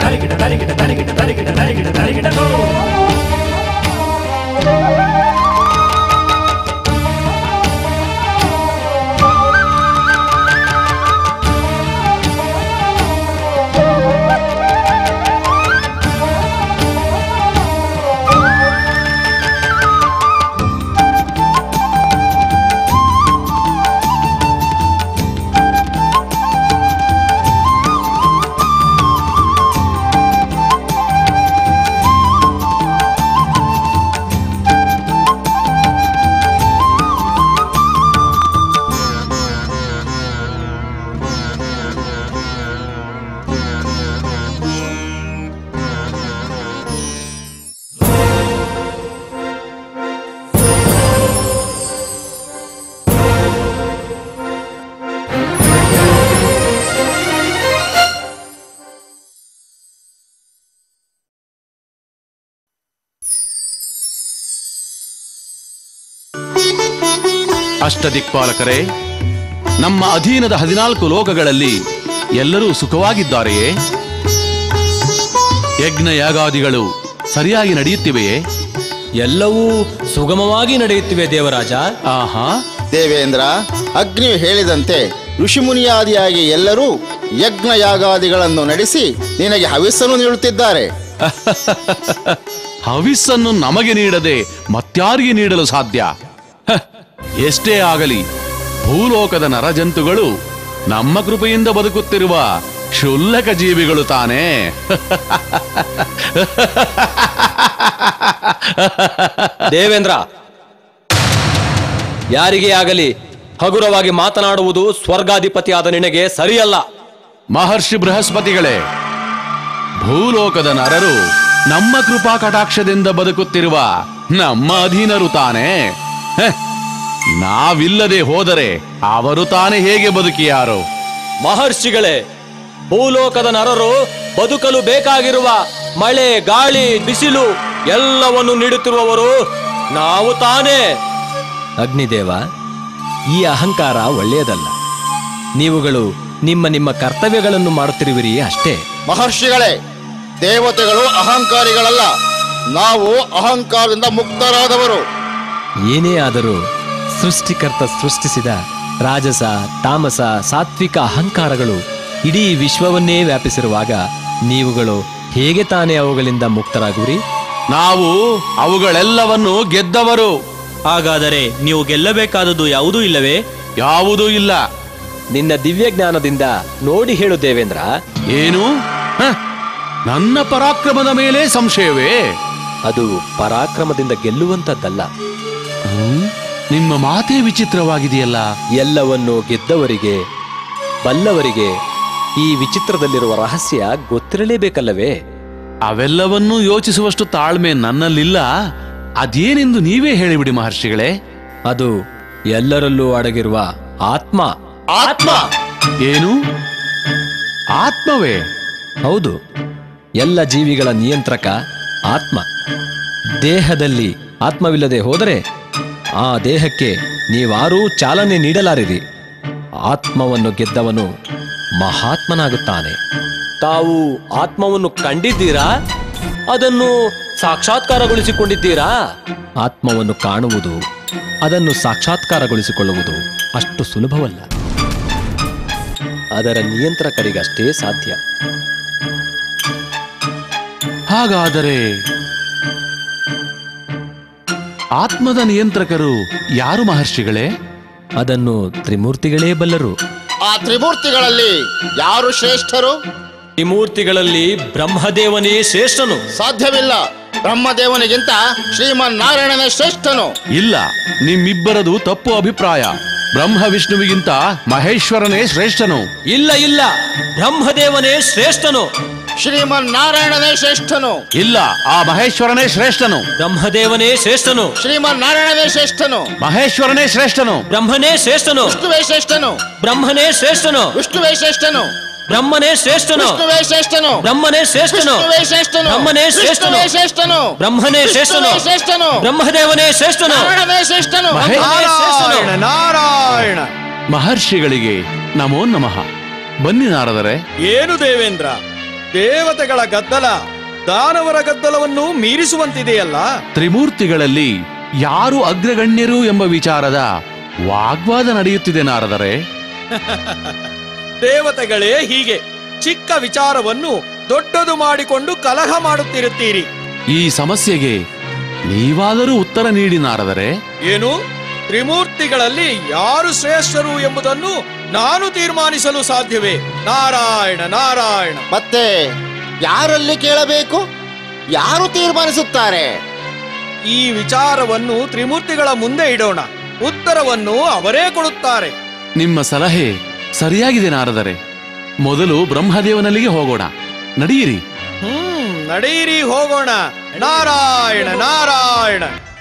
ತರಿಗಿಡ ತರಿಗಿಡ ತರಿಗಿಡ ತರಿಗಿಡ ತರಿಗಿಡ ತರಿಗಿಡ ತೋ ಅಷ್ಟದಿಕ್ಪಾಲಕರೇ ನಮ್ಮ ಅಧೀನದ ಹದಿನಾಲ್ಕು ಲೋಕಗಳಲ್ಲಿ ಎಲ್ಲರೂ ಸುಖವಾಗಿದ್ದಾರೆಯೇ ಯಜ್ಞ ಯಾಗಾದಿಗಳು ಸರಿಯಾಗಿ ನಡೆಯುತ್ತಿವೆಯೇ ಎಲ್ಲವೂ ಸುಗಮವಾಗಿ ನಡೆಯುತ್ತಿವೆ ದೇವರಾಜ ಆಹಾ ದೇವೇಂದ್ರ ಅಗ್ನಿಯು ಹೇಳಿದಂತೆ ಋಷಿಮುನಿಯಾದಿಯಾಗಿ ಎಲ್ಲರೂ ಯಜ್ಞ ಯಾಗಾದಿಗಳನ್ನು ನಡೆಸಿ ನಿನಗೆ ಹವಿಸ್ಸನ್ನು ನೀಡುತ್ತಿದ್ದಾರೆ ಹವಿಸ್ಸನ್ನು ನಮಗೆ ನೀಡದೆ ಮತ್ಯಾರಿಗೆ ನೀಡಲು ಸಾಧ್ಯ ಹ, ಎಷ್ಟೇ ಆಗಲಿ ಭೂಲೋಕದ ನರಜಂತುಗಳು ನಮ್ಮ ಕೃಪೆಯಿಂದ ಬದುಕುತ್ತಿರುವ ಕ್ಷುಲ್ಲಕ ಜೀವಿಗಳು ತಾನೇ ದೇವೇಂದ್ರ ಯಾರಿಗೇ ಆಗಲಿ ಹಗುರವಾಗಿ ಮಾತನಾಡುವುದು ಸ್ವರ್ಗಾಧಿಪತಿಯಾದ ನಿನಗೆ ಸರಿಯಲ್ಲ ಮಹರ್ಷಿ ಬೃಹಸ್ಪತಿಗಳೇ ಭೂಲೋಕದ ನರರು ನಮ್ಮ ಕೃಪಾ ಕಟಾಕ್ಷದಿಂದ ಬದುಕುತ್ತಿರುವ ನಮ್ಮ ಅಧೀನರು ತಾನೇ ಹೆ, ನಾವಿಲ್ಲದೆ ಹೋದರೆ ಅವರು ತಾನೇ ಹೇಗೆ ಬದುಕಿಯಾರು ಮಹರ್ಷಿಗಳೇ ಭೂಲೋಕದ ನರರು ಬದುಕಲು ಬೇಕಾಗಿರುವ ಮಳೆ ಗಾಳಿ ಬಿಸಿಲು ಎಲ್ಲವನ್ನು ನೀಡುತ್ತಿರುವವರು ನಾವು ತಾನೇ ಅಗ್ನಿದೇವ ಈ ಅಹಂಕಾರ ಒಳ್ಳೆಯದಲ್ಲ ನೀವುಗಳು ನಿಮ್ಮ ನಿಮ್ಮ ಕರ್ತವ್ಯಗಳನ್ನು ಮಾಡುತ್ತಿರುವಿರಿ ಅಷ್ಟೇ ಮಹರ್ಷಿಗಳೇ ದೇವತೆಗಳು ಅಹಂಕಾರಿಗಳಲ್ಲ ನಾವು ಅಹಂಕಾರದಿಂದ ಮುಕ್ತರಾದವರು ಏನೇ ಆದರೂ ಸೃಷ್ಟಿಕರ್ತ ಸೃಷ್ಟಿಸಿದ ರಾಜಸ ತಾಮಸ ಸಾತ್ವಿಕ ಅಹಂಕಾರಗಳು ಇಡೀ ವಿಶ್ವವನ್ನೇ ವ್ಯಾಪಿಸಿರುವಾಗ ನೀವುಗಳು ಹೇಗೆ ತಾನೇ ಅವುಗಳಿಂದ ಮುಕ್ತರಾಗುವಿರಿ ನಾವು ಅವುಗಳೆಲ್ಲವನ್ನು ಗೆದ್ದವರು ಹಾಗಾದರೆ ನೀವು ಗೆಲ್ಲಬೇಕಾದದ್ದು ಯಾವುದೂ ಇಲ್ಲವೇ ಯಾವುದೂ ಇಲ್ಲ ನಿನ್ನ ದಿವ್ಯ ಜ್ಞಾನದಿಂದ ನೋಡಿ ಹೇಳು ದೇವೇಂದ್ರ ಏನು ಹ? ನನ್ನ ಪರಾಕ್ರಮದ ಮೇಲೆ ಸಂಶಯವೇ ಅದು ಪರಾಕ್ರಮದಿಂದ ಗೆಲ್ಲುವಂತದ್ದಲ್ಲ ಹ್ಮ್? ನಿಮ್ಮ ಮಾತೇ ವಿಚಿತ್ರವಾಗಿದೆಯಲ್ಲ ಎಲ್ಲವನ್ನು ಗೆದ್ದವರಿಗೆ ಬಲ್ಲವರಿಗೆ ಈ ವಿಚಿತ್ರದಲ್ಲಿರುವ ರಹಸ್ಯ ಗೊತ್ತಿರಲೇಬೇಕಲ್ಲವೇ ಅವೆಲ್ಲವನ್ನೂ ಯೋಚಿಸುವಷ್ಟು ತಾಳ್ಮೆ ನನ್ನಲ್ಲಿಲ್ಲ ಅದೇನೆಂದು ನೀವೇ ಹೇಳಿಬಿಡಿ ಮಹರ್ಷಿಗಳೇ ಅದು ಎಲ್ಲರಲ್ಲೂ ಅಡಗಿರುವ ಆತ್ಮ ಆತ್ಮ ಏನು ಆತ್ಮವೇ ಹೌದು ಎಲ್ಲ ಜೀವಿಗಳ ನಿಯಂತ್ರಕ ಆತ್ಮ ದೇಹದಲ್ಲಿ ಆತ್ಮವಿಲ್ಲದೆ ಹೋದರೆ ಆ ದೇಹಕ್ಕೆ ನೀವಾರೂ ಚಾಲನೆ ನೀಡಲಾರಿರಿ ಆತ್ಮವನ್ನು ಗೆದ್ದವನು ಮಹಾತ್ಮನಾಗುತ್ತಾನೆ ತಾವು ಆತ್ಮವನ್ನು ಕಂಡಿದ್ದೀರಾ ಅದನ್ನು ಸಾಕ್ಷಾತ್ಕಾರಗೊಳಿಸಿಕೊಂಡಿದ್ದೀರಾ ಆತ್ಮವನ್ನು ಕಾಣುವುದು ಅದನ್ನು ಸಾಕ್ಷಾತ್ಕಾರಗೊಳಿಸಿಕೊಳ್ಳುವುದು ಅಷ್ಟು ಸುಲಭವಲ್ಲ ಅದರ ನಿಯಂತ್ರಕರಿಗಷ್ಟೇ ಸಾಧ್ಯ ಹಾಗಾದರೆ ಆತ್ಮದ ನಿಯಂತ್ರಕರು ಯಾರು ಮಹರ್ಷಿಗಳೇ ಅದನ್ನು ತ್ರಿಮೂರ್ತಿಗಳೇ ಬಲ್ಲರು ಆ ತ್ರಿಮೂರ್ತಿಗಳಲ್ಲಿ ಯಾರು ಶ್ರೇಷ್ಠರು ತ್ರಿಮೂರ್ತಿಗಳಲ್ಲಿ ಬ್ರಹ್ಮದೇವನೇ ಶ್ರೇಷ್ಠನು ಸಾಧ್ಯವಿಲ್ಲ ಬ್ರಹ್ಮದೇವನಿಗಿಂತ ಶ್ರೀಮನ್ ನಾರಾಯಣನೇ ಶ್ರೇಷ್ಠನು ಇಲ್ಲ ನಿಮ್ಮಿಬ್ಬರದು ತಪ್ಪು ಅಭಿಪ್ರಾಯ ಬ್ರಹ್ಮ ವಿಷ್ಣುವಿಗಿಂತ ಮಹೇಶ್ವರನೇ ಶ್ರೇಷ್ಠನು ಇಲ್ಲ ಇಲ್ಲ ಬ್ರಹ್ಮದೇವನೇ ಶ್ರೇಷ್ಠನು ಶ್ರೀಮನ್ ನಾರಾಯಣನೇ ಶ್ರೇಷ್ಠನು ಇಲ್ಲ ಆ ಮಹೇಶ್ವರನೇ ಶ್ರೇಷ್ಠನು ಬ್ರಹ್ಮದೇವನೇ ಶ್ರೇಷ್ಠನು ಶ್ರೀಮನ್ ನಾರಾಯಣನೇ ಶ್ರೇಷ್ಠನು ಮಹೇಶ್ವರನೇ ಶ್ರೇಷ್ಠನು ಬ್ರಹ್ಮನೇ ಶ್ರೇಷ್ಠನು ವಿಷ್ಣುವೇ ಶ್ರೇಷ್ಠನು ಬ್ರಹ್ಮನೇ ಶ್ರೇಷ್ಠನು ವಿಷ್ಣುವೇ ಶ್ರೇಷ್ಠನು ಬ್ರಹ್ಮನೇ ಶ್ರೇಷ್ಠನು ವಿಷ್ಣುವೇ ಶ್ರೇಷ್ಠನು ಬ್ರಹ್ಮನೇ ಶ್ರೇಷ್ಠನು ವಿಷ್ಣುವೇ ಶ್ರೇಷ್ಠನು ಬ್ರಹ್ಮನೇ ಶ್ರೇಷ್ಠನು ವಿಷ್ಣುವೇ ಶ್ರೇಷ್ಠನು ಬ್ರಹ್ಮನೇ ಶ್ರೇಷ್ಠನು ವಿಷ್ಣುವೇ ಶ್ರೇಷ್ಠನು ಬ್ರಹ್ಮದೇವನೇ ಶ್ರೇಷ್ಠನು ನಾರಾಯಣನೇ ಶ್ರೇಷ್ಠನು ಮಹೇ- ಬ್ರಹ್ಮನೇ ಶ್ರೇಷ್ಠನು ನಾರಾಯಣ ಮಹರ್ಷಿಗಳಿಗೆ ನಮೋ ನಮಃ ಬನ್ನಿ ನಾರದರೆ ಏನು ದೇವೇಂದ್ರ ದೇವತೆಗಳ ಗದ್ದಲ ದಾನವರ ಗದ್ದಲವನ್ನು ಮೀರಿಸುವಂತಿದೆಯಲ್ಲ ತ್ರಿಮೂರ್ತಿಗಳಲ್ಲಿ ಯಾರು ಅಗ್ರಗಣ್ಯರು ಎಂಬ ವಿಚಾರದ ವಾಗ್ವಾದ ನಡೆಯುತ್ತಿದೆ ನಾರದರೆ ದೇವತೆಗಳೇ ಹೀಗೆ ಚಿಕ್ಕ ವಿಚಾರವನ್ನು ದೊಡ್ಡದು ಮಾಡಿಕೊಂಡು ಕಲಹ ಮಾಡುತ್ತಿರುತ್ತೀರಿ ಈ ಸಮಸ್ಯೆಗೆ ನೀವಾದರೂ ಉತ್ತರ ನೀಡಿ ನಾರದರೆ ಏನು ತ್ರಿಮೂರ್ತಿಗಳಲ್ಲಿ ಯಾರು ಶ್ರೇಷ್ಠರು ಎಂಬುದನ್ನು ನಾನು ತೀರ್ಮಾನಿಸಲು ಸಾಧ್ಯವೇ ನಾರಾಯಣ ನಾರಾಯಣ ಮತ್ತೆ ಯಾರಲ್ಲಿ ಕೇಳಬೇಕು ಯಾರು ತೀರ್ಮಾನಿಸುತ್ತಾರೆ ಈ ವಿಚಾರವನ್ನು ತ್ರಿಮೂರ್ತಿಗಳ ಮುಂದೆ ಇಡೋಣ ಉತ್ತರವನ್ನು ಅವರೇ ಕೊಡುತ್ತಾರೆ ನಿಮ್ಮ ಸಲಹೆ ಸರಿಯಾಗಿದೆ ನಾರದರೆ ಮೊದಲು ಬ್ರಹ್ಮದೇವನಲ್ಲಿಗೆ ಹೋಗೋಣ ನಡೆಯಿರಿ ಹ್ಮ್ ನಡೆಯಿರಿ ಹೋಗೋಣ ನಾರಾಯಣ ನಾರಾಯಣ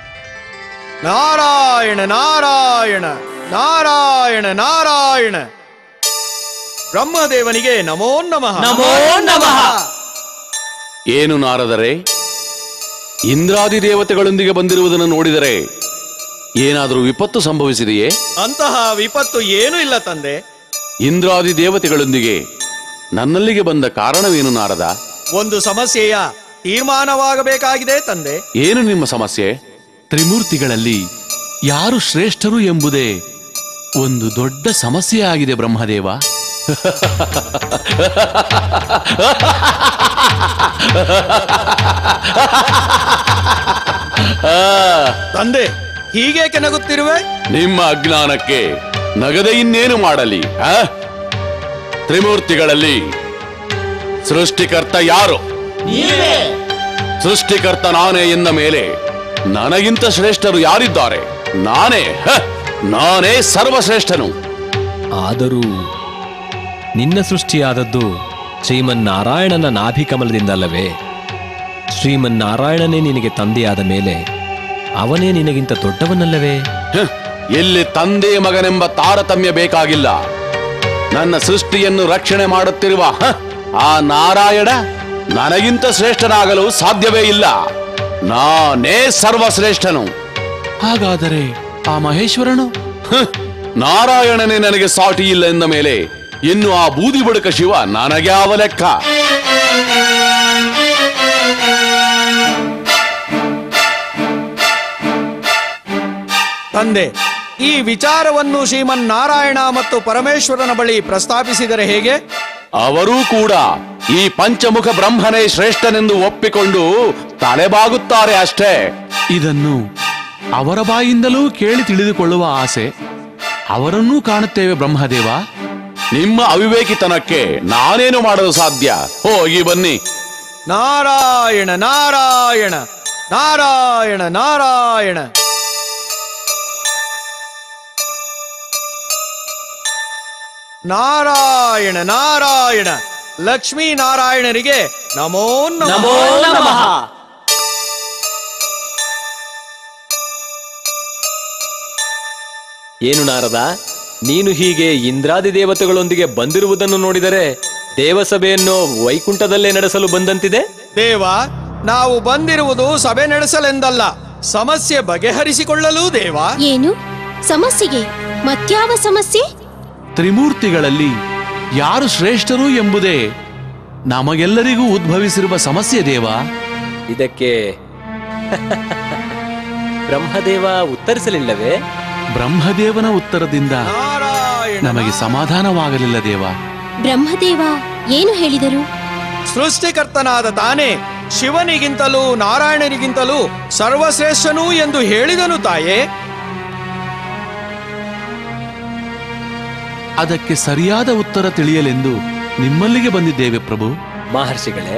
ನಾರಾಯಣ ನಾರಾಯಣ ನಾರಾಯಣ ನಾರಾಯಣ ಬ್ರಹ್ಮದೇವನಿಗೆ ನಮೋ ನಮಃ ನಮೋ ನಮಃ. ಏನು ನಾರದರೆ ಇಂದ್ರಾದಿ ದೇವತೆಗಳೊಂದಿಗೆ ಬಂದಿರುವುದನ್ನು ನೋಡಿದರೆ ಏನಾದರೂ ವಿಪತ್ತು ಸಂಭವಿಸಿದೆಯೇ ಅಂತಹ ವಿಪತ್ತು ಏನೂ ಇಲ್ಲ ತಂದೆ ಇಂದ್ರಾದಿ ದೇವತೆಗಳೊಂದಿಗೆ ನನ್ನಲ್ಲಿಗೆ ಬಂದ ಕಾರಣವೇನು ನಾರದ ಒಂದು ಸಮಸ್ಯೆಯ ತೀರ್ಮಾನವಾಗಬೇಕಾಗಿದೆ ತಂದೆ ಏನು ನಿಮ್ಮ ಸಮಸ್ಯೆ ತ್ರಿಮೂರ್ತಿಗಳಲ್ಲಿ ಯಾರು ಶ್ರೇಷ್ಠರು ಎಂಬುದೇ ಒಂದು ದೊಡ್ಡ ಸಮಸ್ಯೆಯಾಗಿದೆ ಬ್ರಹ್ಮದೇವ ತಂದೆ ಹೀಗೇಕೆ ನಗುತ್ತಿರುವೆ ನಿಮ್ಮ ಅಜ್ಞಾನಕ್ಕೆ ನಗದೆ ಇನ್ನೇನು ಮಾಡಲಿ ಆ? ತ್ರಿಮೂರ್ತಿಗಳಲ್ಲಿ ಸೃಷ್ಟಿಕರ್ತ ಯಾರು ಸೃಷ್ಟಿಕರ್ತ ನಾನೇ ಎಂದ ಮೇಲೆ ನನಗಿಂತ ಶ್ರೇಷ್ಠರು ಯಾರಿದ್ದಾರೆ ನಾನೇ ಹ! ನಾನೇ ಸರ್ವಶ್ರೇಷ್ಠನು ಆದರೂ ನಿನ್ನ ಸೃಷ್ಟಿಯಾದದ್ದು ಶ್ರೀಮನ್ನಾರಾಯಣನ ನಾಭಿಕಮಲದಿಂದಲ್ಲವೇ ಶ್ರೀಮನ್ನಾರಾಯಣನೇ ನಿನಗೆ ತಂದೆಯಾದ ಮೇಲೆ ಅವನೇ ನಿನಗಿಂತ ದೊಡ್ಡವನಲ್ಲವೇ ಹ! ಎಲ್ಲಿ ತಂದೆ ಮಗನೆಂಬ ತಾರತಮ್ಯ ಬೇಕಾಗಿಲ್ಲ ನನ್ನ ಸೃಷ್ಟಿಯನ್ನು ರಕ್ಷಣೆ ಮಾಡುತ್ತಿರುವ ಹ! ಆ ನಾರಾಯಣ ನನಗಿಂತ ಶ್ರೇಷ್ಠನಾಗಲು ಸಾಧ್ಯವೇ ಇಲ್ಲ ನಾನೇ ಸರ್ವಶ್ರೇಷ್ಠನು ಹಾಗಾದರೆ ಆ ಮಹೇಶ್ವರನು ಹ! ನಾರಾಯಣನೇ ನನಗೆ ಸಾಟಿ ಇಲ್ಲ ಎಂದ ಮೇಲೆ ಇನ್ನು ಆ ಬೂದಿ ಬುಡಕ ಶಿವ ನನಗೆ ಆವ ಲೆಕ್ಕ ತಂದೆ ಈ ವಿಚಾರವನ್ನು ಶ್ರೀಮನ್ ನಾರಾಯಣ ಮತ್ತು ಪರಮೇಶ್ವರನ ಬಳಿ ಪ್ರಸ್ತಾಪಿಸಿದರೆ ಹೇಗೆ ಅವರೂ ಕೂಡ ಈ ಪಂಚಮುಖ ಬ್ರಹ್ಮನೇ ಶ್ರೇಷ್ಠನೆಂದು ಒಪ್ಪಿಕೊಂಡು ತಲೆಬಾಗುತ್ತಾರೆ ಅಷ್ಟೇ ಇದನ್ನು ಅವರ ಬಾಯಿಂದಲೂ ಕೇಳಿ ತಿಳಿದುಕೊಳ್ಳುವ ಆಸೆ ಅವರನ್ನೂ ಕಾಣುತ್ತೇವೆ ಬ್ರಹ್ಮದೇವ ನಿಮ್ಮ ಅವಿವೇಕಿತನಕ್ಕೆ ನಾನೇನು ಮಾಡಲು ಸಾಧ್ಯ ಹೋಗಿ ಬನ್ನಿ ನಾರಾಯಣ ನಾರಾಯಣ ನಾರಾಯಣ ನಾರಾಯಣ ನಾರಾಯಣ ನಾರಾಯಣ ಲಕ್ಷ್ಮೀ ನಾರಾಯಣರಿಗೆ ನಮೋ ನಮೋ ನಮಃ ನಮಃ ಏನು ನಾರದ ನೀನು ಹೀಗೆ ಇಂದ್ರಾದಿ ದೇವತೆಗಳೊಂದಿಗೆ ಬಂದಿರುವುದನ್ನು ನೋಡಿದರೆ ದೇವಸಭೆಯನ್ನು ವೈಕುಂಠದಲ್ಲೇ ನಡೆಸಲು ಬಂದಂತಿದೆ ದೇವ ನಾವು ಬಂದಿರುವುದು ಸಭೆ ನಡೆಸಲೆಂದಲ್ಲ ಸಮಸ್ಯೆ ಬಗೆಹರಿಸಿಕೊಳ್ಳಲು ದೇವ ಏನು ಸಮಸ್ಯೆಗೆ ಮತ್ಯಾವ ಸಮಸ್ಯೆ ತ್ರಿಮೂರ್ತಿಗಳಲ್ಲಿ ಯಾರು ಶ್ರೇಷ್ಠರು ಎಂಬುದೇ ನಮಗೆಲ್ಲರಿಗೂ ಉದ್ಭವಿಸಿರುವ ಸಮಸ್ಯೆ ದೇವ ಇದಕ್ಕೆ ಬ್ರಹ್ಮದೇವ ಉತ್ತರಿಸಲಿಲ್ಲವೇ ಬ್ರಹ್ಮದೇವನ ಉತ್ತರದಿಂದ ನಾರಾಯಣ ನಮಗೆ ಸಮಾಧಾನವಾಗಲಿಲ್ಲ ದೇವ ಬ್ರಹ್ಮದೇವ ಏನು ಹೇಳಿದರು ಸೃಷ್ಟಿಕರ್ತನಾದ ತಾನೇ ಶಿವನಿಗಿಂತಲೂ ನಾರಾಯಣನಿಗಿಂತಲೂ ಸರ್ವಶ್ರೇಷ್ಠನು ಎಂದು ಹೇಳಿದನು ತಾಯೇ ಅದಕ್ಕೆ ಸರಿಯಾದ ಉತ್ತರ ತಿಳಿಯಲೆಂದು ನಿಮ್ಮಲ್ಲಿಗೆ ಬಂದಿದ್ದೇವೆ ಪ್ರಭು ಮಹರ್ಷಿಗಳೇ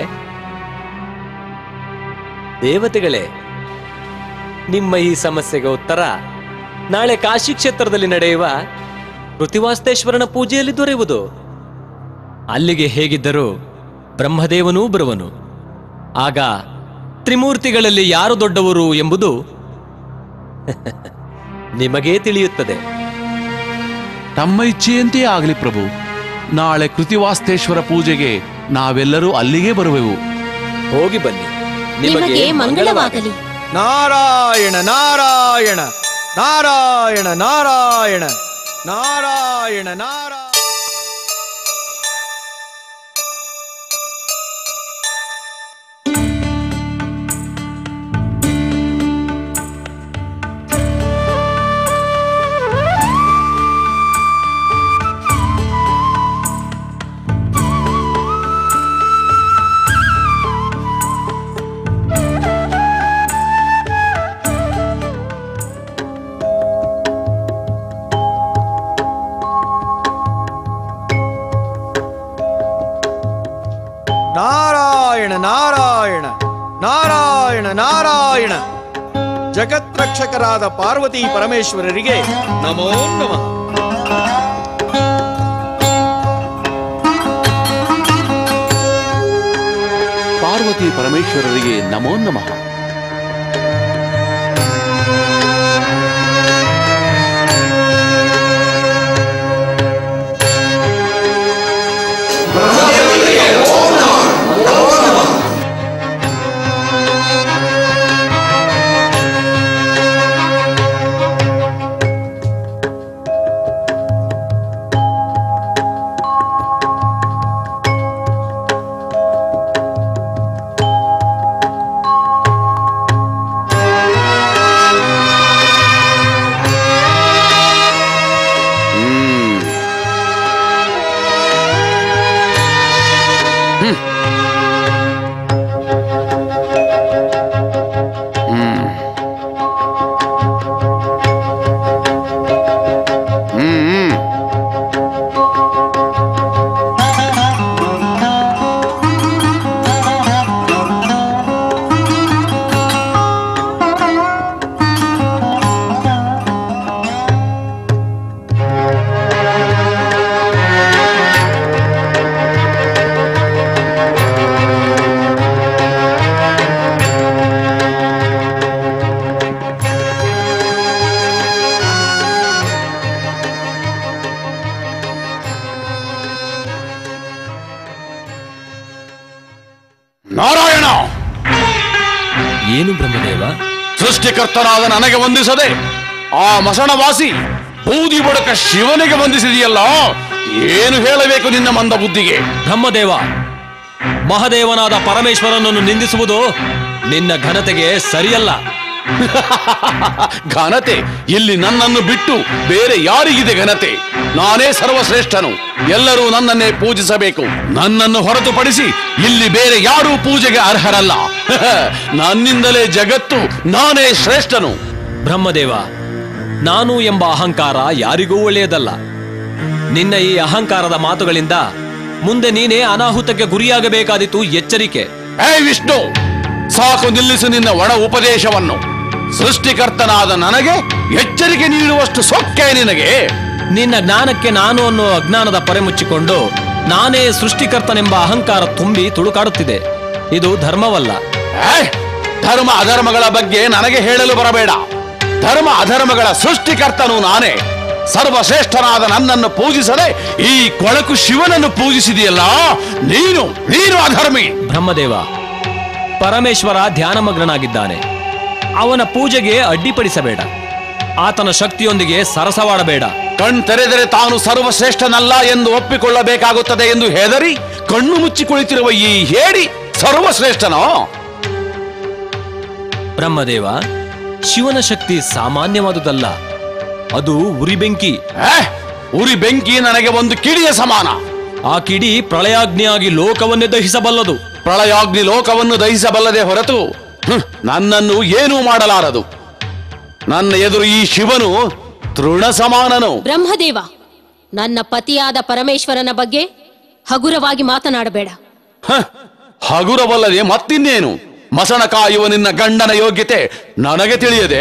ದೇವತೆಗಳೇ ನಿಮ್ಮ ಈ ಸಮಸ್ಯೆಗೆ ಉತ್ತರ ನಾಳೆ ಕಾಶಿ ಕ್ಷೇತ್ರದಲ್ಲಿ ನಡೆಯುವ ಕೃತಿವಾಸ್ತೇಶ್ವರನ ಪೂಜೆಯಲ್ಲಿ ದೊರೆಯುವುದು ಅಲ್ಲಿಗೆ ಹೇಗಿದ್ದರೂ ಬ್ರಹ್ಮದೇವನೂ ಬರುವನು ಆಗ ತ್ರಿಮೂರ್ತಿಗಳಲ್ಲಿ ಯಾರು ದೊಡ್ಡವರು ಎಂಬುದು ನಿಮಗೇ ತಿಳಿಯುತ್ತದೆ ತಮ್ಮ ಇಚ್ಛೆಯಂತೆಯೇ ಆಗಲಿ ಪ್ರಭು ನಾಳೆ ಕೃತಿವಾಸ್ತೇಶ್ವರ ಪೂಜೆಗೆ ನಾವೆಲ್ಲರೂ ಅಲ್ಲಿಗೆ ಬರುವೆವು ಹೋಗಿ ಬನ್ನಿ ನಿಮಗೆ ಮಂಗಳವಾಗಲಿ ನಾರಾಯಣ ನಾರಾಯಣ ನಾರಾಯಣ ನಾರಾಯಣ ನಾರಾಯಣ ನಾರಾಯಣ ನಾರಾಯಣ ನಾರಾಯಣ ನಾರಾಯಣ ನಾರಾಯಣ ಜಗತ್ರಕ್ಷಕರಾದ ಪಾರ್ವತಿ ಪರಮೇಶ್ವರರಿಗೆ ನಮೋ ನಮಃ ಪಾರ್ವತಿ ಪರಮೇಶ್ವರರಿಗೆ ನಮೋ ನಮಃ ಹ್ಮ್ ಹ್ಮ್. ಹ್ಮ್. ಹ್ಮ್, ಹ್ಮ್. ನಾರಾಯಣ ಏನು ಬ್ರಹ್ಮದೇವ ಸೃಷ್ಟಿಕರ್ತನಾದ ನನಗೆ ವಂದಿಸದೆ ಆ ಮಸಣವಾಸಿ ಬೂದಿ ಬಡಕ ಶಿವನಿಗೆ ವಂದಿಸಿದೆಯಲ್ಲ ಏನು ಹೇಳಬೇಕು ನಿನ್ನ ಮಂದ ಬುದ್ಧಿಗೆ ಬ್ರಹ್ಮದೇವ ಮಹದೇವನಾದ ಪರಮೇಶ್ವರನನ್ನು ನಿಂದಿಸುವುದು ನಿನ್ನ ಘನತೆಗೆ ಸರಿಯಲ್ಲ ಘನತೆ ಇಲ್ಲಿ ನನ್ನನ್ನು ಬಿಟ್ಟು ಬೇರೆ ಯಾರಿಗಿದೆ ಘನತೆ ನಾನೇ ಸರ್ವಶ್ರೇಷ್ಠನು ಎಲ್ಲರೂ ನನ್ನನ್ನೇ ಪೂಜಿಸಬೇಕು ನನ್ನನ್ನು ಹೊರತುಪಡಿಸಿ ಇಲ್ಲಿ ಬೇರೆ ಯಾರೂ ಪೂಜೆಗೆ ಅರ್ಹರಲ್ಲ ನನ್ನಿಂದಲೇ ಜಗತ್ತು ನಾನೇ ಶ್ರೇಷ್ಠನು ಬ್ರಹ್ಮದೇವ ನಾನು ಎಂಬ ಅಹಂಕಾರ ಯಾರಿಗೂ ಒಳ್ಳೆಯದಲ್ಲ ನಿನ್ನ ಈ ಅಹಂಕಾರದ ಮಾತುಗಳಿಂದ ಮುಂದೆ ನೀನೇ ಅನಾಹುತಕ್ಕೆ ಗುರಿಯಾಗಬೇಕಾದಿತ್ತು ಎಚ್ಚರಿಕೆ ಹೇ ವಿಷ್ಣು ಸಾಕು ನಿಲ್ಲಿಸು ನಿನ್ನ ಒಣ ಉಪದೇಶವನ್ನು ಸೃಷ್ಟಿಕರ್ತನಾದ ನನಗೆ ಎಚ್ಚರಿಕೆ ನೀಡುವಷ್ಟು ಸೊಕ್ಕೆ ನಿನಗೆ ನಿನ್ನ ಜ್ಞಾನಕ್ಕೆ ನಾನು ಅನ್ನೋ ಅಜ್ಞಾನದ ಪರೆ ಮುಚ್ಚಿಕೊಂಡು ನಾನೇ ಸೃಷ್ಟಿಕರ್ತನೆಂಬ ಅಹಂಕಾರ ತುಂಬಿ ತುಳುಕಾಡುತ್ತಿದೆ ಇದು ಧರ್ಮವಲ್ಲ ಏ, ಧರ್ಮ ಅಧರ್ಮಗಳ ಬಗ್ಗೆ ನನಗೆ ಹೇಳಲು ಬರಬೇಡ ಧರ್ಮ ಅಧರ್ಮಗಳ ಸೃಷ್ಟಿಕರ್ತನು ನಾನೇ ಸರ್ವಶ್ರೇಷ್ಠನಾದ ನನ್ನನ್ನು ಪೂಜಿಸದೆ ಈ ಕೊಳಕು ಶಿವನನ್ನು ಪೂಜಿಸಿದೆಯಲ್ಲ ನೀನು ನೀನು ಅಧರ್ಮಿ ಬ್ರಹ್ಮದೇವ ಪರಮೇಶ್ವರ ಧ್ಯಾನಮಗ್ನನಾಗಿದ್ದಾನೆ ಅವನ ಪೂಜೆಗೆ ಅಡ್ಡಿಪಡಿಸಬೇಡ ಆತನ ಶಕ್ತಿಯೊಂದಿಗೆ ಸರಸವಾಡಬೇಡ ಕಣ್ ತೆರೆದರೆ ತಾನು ಸರ್ವಶ್ರೇಷ್ಠನಲ್ಲ ಎಂದು ಒಪ್ಪಿಕೊಳ್ಳಬೇಕಾಗುತ್ತದೆ ಎಂದು ಹೆದರಿ ಕಣ್ಣು ಮುಚ್ಚಿ ಕುಳಿತಿರುವ ಈ ಹೇಡಿ ಸರ್ವಶ್ರೇಷ್ಠನೋ ಬ್ರಹ್ಮದೇವ ಶಿವನ ಶಕ್ತಿ ಸಾಮಾನ್ಯವಾದುದಲ್ಲ ಅದು ಉರಿಬೆಂಕಿ ಏ, ಉರಿ ಬೆಂಕಿ ನನಗೆ ಒಂದು ಕಿಡಿಯ ಸಮಾನ ಆ ಕಿಡಿ ಪ್ರಳಯಾಗ್ನಿಯಾಗಿ ಲೋಕವನ್ನೇ ದಹಿಸಬಲ್ಲದು ಪ್ರಳಯಾಗ್ನಿ ಲೋಕವನ್ನು ದಹಿಸಬಲ್ಲದೆ ಹೊರತು ಹ್ಮ್, ನನ್ನನ್ನು ಏನೂ ಮಾಡಲಾರದು ನನ್ನ ಎದುರು ಈ ಶಿವನು ತೃಣ ಸಮಾನನು ಬ್ರಹ್ಮದೇವ ನನ್ನ ಪತಿಯಾದ ಪರಮೇಶ್ವರನ ಬಗ್ಗೆ ಹಗುರವಾಗಿ ಮಾತನಾಡಬೇಡ ಹ, ಹಗುರವಲ್ಲದೆ ಮತ್ತಿನ್ನೇನು ಮಸಣ ಕಾಯುವ ನಿನ್ನ ಗಂಡನ ಯೋಗ್ಯತೆ ನನಗೆ ತಿಳಿಯದೆ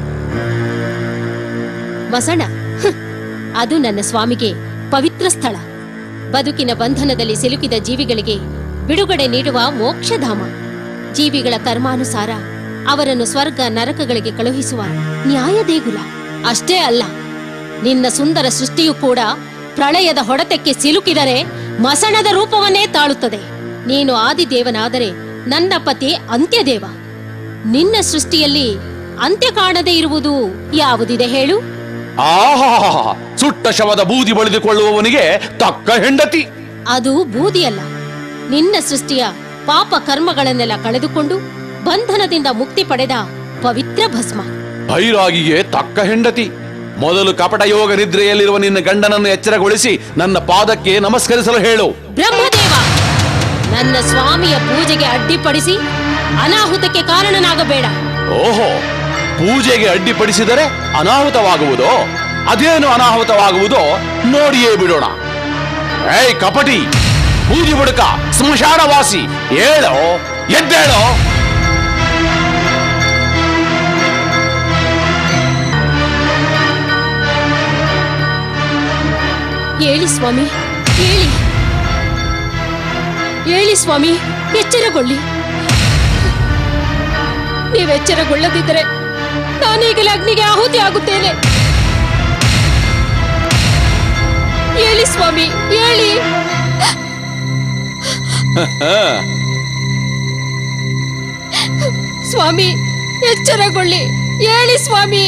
ಮಸಣ ಹ್ಮ್. ಅದು ನನ್ನ ಸ್ವಾಮಿಗೆ ಪವಿತ್ರ ಸ್ಥಳ ಬದುಕಿನ ಬಂಧನದಲ್ಲಿ ಸಿಲುಕಿದ ಜೀವಿಗಳಿಗೆ ಬಿಡುಗಡೆ ನೀಡುವ ಮೋಕ್ಷಧಾಮ ಜೀವಿಗಳ ಕರ್ಮಾನುಸಾರ ಅವರನ್ನು ಸ್ವರ್ಗ ನರಕಗಳಿಗೆ ಕಳುಹಿಸುವ ನ್ಯಾಯ ದೇಗುಲ ಅಷ್ಟೇ ಅಲ್ಲ ನಿನ್ನ ಸುಂದರ ಸೃಷ್ಟಿಯು ಕೂಡ ಪ್ರಳಯದ ಹೊಡೆತಕ್ಕೆ ಸಿಲುಕಿದರೆ ಮಸಣದ ರೂಪವನ್ನೇ ತಾಳುತ್ತದೆ ನೀನು ಆದಿದೇವನಾದರೆ ನನ್ನ ಪತಿ ಅಂತ್ಯದೇವ ನಿನ್ನ ಸೃಷ್ಟಿಯಲ್ಲಿ ಅಂತ್ಯ ಕಾಣದೇ ಇರುವುದು ಯಾವುದಿದೆ ಹೇಳು ಆಹಾ ಸುಟ್ಟ ಶವದ ಬೂದಿ ಬಳಿದುಕೊಳ್ಳುವವನಿಗೆ ತಕ್ಕ ಹೆಂಡತಿ ಅದು ಬೂದಿಯಲ್ಲ ನಿನ್ನ ಸೃಷ್ಟಿಯ ಪಾಪ ಕರ್ಮಗಳನ್ನೆಲ್ಲ ಕಳೆದುಕೊಂಡು ಬಂಧನದಿಂದ ಮುಕ್ತಿ ಪಡೆದ ಪವಿತ್ರ ಭಸ್ಮ ಭೈರಾಗಿಗೆ ತಕ್ಕ ಹೆಂಡತಿ ಮೊದಲು ಕಪಟ ಯೋಗ ನಿದ್ರೆಯಲ್ಲಿರುವ ನಿನ್ನ ಗಂಡನನ್ನು ಎಚ್ಚರಗೊಳಿಸಿ ನನ್ನ ಪಾದಕ್ಕೆ ನಮಸ್ಕರಿಸಲು ಹೇಳು ಬ್ರಹ್ಮದೇವ ನನ್ನ ಸ್ವಾಮಿಯ ಪೂಜೆಗೆ ಅಡ್ಡಿಪಡಿಸಿ ಅನಾಹುತಕ್ಕೆ ಕಾರಣನಾಗಬೇಡ ಓಹೋ ಪೂಜೆಗೆ ಅಡ್ಡಿಪಡಿಸಿದರೆ ಅನಾಹುತವಾಗುವುದೋ ಅದೇನು ಅನಾಹುತವಾಗುವುದೋ ನೋಡಿಯೇ ಬಿಡೋಣ ಏಯ್ ಕಪಟಿ ಬೂದಿ ಬುಡಕ ಸ್ಮಶಾನವಾಸಿ ಹೇಳೋ ಎದ್ದೇಳೋ ಹೇಳಿ ಸ್ವಾಮಿ ಹೇಳಿ ಹೇಳಿ ಸ್ವಾಮಿ ಎಚ್ಚರಗೊಳ್ಳಿ ನೀವು ಎಚ್ಚರಗೊಳ್ಳದಿದ್ದರೆ ನಾನೀಗಲೇ ಅಗ್ನಿಗೆ ಆಹುತಿ ಆಗುತ್ತೇನೆ ಹೇಳಿ ಸ್ವಾಮಿ ಹೇಳಿ ಸ್ವಾಮಿ ಎಚ್ಚರಗೊಳ್ಳಿ ಹೇಳಿ ಸ್ವಾಮಿ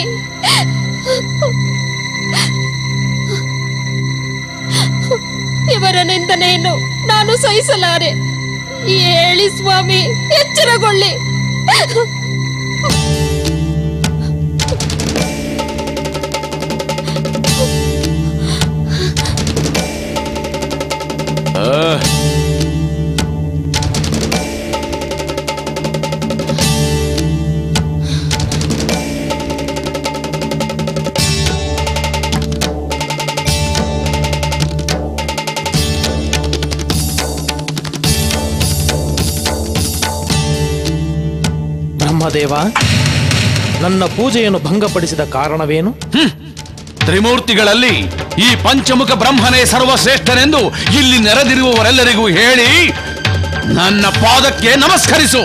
ಇವರ ನಿಂದನೆಯನ್ನು ನಾನು ಸಹಿಸಲಾರೆ ಹೇಳಿ ಸ್ವಾಮಿ ಎಚ್ಚರಗೊಳ್ಳಿ ಬ್ರಹ್ಮದೇವ ನನ್ನ ಪೂಜೆಯನ್ನು ಭಂಗಪಡಿಸಿದ ಕಾರಣವೇನು ತ್ರಿಮೂರ್ತಿಗಳಲ್ಲಿ ಈ ಪಂಚಮುಖ ಬ್ರಹ್ಮನೇ ಸರ್ವಶ್ರೇಷ್ಠನೆಂದು ಇಲ್ಲಿ ನೆರೆದಿರುವವರೆಲ್ಲರಿಗೂ ಹೇಳಿ ನನ್ನ ಪಾದಕ್ಕೆ ನಮಸ್ಕರಿಸು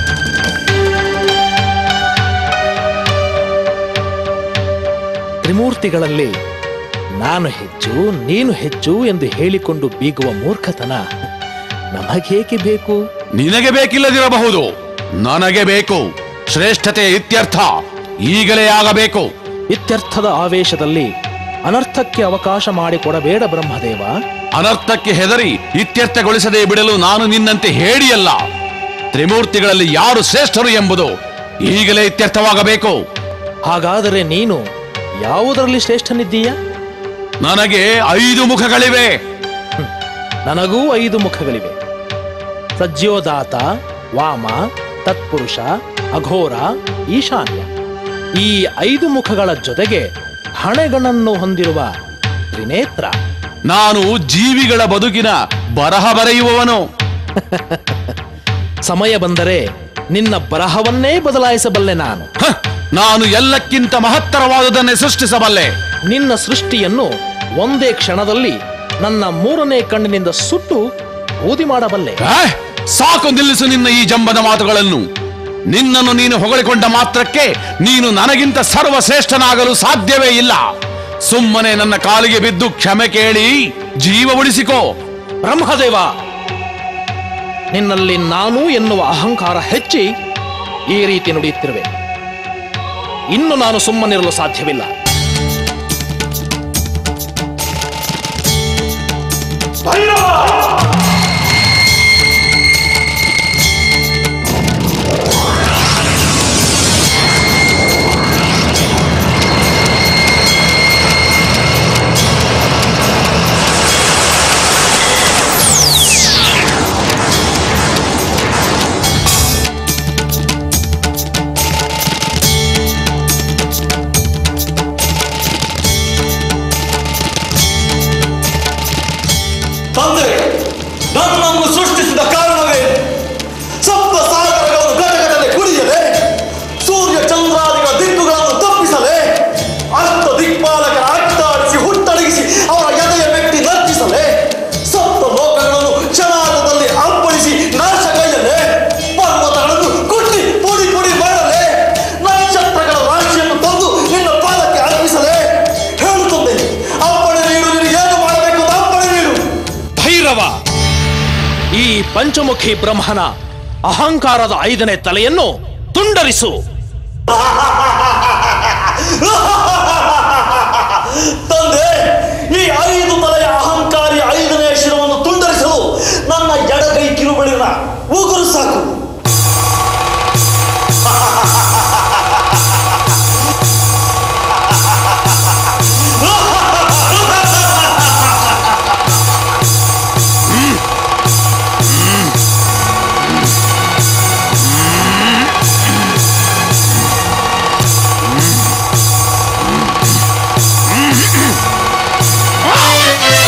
ತ್ರಿಮೂರ್ತಿಗಳಲ್ಲಿ ನಾನು ಹೆಚ್ಚು ನೀನು ಹೆಚ್ಚು ಎಂದು ಹೇಳಿಕೊಂಡು ಬೀಗುವ ಮೂರ್ಖತನ ನಮಗೇಕೆ ಬೇಕು ನಿನಗೆ ಬೇಕಿಲ್ಲದಿರಬಹುದು ನನಗೆ ಬೇಕು ಶ್ರೇಷ್ಠತೆ ಇತ್ಯರ್ಥ ಈಗಲೇ ಆಗಬೇಕು ಇತ್ಯರ್ಥದ ಆವೇಶದಲ್ಲಿ ಅನರ್ಥಕ್ಕೆ ಅವಕಾಶ ಮಾಡಿಕೊಡಬೇಡ ಬ್ರಹ್ಮದೇವ ಅನರ್ಥಕ್ಕೆ ಹೆದರಿ ಇತ್ಯರ್ಥಗೊಳಿಸದೆ ಬಿಡಲು ನಾನು ನಿನ್ನಂತೆ ಹೇಳಿಯಲ್ಲ ತ್ರಿಮೂರ್ತಿಗಳಲ್ಲಿ ಯಾರು ಶ್ರೇಷ್ಠರು ಎಂಬುದು ಈಗಲೇ ಇತ್ಯರ್ಥವಾಗಬೇಕು ಹಾಗಾದರೆ ನೀನು ಯಾವುದರಲ್ಲಿ ಶ್ರೇಷ್ಠನಿದ್ದೀಯ ನನಗೆ ಐದು ಮುಖಗಳಿವೆ ನನಗೂ ಐದು ಮುಖಗಳಿವೆ ಸಜ್ಯೋದಾತ ವಾಮ ತತ್ಪುರುಷ ಅಘೋರ ಈಶಾನ್ಯ ಈ ಐದು ಮುಖಗಳ ಜೊತೆಗೆ ಹಣೆಗಳನ್ನು ಹೊಂದಿರುವ ತ್ರಿನೇತ್ರ ನಾನು ಜೀವಿಗಳ ಬದುಕಿನ ಬರಹ ಬರೆಯುವವನು ಸಮಯ ಬಂದರೆ ನಿನ್ನ ಬರಹವನ್ನೇ ಬದಲಾಯಿಸಬಲ್ಲೆ ನಾನು ಹ, ನಾನು ಎಲ್ಲಕ್ಕಿಂತ ಮಹತ್ತರವಾದುದನ್ನೇ ಸೃಷ್ಟಿಸಬಲ್ಲೆ ನಿನ್ನ ಸೃಷ್ಟಿಯನ್ನು ಒಂದೇ ಕ್ಷಣದಲ್ಲಿ ನನ್ನ ಮೂರನೇ ಕಣ್ಣಿನಿಂದ ಸುಟ್ಟು ಊದಿ ಮಾಡಬಲ್ಲೆ ಆ, ಸಾಕು ನಿಲ್ಲಿಸು ನಿನ್ನ ಈ ಜಂಬದ ಮಾತುಗಳನ್ನು ನಿನ್ನನ್ನು ನೀನು ಹೊಗಳಿಕೊಂಡ ಮಾತ್ರಕ್ಕೆ ನೀನು ನನಗಿಂತ ಸರ್ವಶ್ರೇಷ್ಠನಾಗಲು ಸಾಧ್ಯವೇ ಇಲ್ಲ ಸುಮ್ಮನೆ ನನ್ನ ಕಾಲಿಗೆ ಬಿದ್ದು ಕ್ಷಮೆ ಕೇಳಿ ಜೀವ ಉಳಿಸಿಕೋ ಬ್ರಹ್ಮದೇವ ನಿನ್ನಲ್ಲಿ ನಾನು ಎನ್ನುವ ಅಹಂಕಾರ ಹೆಚ್ಚಿ ಈ ರೀತಿ ನುಡಿಯುತ್ತಿರುವೆ ಇನ್ನು ನಾನು ಸುಮ್ಮನಿರಲು ಸಾಧ್ಯವಿಲ್ಲ ತಂದೆ ನನ್ನನ್ನು ಸೃಷ್ಟಿಸಿದ ಕಾರಣವೇ ಸಪ್ತ ಸಾಗರಗಳನ್ನು ಘಟಕದಲ್ಲಿ ಕುಡಿಯಲೆ ಸೂರ್ಯ ಚಂದ್ರಾದಿಗಳ ದಿಕ್ಕುಗಳನ್ನು ತಪ್ಪಿಸಲೆ ಅಷ್ಟ ದಿಕ್ಪಾಲಕರ ಅಟ್ಟಾಡಿಸಿ ಹುಟ್ಟಡಗಿಸಿ ಅವರ ಎದೆಯ ವ್ಯಕ್ತಿ ನರ್ಚಿಸಲೆ ಸಪ್ತ ಲೋಕಗಳನ್ನು ಕ್ಷಣಾರ್ಧದಲ್ಲಿ ಅಪ್ಪಳಿಸಿ ನಾಶ ಕೈಯಲೆ ಪರ್ವತಗಳನ್ನು ಕುಟ್ಟಿ ಪುಡಿ ಪುಡಿ ಮಾಡಲೆ ನಕ್ಷತ್ರಗಳ ರಾಶಿಯನ್ನು ತಂದು ನಿನ್ನ ಪಾದಕ್ಕೆ ಅರ್ಪಿಸಲೆ ಹೇಳುತ್ತದೆ ಅಪ್ಪಣೆ ನೀಡು ನಿನಗೆ ಏನು ಮಾಡಬೇಕು ಅಂತ ಅಪ್ಪಣೆ ನೀಡು ಭೈರವ ಈ ಪಂಚಮುಖಿ ಬ್ರಹ್ಮನ ಅಹಂಕಾರದ ಐದನೇ ತಲೆಯನ್ನು ತುಂಡರಿಸು ತಂದೆ ಈ ಐದು ತಲೆಯ ಅಹಂಕಾರಿ ಐದನೇ ಶಿರವನ್ನು ತುಂಡರಿಸಲು ನನ್ನ ಎಡಗೈ ಕಿರುಬಳಿನ ಉಗುರು ಸಾಕು ಆ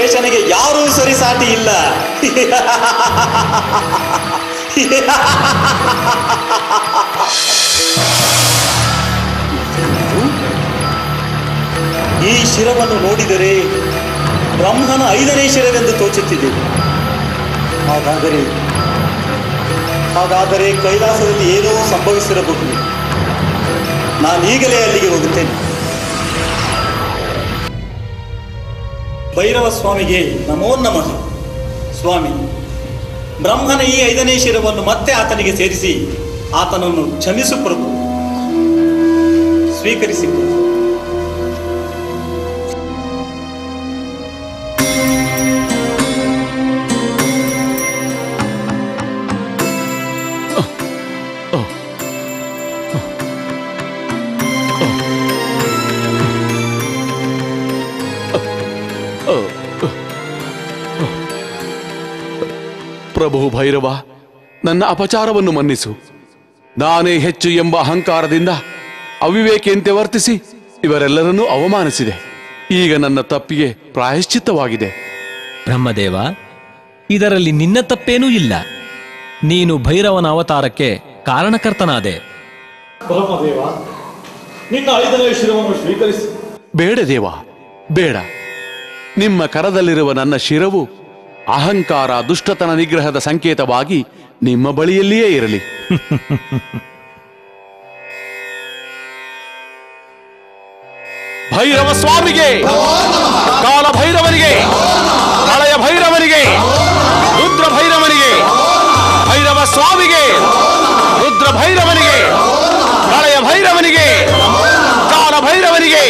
ಶೇಷನಿಗೆ ಯಾರೂ ಸರಿಸಾಟಿ ಇಲ್ಲ ಈ ಶಿರವನ್ನು ನೋಡಿದರೆ ಬ್ರಹ್ಮನ ಐದನೇ ಶಿರವೆಂದು ತೋಚುತ್ತಿದೆ ಹಾಗಾದರೆ ಹಾಗಾದರೆ ಕೈಲಾಸದಲ್ಲಿ ಏನೋ ಸಂಭವಿಸಿರಬಹುದು ನಾನೀಗಲೇ ಅಲ್ಲಿಗೆ ಹೋಗುತ್ತೇನೆ ಭೈರವ ಸ್ವಾಮಿಗೆ ನಮೋ ನಮಃ ಸ್ವಾಮಿ ಬ್ರಹ್ಮನ ಈ ಐದನೇ ಶಿರವನ್ನು ಮತ್ತೆ ಆತನಿಗೆ ಸೇರಿಸಿ ಆತನನ್ನು ಕ್ಷಮಿಸು ಪ್ರಭು ಸ್ವೀಕರಿಸಿ ಪ್ರಭು. ಪ್ರಭು ಭೈರವ ನನ್ನ ಅಪಚಾರವನ್ನು ಮನ್ನಿಸು ನಾನೇ ಹೆಚ್ಚು ಎಂಬ ಅಹಂಕಾರದಿಂದ ಅವಿವೇಕಿಯಂತೆ ವರ್ತಿಸಿ ಇವರೆಲ್ಲರನ್ನೂ ಅವಮಾನಿಸಿದೆ ಈಗ ನನ್ನ ತಪ್ಪಿಗೆ ಪ್ರಾಯಶ್ಚಿತ್ತವಾಗಿದೆ ಬ್ರಹ್ಮದೇವ ಇದರಲ್ಲಿ ನಿನ್ನ ತಪ್ಪೇನೂ ಇಲ್ಲ ನೀನು ಭೈರವನ ಅವತಾರಕ್ಕೆ ಕಾರಣಕರ್ತನಾದೆ ಬ್ರಹ್ಮದೇವ ನಿನ್ನ ಐದನೇ ಶಿರವನ್ನು ಸ್ವೀಕರಿಸಿ ಬೇಡ ದೇವ ಬೇಡ ನಿಮ್ಮ ಕರದಲ್ಲಿರುವ ನನ್ನ ಶಿರವು ಅಹಂಕಾರ ದುಷ್ಟತನ ನಿಗ್ರಹದ ಸಂಕೇತವಾಗಿ ನಿಮ್ಮ ಬಳಿಯಲ್ಲಿಯೇ ಇರಲಿ ಭೈರವ ಸ್ವಾಮಿಗೆ ಕಾಲ ಭೈರವನಿಗೆ ಪ್ರಳಯ ಭೈರವನಿಗೆ ರುದ್ರ ಭೈರವನಿಗೆ ಭೈರವ ಸ್ವಾಮಿಗೆ ರುದ್ರ ಭೈರವನಿಗೆ ಪ್ರಳಯ ಭೈರವನಿಗೆ ಕಾಲ ಭೈರವನಿಗೆ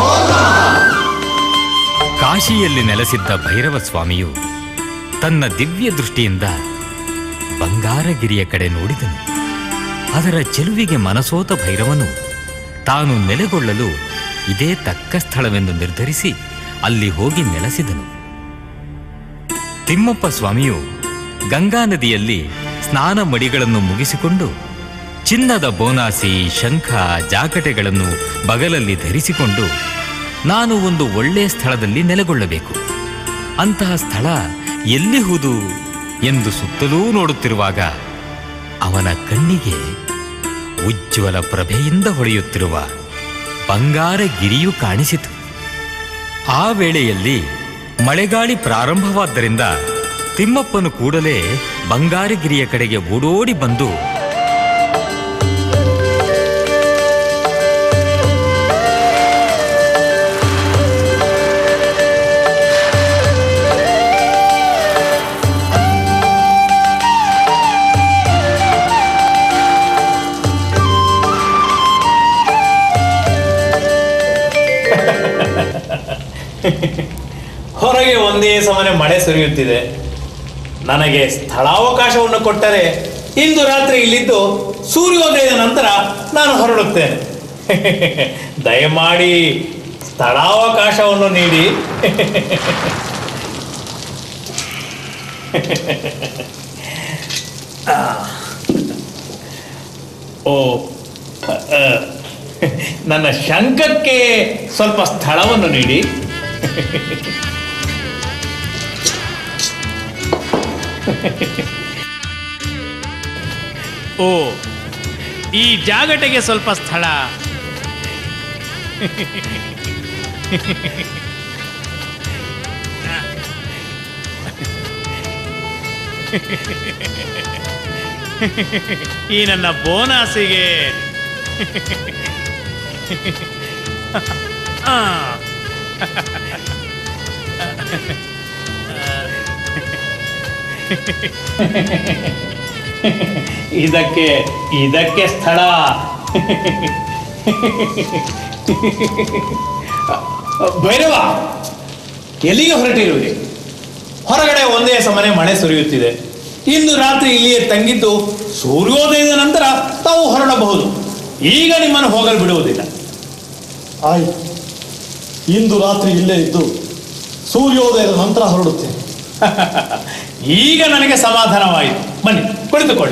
ಕಾಶಿಯಲ್ಲಿ ನೆಲೆಸಿದ್ದ ಭೈರವ ಸ್ವಾಮಿಯು ತನ್ನ ದಿವ್ಯ ದೃಷ್ಟಿಯಿಂದ ಬಂಗಾರಗಿರಿಯ ಕಡೆ ನೋಡಿದನು ಅದರ ಚೆಲುವಿಗೆ ಮನಸೋತ ಭೈರವನು ತಾನು ನೆಲೆಗೊಳ್ಳಲು ಇದೇ ತಕ್ಕ ಸ್ಥಳವೆಂದು ನಿರ್ಧರಿಸಿ ಅಲ್ಲಿ ಹೋಗಿ ನೆಲೆಸಿದನು ತಿಮ್ಮಪ್ಪ ಸ್ವಾಮಿಯು ಗಂಗಾ ನದಿಯಲ್ಲಿ ಸ್ನಾನ ಮಡಿಗಳನ್ನು ಮುಗಿಸಿಕೊಂಡು ಚಿನ್ನದ ಬೋನಾಸಿ ಶಂಖ ಜಾಕಟೆಗಳನ್ನು ಬಗಲಲ್ಲಿ ಧರಿಸಿಕೊಂಡು ನಾನು ಒಂದು ಒಳ್ಳೆಯ ಸ್ಥಳದಲ್ಲಿ ನೆಲೆಗೊಳ್ಳಬೇಕು ಅಂತಹ ಸ್ಥಳ ಎಲ್ಲಿಹುದು ಎಂದು ಸುತ್ತಲೂ ನೋಡುತ್ತಿರುವಾಗ ಅವನ ಕಣ್ಣಿಗೆ ಉಜ್ವಲ ಪ್ರಭೆಯಿಂದ ಹೊಳೆಯುತ್ತಿರುವ ಬಂಗಾರ ಗಿರಿಯು ಕಾಣಿಸಿತು ಆ ವೇಳೆಯಲ್ಲಿ ಮಳೆಗಾಳಿ ಪ್ರಾರಂಭವಾದ್ದರಿಂದ ತಿಮ್ಮಪ್ಪನು ಕೂಡಲೇ ಬಂಗಾರಗಿರಿಯ ಕಡೆಗೆ ಓಡೋಡಿ ಬಂದು ಹೊರಗೆ ಒಂದೇ ಸಮನೆ ಮಳೆ ಸುರಿಯುತ್ತಿದೆ ನನಗೆ ಸ್ಥಳಾವಕಾಶವನ್ನು ಕೊಟ್ಟರೆ ಇಂದು ರಾತ್ರಿ ಇಲ್ಲಿದ್ದು ಸೂರ್ಯೋದಯದ ನಂತರ ನಾನು ಹೊರಡುತ್ತೇನೆ ದಯಮಾಡಿ ಸ್ಥಳಾವಕಾಶವನ್ನು ನೀಡಿ ಆ. ಓ ಅ, ನನ್ನ ಶಂಖಕ್ಕೆ ಸ್ವಲ್ಪ ಸ್ಥಳವನ್ನು ನೀಡಿ ಓ ಈ ಜಾಗಟೆಗೆ ಸ್ವಲ್ಪ ಸ್ಥಳ ಈ ನನ್ನ ಬೋನಸಿಗೆ ಆ. ಇದಕ್ಕೆ ಇದಕ್ಕೆ ಸ್ಥಳ ಭೈರವ ಎಲ್ಲಿಗೆ ಹೊರಟಿರುವಿರಿ ಹೊರಗಡೆ ಒಂದೇ ಸಮನೆ ಮಳೆ ಸುರಿಯುತ್ತಿದೆ ಇಂದು ರಾತ್ರಿ ಇಲ್ಲಿಯೇ ತಂಗಿದ್ದು ಸೂರ್ಯೋದಯದ ನಂತರ ತಾವು ಹೊರಡಬಹುದು ಈಗ ನಿಮ್ಮನ್ನು ಹೋಗಲು ಬಿಡುವುದಿಲ್ಲ ಆಯ್ತು ಇಂದು ರಾತ್ರಿ ಇಲ್ಲೇ ಇದ್ದು ಸೂರ್ಯೋದಯದ ನಂತರ ಹೊರಡುತ್ತೇನೆ ಈಗ ನನಗೆ ಸಮಾಧಾನವಾಯಿತು ಬನ್ನಿ ಕುಳಿತುಕೊಳ್ಳಿ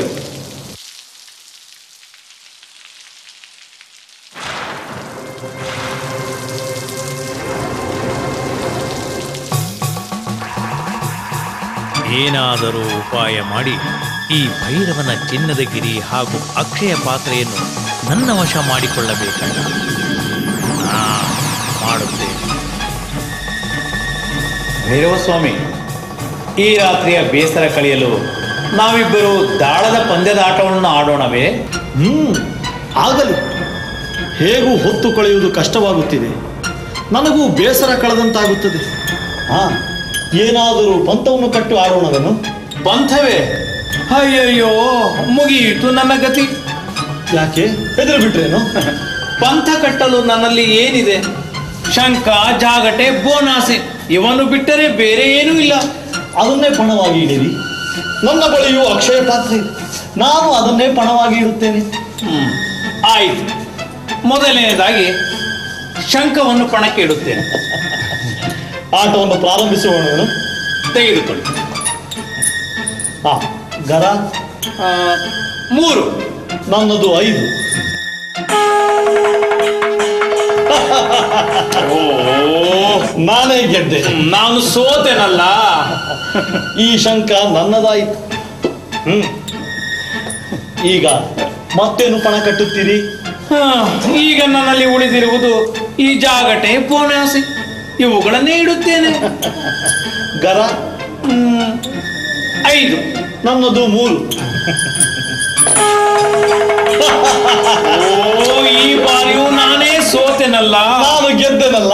ಏನಾದರೂ ಉಪಾಯ ಮಾಡಿ ಈ ಭೈರವನ ಚಿನ್ನದ ಗಿರಿ ಹಾಗೂ ಅಕ್ಷಯ ಪಾತ್ರೆಯನ್ನು ನನ್ನ ವಶ ಮಾಡಿಕೊಳ್ಳಬೇಕಲ್ಲ ಆ, ಮಾಡುತ್ತೇನೆ ಭೈರವ ಸ್ವಾಮಿ ಈ ರಾತ್ರಿಯ ಬೇಸರ ಕಳೆಯಲು ನಾವಿಬ್ಬರು ದಾಳದ ಪಂದ್ಯದ ಆಟವನ್ನು ಆಡೋಣವೇ ಹ್ಮ್ ಆಗಲಿ ಹೇಗೂ ಹೊತ್ತು ಕಳೆಯುವುದು ಕಷ್ಟವಾಗುತ್ತಿದೆ ನನಗೂ ಬೇಸರ ಕಳೆದಂತಾಗುತ್ತದೆ ಹಾ ಏನಾದರೂ ಪಂಥವನ್ನು ಕಟ್ಟು ಆಡೋಣವೇನು ಪಂಥವೇ ಅಯ್ಯಯ್ಯೋ ಮುಗಿಯಿತು ನನ್ನ ಗತಿ ಯಾಕೆ ಹೆದರು ಬಿಟ್ರೇನು ಪಂಥ ಕಟ್ಟಲು ನನ್ನಲ್ಲಿ ಏನಿದೆ ಶಂಕ ಜಾಗಟೆ ಬೋನಾಸೆ ಇವನ್ನು ಬಿಟ್ಟರೆ ಬೇರೆ ಏನೂ ಇಲ್ಲ ಅದನ್ನೇ ಪಣವಾಗಿ ಇಡಿರಿ ನನ್ನ ಬಳಿಯೂ ಅಕ್ಷಯ ಪಾತ್ರ ಇದೆ ನಾನು ಅದನ್ನೇ ಪಣವಾಗಿ ಇಡುತ್ತೇನೆ ಹ್ಮ್ ಆಯಿತು ಮೊದಲನೇದಾಗಿ ಶಂಖವನ್ನು ಪಣಕ್ಕೆ ಇಡುತ್ತೇನೆ ಆಟವನ್ನು ಪ್ರಾರಂಭಿಸುವವನು ತೆಗೆದುಕೊಳ್ಳಿ ಹಾ ಗರ ಆ, ಮೂರು ನನ್ನದು ಐದು ಓ ನಾನೇ ಗೆದ್ದೆ ನಾನು ಸೋತೆನಲ್ಲ ಈ ಶಂಕ ನನ್ನದಾಯಿತು ಹ್ಮ್ ಈಗ ಮತ್ತೇನು ಪಣ ಕಟ್ಟುತ್ತೀರಿ ಹಾ, ಈಗ ನನ್ನಲ್ಲಿ ಉಳಿದಿರುವುದು ಈ ಜಾಗಟೆ ಬೋನಾಸೆ ಇವುಗಳನ್ನೇ ಇಡುತ್ತೇನೆ ಗರ ಹ್ಮ್, ಐದು ನನ್ನದು ಮೂರು ಓ ಈ ಬಾರಿಯೂ ನಾನೇ ಸೋತೆನಲ್ಲ ನಾನು ಗೆದ್ದೆನಲ್ಲ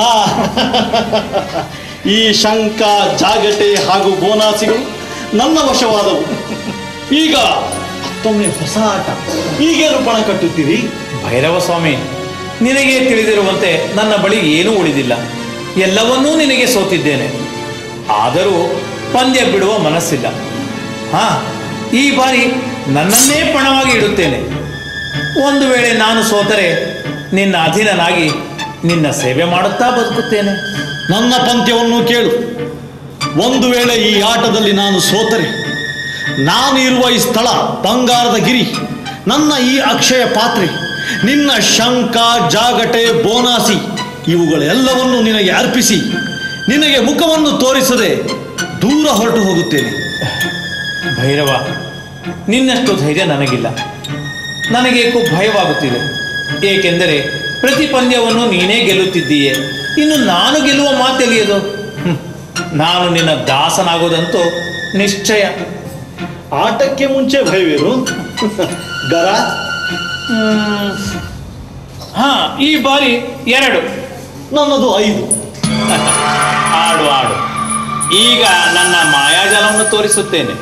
ಈ ಶಂಕ ಜಾಗಟೆ ಹಾಗೂ ಬೋನಾಸಿಗಳು ನನ್ನ ವಶವಾದವು ಈಗ ಮತ್ತೊಮ್ಮೆ ಹೊಸ ಆಟ ಈಗೇನು ಪಣ ಕಟ್ಟುತ್ತೀರಿ ಭೈರವ ಸ್ವಾಮಿ ನಿನಗೆ ತಿಳಿದಿರುವಂತೆ ನನ್ನ ಬಳಿ ಏನೂ ಉಳಿದಿಲ್ಲ ಎಲ್ಲವನ್ನೂ ನಿನಗೆ ಸೋತಿದ್ದೇನೆ ಆದರೂ ಪಂದ್ಯ ಬಿಡುವ ಮನಸ್ಸಿಲ್ಲ ಹಾ ಈ ಬಾರಿ ನನ್ನನ್ನೇ ಪಣವಾಗಿ ಇಡುತ್ತೇನೆ ಒಂದು ವೇಳೆ ನಾನು ಸೋತರೆ ನಿನ್ನ ಅಧೀನನಾಗಿ ನಿನ್ನ ಸೇವೆ ಮಾಡುತ್ತಾ ಬದುಕುತ್ತೇನೆ ನನ್ನ ಪಂದ್ಯವನ್ನು ಕೇಳು ಒಂದು ವೇಳೆ ಈ ಆಟದಲ್ಲಿ ನಾನು ಸೋತರೆ ನಾನು ಇರುವ ಈ ಸ್ಥಳ ಬಂಗಾರದ ಗಿರಿ ನನ್ನ ಈ ಅಕ್ಷಯ ಪಾತ್ರೆ ನಿನ್ನ ಶಂಕ ಜಾಗಟೆ ಬೋನಾಸಿ ಇವುಗಳೆಲ್ಲವನ್ನು ನಿನಗೆ ಅರ್ಪಿಸಿ ನಿನಗೆ ಮುಖವನ್ನು ತೋರಿಸದೆ ದೂರ ಹೊರಟು ಹೋಗುತ್ತೇನೆ ಭೈರವ ನಿನ್ನಷ್ಟು ಧೈರ್ಯ ನನಗಿಲ್ಲ ನನಗೇಕೋ ಭಯವಾಗುತ್ತಿದೆ ಏಕೆಂದರೆ ಪ್ರತಿ ಪಂದ್ಯವನ್ನು ನೀನೇ ಗೆಲ್ಲುತ್ತಿದ್ದೀಯೆ ಇನ್ನು ನಾನು ಗೆಲ್ಲುವ ಮಾತೆಲಿಯದು ಹ್ಮ್. ನಾನು ನಿನ್ನ ದಾಸನಾಗೋದಂತೂ ನಿಶ್ಚಯ ಆಟಕ್ಕೆ ಮುಂಚೆ ಭಯವೇನು ಗರ ಹ್ಮ್. ಹಾ ಈ ಬಾರಿ ಎರಡು ನನ್ನದು ಐದು ಆಡು ಆಡು ಈಗ ನನ್ನ ಮಾಯಾಜಾಲವನ್ನು ತೋರಿಸುತ್ತೇನೆ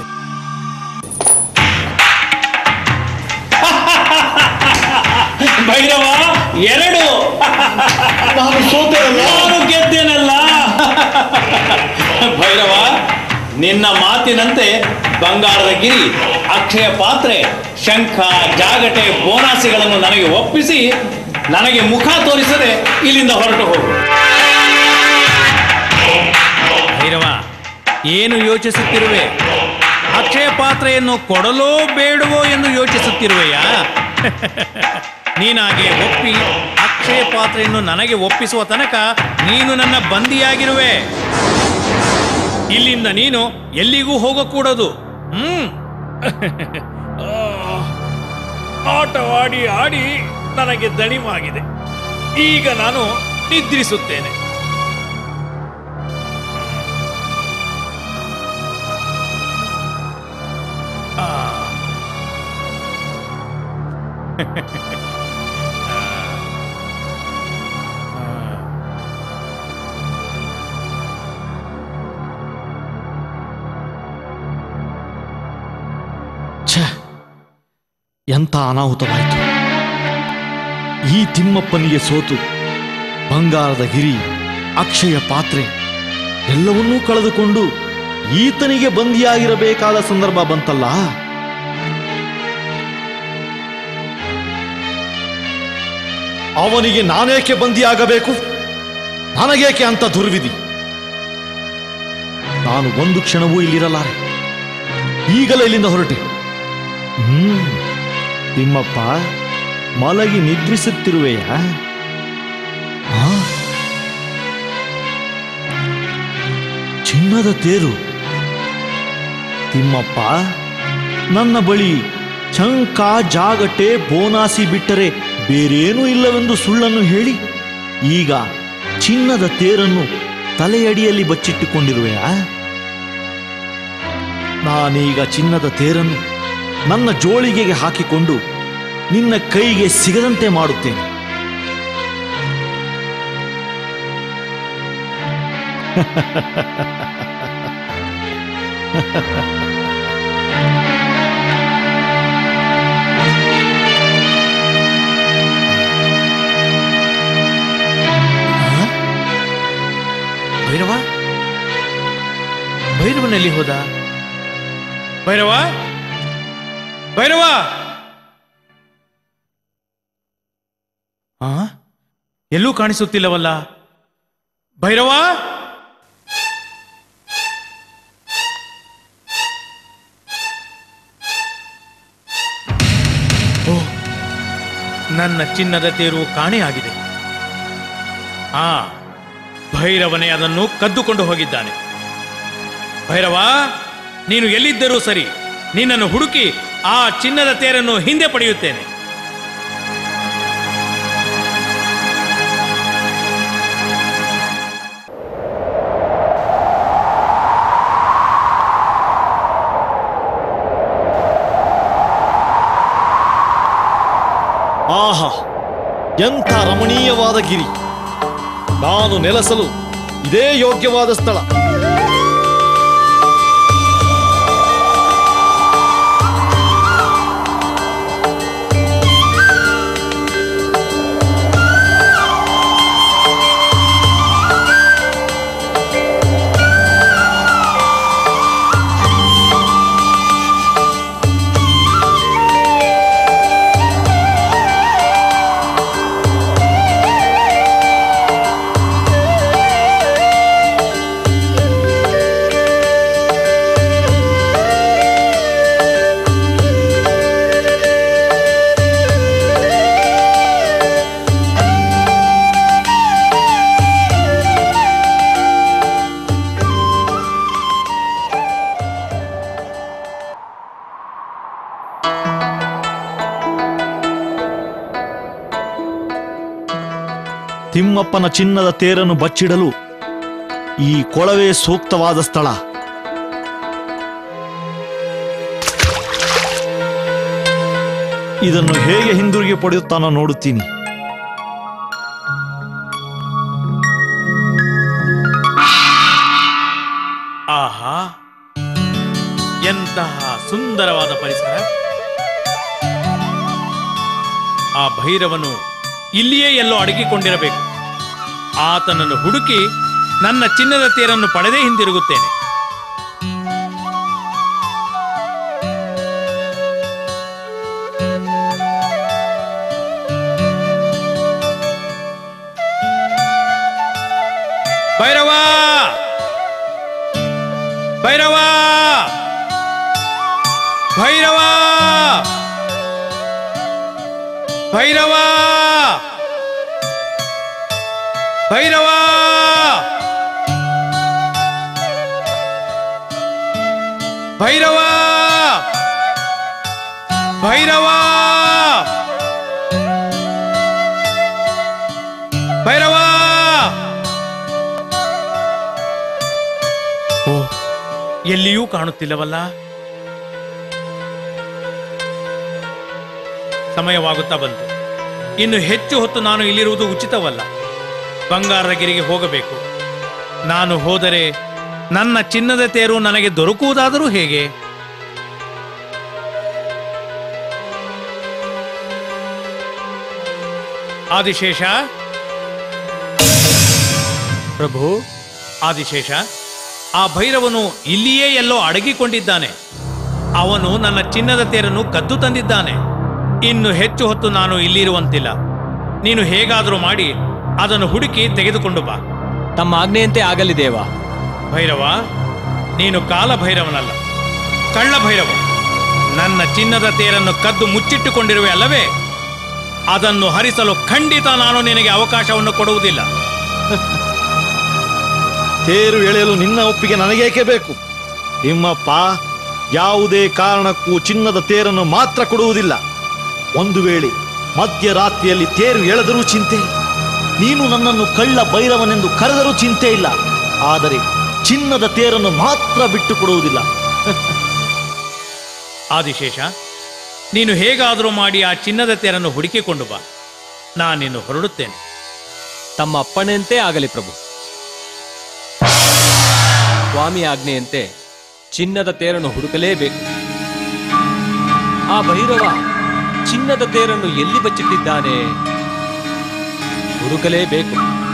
ಭೈರವ ಎರಡು ನಾನು ಸೋತೆನಲ್ಲ ನಾನು ಗೆದ್ದೇನಲ್ಲ ಭೈರವ ನಿನ್ನ ಮಾತಿನಂತೆ ಬಂಗಾರದ ಗಿರಿ ಅಕ್ಷಯ ಪಾತ್ರೆ ಶಂಖ ಜಾಗಟೆ ಬೋನಾಸಿಗಳನ್ನು ನನಗೆ ಒಪ್ಪಿಸಿ ನನಗೆ ಮುಖ ತೋರಿಸದೆ ಇಲ್ಲಿಂದ ಹೊರಟು ಹೋಗು ಭೈರವ ಏನು ಯೋಚಿಸುತ್ತಿರುವೆ ಅಕ್ಷಯ ಪಾತ್ರೆಯನ್ನು ಕೊಡಲೋ ಬೇಡವೋ ಎಂದು ಯೋಚಿಸುತ್ತಿರುವೆಯಾ ನೀನಾಗೆ ಒಪ್ಪಿ ಅಕ್ಷಯ ಪಾತ್ರೆಯನ್ನು ನನಗೆ ಒಪ್ಪಿಸುವ ತನಕ ನೀನು ನನ್ನ ಬಂದಿಯಾಗಿರುವೆ ಇಲ್ಲಿಂದ ನೀನು ಎಲ್ಲಿಗೂ ಹೋಗಕೂಡದು ಹ್ಮ್ ಆಟವಾಡಿ ಆಡಿ ನನಗೆ ದಣಿವಾಗಿದೆ ಈಗ ನಾನು ನಿದ್ರಿಸುತ್ತೇನೆ ಛೆ ಎಂಥ ಅನಾಹುತವಾಯಿತು ಈ ತಿಮ್ಮಪ್ಪನಿಗೆ ಸೋತು ಬಂಗಾರದ ಗಿರಿ ಅಕ್ಷಯ ಪಾತ್ರೆ ಎಲ್ಲವನ್ನೂ ಕಳೆದುಕೊಂಡು ಈತನಿಗೆ ಬಂದಿಯಾಗಿರಬೇಕಾದ ಸಂದರ್ಭ ಬಂತಲ್ಲ ಅವನಿಗೆ ನಾನೇಕೆ ಬಂದಿಯಾಗಬೇಕು ನನಗೇಕೆ ಅಂತ ದುರ್ವಿಧಿ ನಾನು ಒಂದು ಕ್ಷಣವೂ ಇಲ್ಲಿರಲಾರೆ ಈಗಲೇ ಇಲ್ಲಿಂದ ಹೊರಟೆ ಹ್ಮ್ ತಿಮ್ಮಪ್ಪ ಮಲಗಿ ನಿದ್ರಿಸುತ್ತಿರುವೆಯಾ ಆ? ಚಿನ್ನದ ತೇರು ತಿಮ್ಮಪ್ಪ ನನ್ನ ಬಳಿ ಚಂಕ ಜಾಗಟೆ ಬೋನಾಸಿ ಬಿಟ್ಟರೆ ಬೇರೇನೂ ಇಲ್ಲವೆಂದು ಸುಳ್ಳನ್ನು ಹೇಳಿ ಈಗ ಚಿನ್ನದ ತೇರನ್ನು ತಲೆಯಡಿಯಲ್ಲಿ ಬಚ್ಚಿಟ್ಟುಕೊಂಡಿರುವೆಯಾ ನಾನೀಗ ಚಿನ್ನದ ತೇರನ್ನು ನನ್ನ ಜೋಳಿಗೆಗೆ ಹಾಕಿಕೊಂಡು ನಿನ್ನ ಕೈಗೆ ಸಿಗದಂತೆ ಮಾಡುತ್ತೇನೆ ಭೈರವ ಭೈರವನಲ್ಲಿ ಹೋದ ಭೈರವ ಭೈರವ ಆ ಎಲ್ಲೂ ಕಾಣಿಸುತ್ತಿಲ್ಲವಲ್ಲ ಭೈರವ ಓ ನನ್ನ ಚಿನ್ನದ ತೇರು ಕಾಣೆಯಾಗಿದೆ ಆ ಭೈರವನೇ ಅದನ್ನು ಕದ್ದುಕೊಂಡು ಹೋಗಿದ್ದಾನೆ ಭೈರವ ನೀನು ಎಲ್ಲಿದ್ದರೂ ಸರಿ ನಿನ್ನನ್ನು ಹುಡುಕಿ ಆ ಚಿನ್ನದ ತೇರನ್ನು ಹಿಂದೆ ಪಡೆಯುತ್ತೇನೆ ಆಹಾ ಎಂಥ ರಮಣೀಯವಾದ ಗಿರಿ ನಾನು ನೆಲೆಸಲು ಇದೇ ಯೋಗ್ಯವಾದ ಸ್ಥಳ ತಿಮ್ಮಪ್ಪನ ಚಿನ್ನದ ತೇರನ್ನು ಬಚ್ಚಿಡಲು ಈ ಕೊಳವೇ ಸೂಕ್ತವಾದ ಸ್ಥಳ ಇದನ್ನು ಹೇಗೆ ಹಿಂದಿರುಗಿ ಪಡೆಯುತ್ತಾನೋ ನೋಡುತ್ತೀನಿ ಆಹಾ ಎಂತಹ ಸುಂದರವಾದ ಪರಿಸರ ಆ ಭೈರವನು ಇಲ್ಲಿಯೇ ಎಲ್ಲೋ ಅಡಗಿಕೊಂಡಿರಬೇಕು ಆತನನ್ನು ಹುಡುಕಿ ನನ್ನ ಚಿನ್ನದ ತೇರನ್ನು ಪಡೆದೇ ಹಿಂದಿರುಗುತ್ತೇನೆ ಭೈರವ ಭೈರವ ಭೈರವ ಭೈರವ ಭೈರವ ಭೈರವ ಭೈರವ ಭೈರವ ಓ ಎಲ್ಲಿಯೂ ಕಾಣುತ್ತಿಲ್ಲವಲ್ಲ ಸಮಯವಾಗುತ್ತಾ ಬಂತು ಇನ್ನು ಹೆಚ್ಚು ಹೊತ್ತು ನಾನು ಇಲ್ಲಿರುವುದು ಉಚಿತವಲ್ಲ ಬಂಗಾರದ ಗಿರಿಗೆ ಹೋಗಬೇಕು ನಾನು ಹೋದರೆ ನನ್ನ ಚಿನ್ನದ ತೇರು ನನಗೆ ದೊರಕುವುದಾದರೂ ಹೇಗೆ ಆದಿಶೇಷ ಪ್ರಭು ಆದಿಶೇಷ ಆ ಭೈರವನು ಇಲ್ಲಿಯೇ ಎಲ್ಲೋ ಅಡಗಿಕೊಂಡಿದ್ದಾನೆ ಅವನು ನನ್ನ ಚಿನ್ನದ ತೇರನ್ನು ಕದ್ದು ತಂದಿದ್ದಾನೆ ಇನ್ನು ಹೆಚ್ಚು ಹೊತ್ತು ನಾನು ಇಲ್ಲಿರುವಂತಿಲ್ಲ ನೀನು ಹೇಗಾದರೂ ಮಾಡಿ ಅದನ್ನು ಹುಡುಕಿ ತೆಗೆದುಕೊಂಡು ಬಾ ತಮ್ಮ ಆಜ್ಞೆಯಂತೆ ಆಗಲಿ ದೇವ ಭೈರವ ನೀನು ಕಾಲ ಭೈರವನಲ್ಲ ಕಳ್ಳ ಭೈರವ ನನ್ನ ಚಿನ್ನದ ತೇರನ್ನು ಕದ್ದು ಮುಚ್ಚಿಟ್ಟುಕೊಂಡಿರುವೆ ಅಲ್ಲವೇ ಅದನ್ನು ಹರಿಸಲು ಖಂಡಿತ ನಾನು ನಿನಗೆ ಅವಕಾಶವನ್ನು ಕೊಡುವುದಿಲ್ಲ ತೇರು ಎಳೆಯಲು ನಿನ್ನ ಒಪ್ಪಿಗೆ ನನಗೇಕೆ ಬೇಕು ತಿಮ್ಮಪ್ಪ ಯಾವುದೇ ಕಾರಣಕ್ಕೂ ಚಿನ್ನದ ತೇರನ್ನು ಮಾತ್ರ ಕೊಡುವುದಿಲ್ಲ ಒಂದು ವೇಳೆ ಮಧ್ಯರಾತ್ರಿಯಲ್ಲಿ ತೇರು ಎಳೆದರೂ ಚಿಂತೆ ಇಲ್ಲ ನೀನು ನನ್ನನ್ನು ಕಳ್ಳ ಭೈರವನೆಂದು ಕರೆದರೂ ಚಿಂತೆ ಇಲ್ಲ ಆದರೆ ಚಿನ್ನದ ತೇರನ್ನು ಮಾತ್ರ ಬಿಟ್ಟು ಕೊಡುವುದಿಲ್ಲ ಆದಿಶೇಷ ನೀನು ಹೇಗಾದರೂ ಮಾಡಿ ಆ ಚಿನ್ನದ ತೇರನ್ನು ಹುಡುಕಿಕೊಂಡು ಬಾ ನಾನಿನ್ನು ಹೊರಡುತ್ತೇನೆ ತಮ್ಮ ಅಪ್ಪಣೆಯಂತೆ ಆಗಲಿ ಪ್ರಭು ಸ್ವಾಮಿ ಆಜ್ಞೆಯಂತೆ ಚಿನ್ನದ ತೇರನ್ನು ಹುಡುಕಲೇಬೇಕು ಆ ಭೈರವ ಚಿನ್ನದ ತೇರನ್ನು ಎಲ್ಲಿ ಬಚ್ಚಿಟ್ಟಿದ್ದಾನೆ ಹುಡುಕಲೇಬೇಕು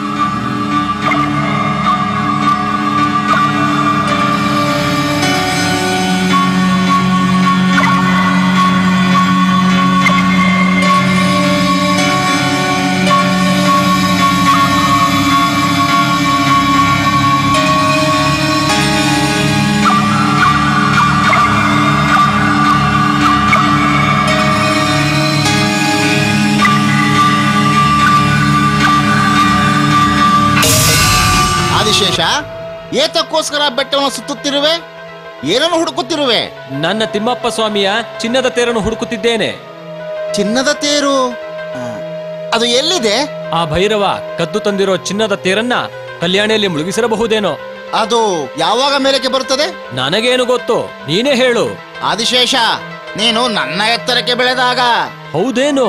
ಆದಿಶೇಷ ಏತಕ್ಕೋಸ್ಕರ ಬೆಟ್ಟವನ್ನು ಸುತ್ತುತ್ತಿರುವೆ ಏನನ್ನು ಹುಡುಕುತ್ತಿರುವೆ ನನ್ನ ತಿಮ್ಮಪ್ಪ ಸ್ವಾಮಿಯ ಚಿನ್ನದ ತೇರನ್ನು ಹುಡುಕುತ್ತಿದ್ದೇನೆ ಚಿನ್ನದ ತೇರು ಆ, ಅದು ಎಲ್ಲಿದೆ ಆ ಭೈರವ ಕದ್ದು ತಂದಿರೋ ಚಿನ್ನದ ತೇರನ್ನ ಕಲ್ಯಾಣಿಯಲ್ಲಿ ಮುಳುಗಿಸಿರಬಹುದೇನೋ ಅದು ಯಾವಾಗ ಮೇಲಕ್ಕೆ ಬರುತ್ತದೆ ನನಗೇನು ಗೊತ್ತು ನೀನೇ ಹೇಳು ಆದಿಶೇಷ ನೀನು ನನ್ನ ಎತ್ತರಕ್ಕೆ ಬೆಳೆದಾಗ ಹೌದೇನು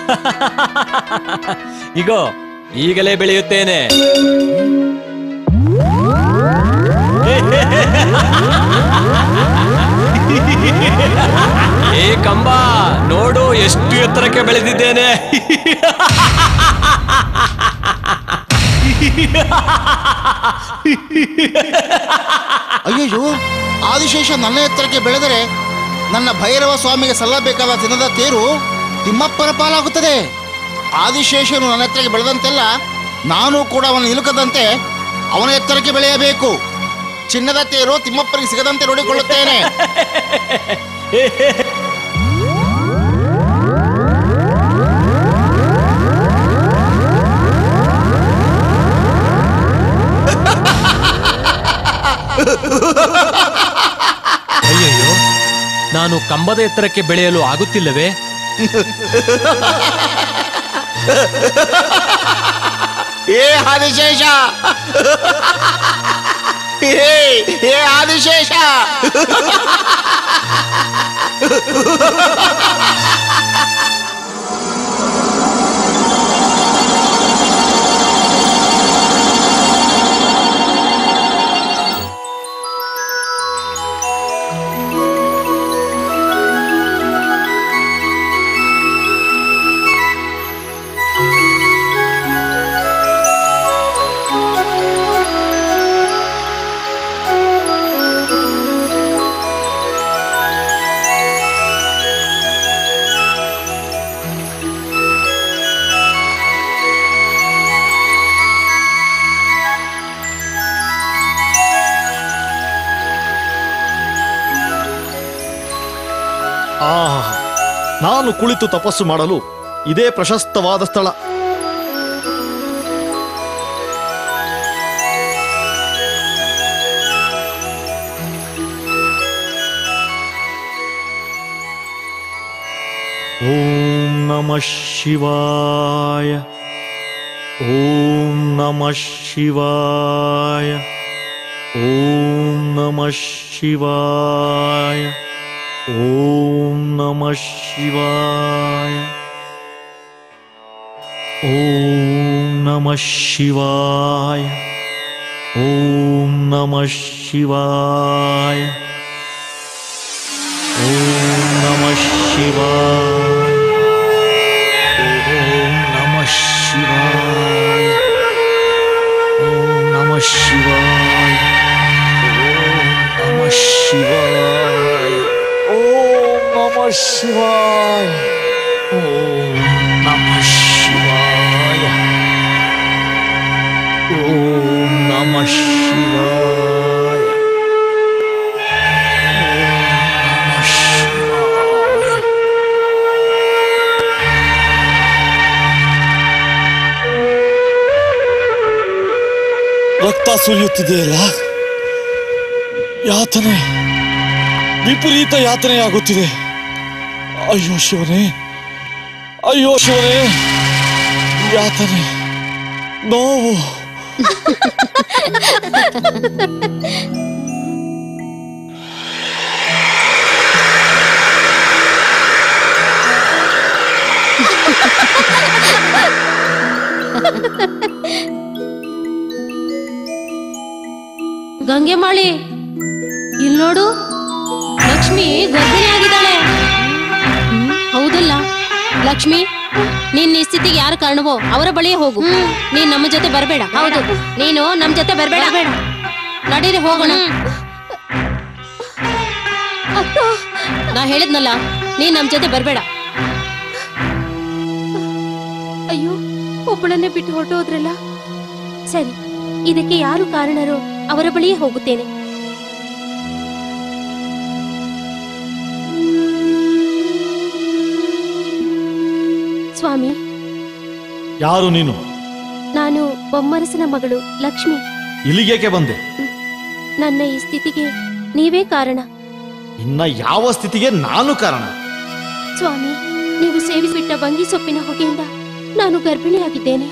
ಇಗೋ ಈಗಲೇ ಬೆಳೆಯುತ್ತೇನೆ ಏ ಕಂಬ ನೋಡು ಎಷ್ಟು ಎತ್ತರಕ್ಕೆ ಬೆಳೆದಿದ್ದೇನೆ ಅಯ್ಯಯ್ಯೋ ಆದಿಶೇಷ ನನ್ನ ಎತ್ತರಕ್ಕೆ ಬೆಳೆದರೆ ನನ್ನ ಭೈರವ ಸ್ವಾಮಿಗೆ ಸಲ್ಲಬೇಕಾದ ಚಿನ್ನದ ತೇರು ತಿಮ್ಮಪ್ಪನ ಪಾಲಾಗುತ್ತದೆ ಆದಿಶೇಷನು ನನ್ನ ಎತ್ತರಕ್ಕೆ ಬೆಳೆದಂತೆಲ್ಲ ನಾನು ಕೂಡ ಅವನ ನಿಲುಕದಂತೆ ಅವನ ಎತ್ತರಕ್ಕೆ ಬೆಳೆಯಬೇಕು ಚಿನ್ನದ ತೇರು ತಿಮ್ಮಪ್ಪನಿಗೆ ಸಿಗದಂತೆ ನೋಡಿಕೊಳ್ಳುತ್ತೇನೆ ಅಯ್ಯಯ್ಯೋ ನಾನು ಕಂಬದ ಎತ್ತರಕ್ಕೆ ಬೆಳೆಯಲು ಆಗುತ್ತಿಲ್ಲವೇ ಏ ಆದಿಶೇಷ ಏ ಏ ಆದಿಶೇಷ ಆಹಾ ನಾನು ಕುಳಿತು ತಪಸ್ಸು ಮಾಡಲು ಇದೇ ಪ್ರಶಸ್ತವಾದ ಸ್ಥಳ ಓಂ ನಮಃ ಶಿವಾಯ ಓಂ ನಮಃ ಶಿವಾಯ ಓಂ ನಮಃ ಶಿವಾಯ ಓಂ ನಮಃ ಶಿವಾಯ ಓಂ ನಮಃ ಶಿವಾಯ ಓಂ ನಮಃ ಶಿವಾಯ ಓಂ ನಮಃ ಶಿವಾಯ ಓಂ ನಮಃ ಶಿವಾಯ ಓಂ ನಮಃ ಶಿವಾಯ ಓಂ ನಮಃ ಶಿವಾಯ ಓಂ ನಮಃ ಶಿವಾಯ ಓಂ ನಮಃ ಶಿವಾಯ ಓಂ ನಮಃ ಶಿವಾಯ ನಮಃ ಶಿವಾಯ ರಕ್ತ ಸುರಿಯುತ್ತಿದೆಯಲ್ಲ ಯಾತನೆ ವಿಪರೀತ ಯಾತನೆಯಾಗುತ್ತಿದೆ ಅಯ್ಯೋ ಶಿವನೇ ಅಯ್ಯೋ ಶಿವನೇ ಯಾತನೆ ನೋವು ಗಂಗೆ ಮಾಳಿ ಇಲ್ ನೋಡು ಲಕ್ಷ್ಮಿ ಗರ್ಭಿಣಿಯಾಗಿದ್ದಾಳೆ ಹ್ಮ್, ಹೌದಲ್ಲ ಲಕ್ಷ್ಮಿ ನೀನ್ ಈ ಸ್ಥಿತಿಗೆ ಯಾರು ಕಾರಣವೋ ಅವರ ಬಳಿಯೇ ಹೋಗು ನೀನ್ ನಮ್ಮ ಜೊತೆ ಬರಬೇಡ ಹೌದು ನೀನು ನಮ್ ಜೊತೆ ಬರಬೇಡ ಬೇಡ ನಡೀರಿ ಹೋಗೋಣ ನಾ ಹೇಳಿದ್ನಲ್ಲ ನೀನ್ ನಮ್ ಜೊತೆ ಬರಬೇಡ ಅಯ್ಯೋ ಒಬ್ಬಳನ್ನೇ ಬಿಟ್ಟು ಹೊರಟೋದ್ರಲ್ಲ ಸರಿ ಇದಕ್ಕೆ ಯಾರು ಕಾರಣರೋ ಅವರ ಬಳಿಯೇ ಹೋಗುತ್ತೇನೆ ಸ್ವಾಮಿ ಯಾರು ನೀನು ನಾನು ಬೊಮ್ಮರಸನ ಮಗಳು ಲಕ್ಷ್ಮಿ ಇಲ್ಲಿಗೇಕೆ ಬಂದೆ ನನ್ನ ಈ ಸ್ಥಿತಿಗೆ ನೀವೇ ಕಾರಣ ಇನ್ನ ಯಾವ ಸ್ಥಿತಿಗೆ ನಾನು ಕಾರಣ ಸ್ವಾಮಿ ನೀವು ಸೇವಿಸಿಬಿಟ್ಟ ಬಂಗಿ ಸೊಪ್ಪಿನ ಹೊಗೆಯಿಂದ ನಾನು ಗರ್ಭಿಣಿಯಾಗಿದ್ದೇನೆ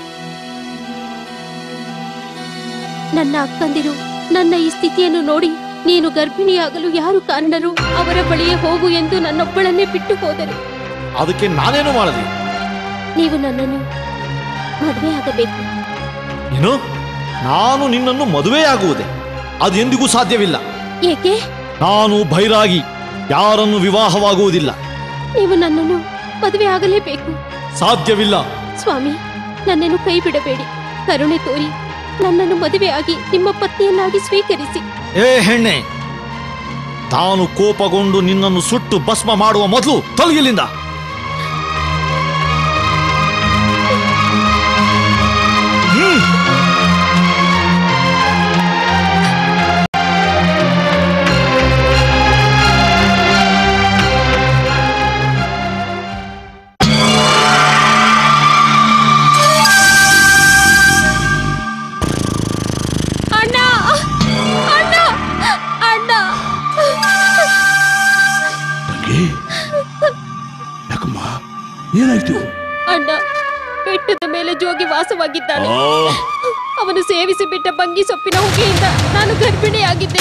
ನನ್ನ ಅಕ್ಕಂದಿರು ನನ್ನ ಈ ಸ್ಥಿತಿಯನ್ನು ನೋಡಿ ನೀನು ಗರ್ಭಿಣಿಯಾಗಲು ಯಾರು ಕಾರಣರು ಅವರ ಬಳಿಯೇ ಹೋಗು ಎಂದು ನನ್ನೊಬ್ಬಳನ್ನೇ ಬಿಟ್ಟು ಹೋದರು ಅದಕ್ಕೆ ನಾನೇನು ಮಾಡಲಿ ನೀವು ನನ್ನನ್ನು ಮದುವೆ ಆಗಬೇಕು ಏನು ನಾನು ನಿನ್ನನ್ನು ಮದುವೆಯಾಗುವುದೇ ಅದು ಎಂದಿಗೂ ಸಾಧ್ಯವಿಲ್ಲ ಏಕೆ ನಾನು ಭೈರಾಗಿ ಯಾರನ್ನು ವಿವಾಹವಾಗುವುದಿಲ್ಲ ನೀವು ನನ್ನನ್ನು ಮದುವೆ ಆಗಲೇಬೇಕು ಸಾಧ್ಯವಿಲ್ಲ ಸ್ವಾಮಿ ನನ್ನನ್ನು ಕೈ ಬಿಡಬೇಡಿ ಕರುಣೆ ತೋರಿ ನನ್ನನ್ನು ಮದುವೆಯಾಗಿ ನಿಮ್ಮ ಪತ್ನಿಯನ್ನಾಗಿ ಸ್ವೀಕರಿಸಿ ಏ ಹೆಣ್ಣೆ ತಾನು ಕೋಪಗೊಂಡು ನಿನ್ನನ್ನು ಸುಟ್ಟು ಭಸ್ಮ ಮಾಡುವ ಮೊದಲು ತೊಲಗಿಲಿಂದ ಹ್ಮ್ ಅಣ್ಣ ಅಣ್ಣ ಅಣ್ಣ ಯಾಕಮ್ಮ ಏನಾಯ್ತು ಅಣ್ಣ ಬೆಟ್ಟದ ಮೇಲೆ ಜೋಗಿ ವಾಸವಾಗಿದ್ದಾನೆ ಅವನು ಸೇವಿಸಿ ಬಿಟ್ಟ ಬಂಗಿ ಸೊಪ್ಪಿನ ಹೊಗೆಯಿಂದ ನಾನು ಗರ್ಭಿಣಿಯಾಗಿದ್ದೆ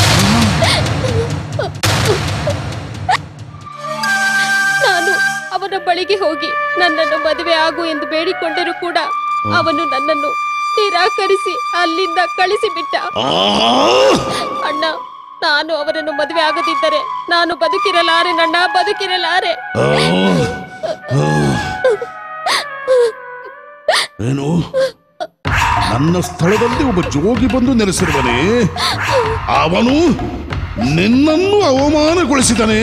ನಾನು ಅವನ ಬಳಿಗೆ ಹೋಗಿ ನನ್ನನ್ನು ಮದುವೆ ಆಗು ಎಂದು ಬೇಡಿಕೊಂಡರೂ ಕೂಡ ಅವನು ನನ್ನನ್ನು ನಿರಾಕರಿಸಿ ಅಲ್ಲಿಂದ ಕಳಿಸಿಬಿಟ್ಟ ಅಣ್ಣ ನಾನು ಅವರನ್ನು ಮದುವೆ ಆಗದಿದ್ದರೆ ನಾನು ಬದುಕಿರಲಾರೆ ನನ್ನ ಬದುಕಿರಲಾರೆ ಏನು ನನ್ನ ಸ್ಥಳದಲ್ಲಿ ಒಬ್ಬ ಜೋಗಿ ಬಂದು ನೆಲೆಸಿರುವನೇ ಅವನು ನಿನ್ನನ್ನು ಅವಮಾನಗೊಳಿಸಿದನೇ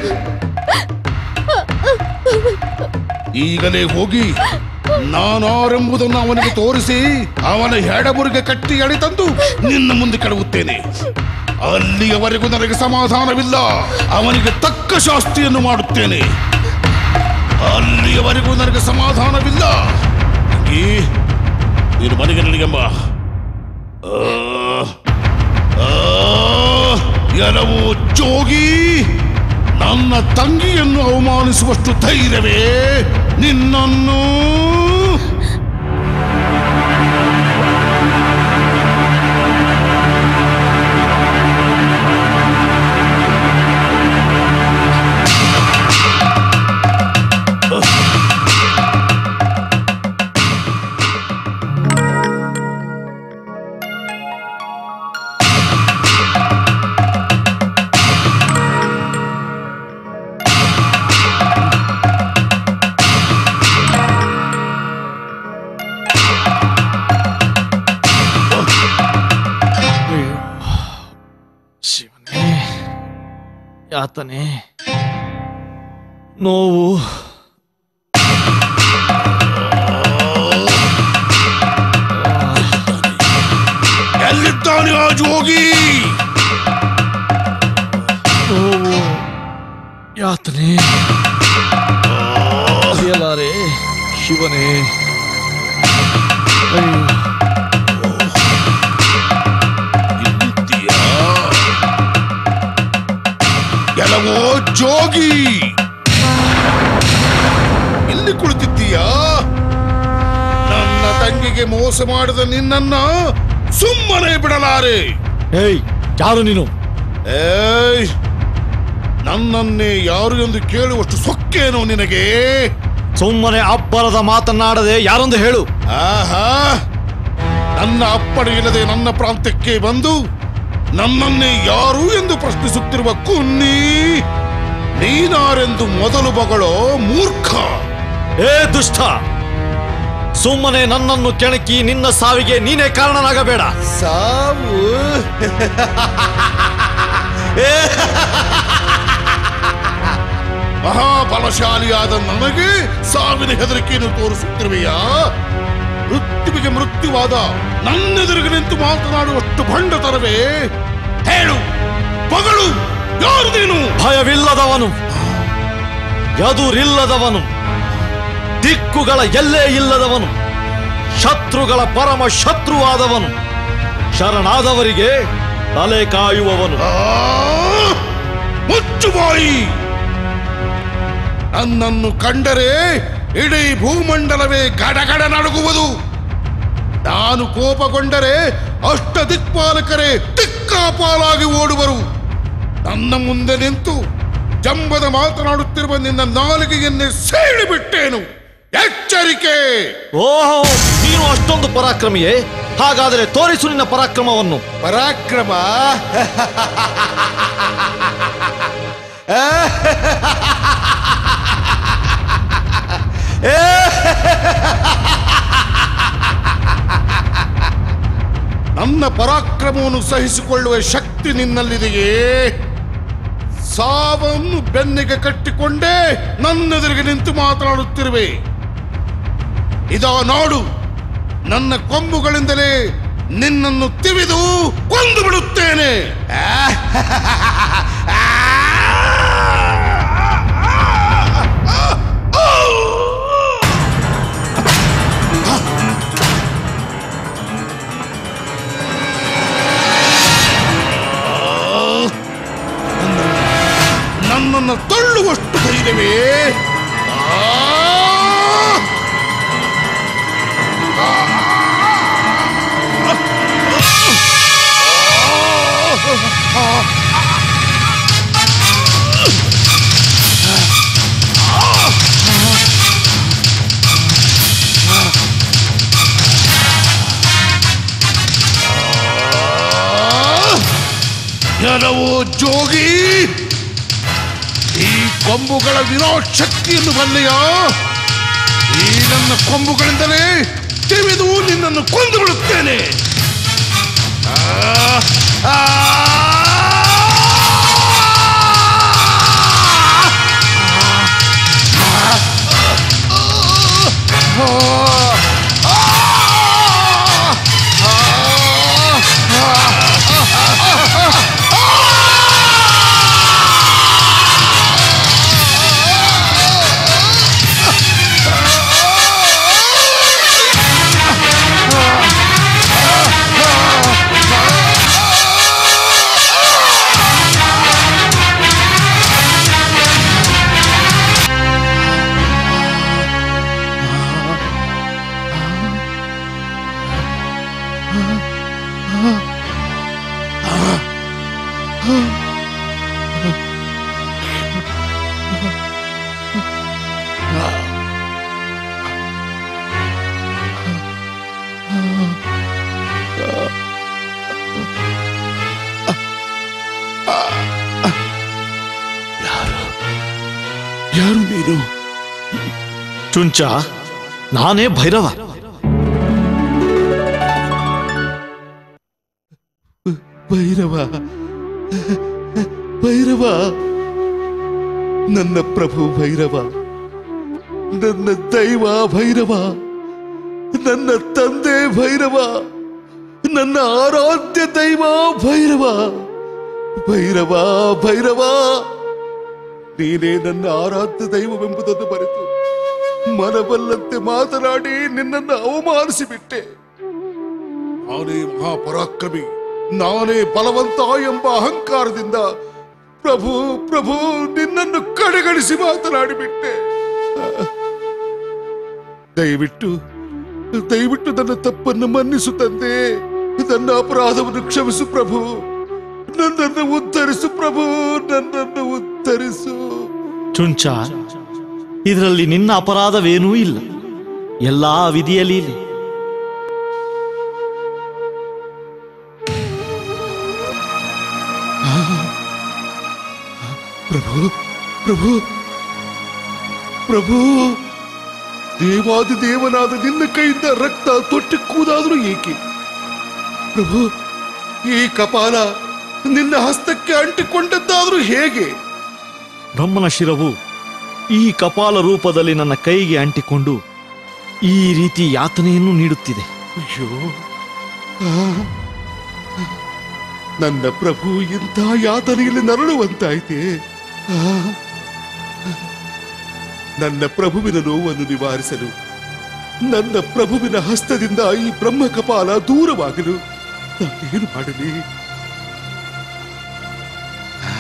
ಈಗಲೇ ಹೋಗಿ ನಾನಾರೆಂಬುದನ್ನು ಅವನಿಗೆ ತೋರಿಸಿ ಅವನ ಹೆಡಬುರಿಗೆ ಕಟ್ಟಿ ಎಳೆತಂದು ನಿನ್ನ ಮುಂದೆ ಕೆಡವುತ್ತೇನೆ ಅಲ್ಲಿಯವರೆಗೂ ನನಗೆ ಸಮಾಧಾನವಿಲ್ಲ ಅವನಿಗೆ ತಕ್ಕ ಶಾಸ್ತಿಯನ್ನು ಮಾಡುತ್ತೇನೆ ಅಲ್ಲಿಯವರೆಗೂ ನನಗೆ ಸಮಾಧಾನವಿಲ್ಲ ಈ ನೀನು ಮನೆಗೆ ನನಗೆಂಬ ಎಲ್ಲವೂ ಜೋಗಿ ನನ್ನ ತಂಗಿಯನ್ನು ಅವಮಾನಿಸುವಷ್ಟು ಧೈರ್ಯವೇ ನಿನ್ನನ್ನು ಶಿವನೇ ಯಾತನೆ ನೋವು ಎಲ್ಲಿದ್ದಾನೆ ಆ ಜೋಗಿ ನೋವು ಯಾತನೆ ಅರಿಯಲಾರೆ ಶಿವನೇ ಅಯ್ಯೋ ಎಲ್ಲವೋ ಜೋಗಿ ಇಲ್ಲಿ ಕುಳಿತಿದ್ದೀಯಾ ನನ್ನ ತಂಗಿಗೆ ಮೋಸ ಮಾಡಿದ ನಿನ್ನನ್ನ ಸುಮ್ಮನೆ ಬಿಡಲಾರೆ ಏಯ್ ಯಾರು ನೀನು ಏಯ್ ನನ್ನನ್ನೇ ಯಾರು ಎಂದು ಕೇಳುವಷ್ಟು ಸೊಕ್ಕೇನೋ ನಿನಗೆ ಸುಮ್ಮನೆ ಅಬ್ಬರದ ಮಾತನ್ನಾಡದೆ ಯಾರೊಂದು ಹೇಳು ಆಹಾ ನನ್ನ ಅಪ್ಪಣೆ ಇಲ್ಲದೆ ನನ್ನ ಪ್ರಾಂತ್ಯಕ್ಕೆ ಬಂದು ನನ್ನನ್ನೇ ಯಾರು ಎಂದು ಪ್ರಶ್ನಿಸುತ್ತಿರುವ ಕುನ್ನಿ ನೀನಾರೆಂದು ಮೊದಲು ಬಗಳೋ ಮೂರ್ಖ ಏ ದುಷ್ಟ ಸುಮ್ಮನೆ ನನ್ನನ್ನು ಕೆಣಕಿ ನಿನ್ನ ಸಾವಿಗೆ ನೀನೇ ಕಾರಣನಾಗಬೇಡ ಸಾವು ಮಹಾಬಲಶಾಲಿಯಾದ ನನಗೆ ಸಾವಿನ ಹೆದರಿಕೆಯನ್ನು ತೋರಿಸುತ್ತಿರುವೆಯಾ ಮೃತ್ಯುವಿಗೆ ಮೃತ್ಯುವಾದ ನನ್ನೆದುರಿಗೆ ನಿಂತು ಮಾತನಾಡುವಷ್ಟು ಭಂಡತರವೇ ಹೇಳು ಮಗಳು ಯಾರು ನೀನು ಭಯವಿಲ್ಲದವನು ಎದುರಿಲ್ಲದವನು ದಿಕ್ಕುಗಳ ಎಲ್ಲೇ ಇಲ್ಲದವನು ಶತ್ರುಗಳ ಪರಮ ಶತ್ರುವಾದವನು ಶರಣಾದವರಿಗೆ ತಲೆ ಕಾಯುವವನು ಮುಚ್ಚುಬಾಯಿ ನನ್ನನ್ನು ಕಂಡರೆ ಇಡೀ ಭೂಮಂಡಲವೇ ಗಡಗಡ ನಡುಗುವುದು ನಾನು ಕೋಪಗೊಂಡರೆ ಅಷ್ಟ ದಿಕ್ಪಾಲಕರೇ ದಿಕ್ಕಾಪಾಲಾಗಿ ಓಡುವರು ನನ್ನ ಮುಂದೆ ನಿಂತು ಜಂಬದ ಮಾತನಾಡುತ್ತಿರುವ ನಿನ್ನ ನಾಲಿಗೆಯನ್ನೇ ಸೀಳಿಬಿಟ್ಟೇನು ಎಚ್ಚರಿಕೆ ಓಹೋ ನೀನು ಅಷ್ಟೊಂದು ಪರಾಕ್ರಮಿಯೇ ಹಾಗಾದರೆ ತೋರಿಸು ನಿನ್ನ ಪರಾಕ್ರಮವನ್ನು ಪರಾಕ್ರಮ ನನ್ನ ಪರಾಕ್ರಮವನ್ನು ಸಹಿಸಿಕೊಳ್ಳುವ ಶಕ್ತಿ ನಿನ್ನಲ್ಲಿದೆಯೇ ಸಾವನ್ನು ಬೆನ್ನಿಗೆ ಕಟ್ಟಿಕೊಂಡೇ ನನ್ನೆದುರಿಗೆ ನಿಂತು ಮಾತನಾಡುತ್ತಿರುವೆ ಇದಾ ನಾಡು ನನ್ನ ಕೊಂಬುಗಳಿಂದಲೇ ನಿನ್ನನ್ನು ತಿವಿದು ಕೊಂದು ಬಿಡುತ್ತೇನೆ ನನ್ನನ್ನು ತಳ್ಳುವಷ್ಟು ಧೈರ್ಯವೇ ಆ! ಕೆಲವು ಜೋಗಿ ಈ ಕೊಂಬುಗಳ ವಿರಾಟ್ ಶಕ್ತಿಯನ್ನು ಬಲ್ಲೆಯ ಈ ನನ್ನ ಕೊಂಬುಗಳಿಂದಲೇ ತಿವಿದು ನಿನ್ನನ್ನು ಕೊಂದು ಬಿಡುತ್ತೇನೆ ಆ, ಆ, ಯಾರು ನೀನು ಚುಂಚ ನಾನೇ ಭೈರವ ಭೈರವ ಭೈರವ ನನ್ನ ಪ್ರಭು ಭೈರವ ನನ್ನ ದೈವ ಭೈರವ ನನ್ನ ತಂದೆ ಭೈರವ ನನ್ನ ಆರಾಧ್ಯ ದೈವ ಭೈರವ ಭೈರವ ಭೈರವ ನೀನೇ ನನ್ನ ಆರಾಧ್ಯ ದೈವವೆಂಬುದನ್ನು ಬರೆತು ಮನಬಲ್ಲಂತೆ ಮಾತನಾಡಿ ನಿನ್ನನ್ನು ಅವಮಾನಿಸಿಬಿಟ್ಟೆ ನಾನೇ ಮಹಾಪರಾಕ್ರಮಿ ನಾನೇ ಬಲವಂತ ಎಂಬ ಅಹಂಕಾರದಿಂದ ಪ್ರಭು ಪ್ರಭು ನಿನ್ನನ್ನು ಕಡೆಗಣಿಸಿ ಮಾತನಾಡಿಬಿಟ್ಟೆ ದಯವಿಟ್ಟು ದಯವಿಟ್ಟು ನನ್ನ ತಪ್ಪನ್ನು ಮನ್ನಿಸು ತಂದೆ ನನ್ನ ಅಪರಾಧವನ್ನು ಕ್ಷಮಿಸು ಪ್ರಭು ನನ್ನನ್ನು ಉದ್ಧರಿಸು ಪ್ರಭು ನನ್ನನ್ನು ಉದ್ಧರಿಸು ಚುಂಚ ಇದರಲ್ಲಿ ನಿನ್ನ ಅಪರಾಧವೇನೂ ಇಲ್ಲ ಎಲ್ಲಾ ವಿಧಿಯಲ್ಲಿ ಇದೆ. ಪ್ರಭು ಪ್ರಭು ಪ್ರಭು ದೇವಾದಿ ದೇವನಾದ ನಿನ್ನ ಕೈಯಿಂದ ರಕ್ತ ತೊಟ್ಟಿಕ್ಕುವುದಾದರೂ ಏಕೆ ಪ್ರಭು ಈ ಕಪಾಲ ನಿನ್ನ ಹಸ್ತಕ್ಕೆ ಅಂಟಿಕೊಂಡದ್ದಾದರೂ ಹೇಗೆ ಬ್ರಹ್ಮನ ಶಿರವು ಈ ಕಪಾಲ ರೂಪದಲ್ಲಿ ನನ್ನ ಕೈಗೆ ಅಂಟಿಕೊಂಡು ಈ ರೀತಿ ಯಾತನೆಯನ್ನು ನೀಡುತ್ತಿದೆ ಅಯ್ಯೋ ಆ, ನನ್ನ ಪ್ರಭು ಇಂಥ ಯಾತನೆಯಲ್ಲಿ ನರಳುವಂತಾಯ್ತೆ ಆ, ನನ್ನ ಪ್ರಭುವಿನ ನೋವನ್ನು ನಿವಾರಿಸಲು ನನ್ನ ಪ್ರಭುವಿನ ಹಸ್ತದಿಂದ ಈ ಬ್ರಹ್ಮ ಕಪಾಲ ದೂರವಾಗಲು ನಾನೇನು ಮಾಡಲಿ ಆ,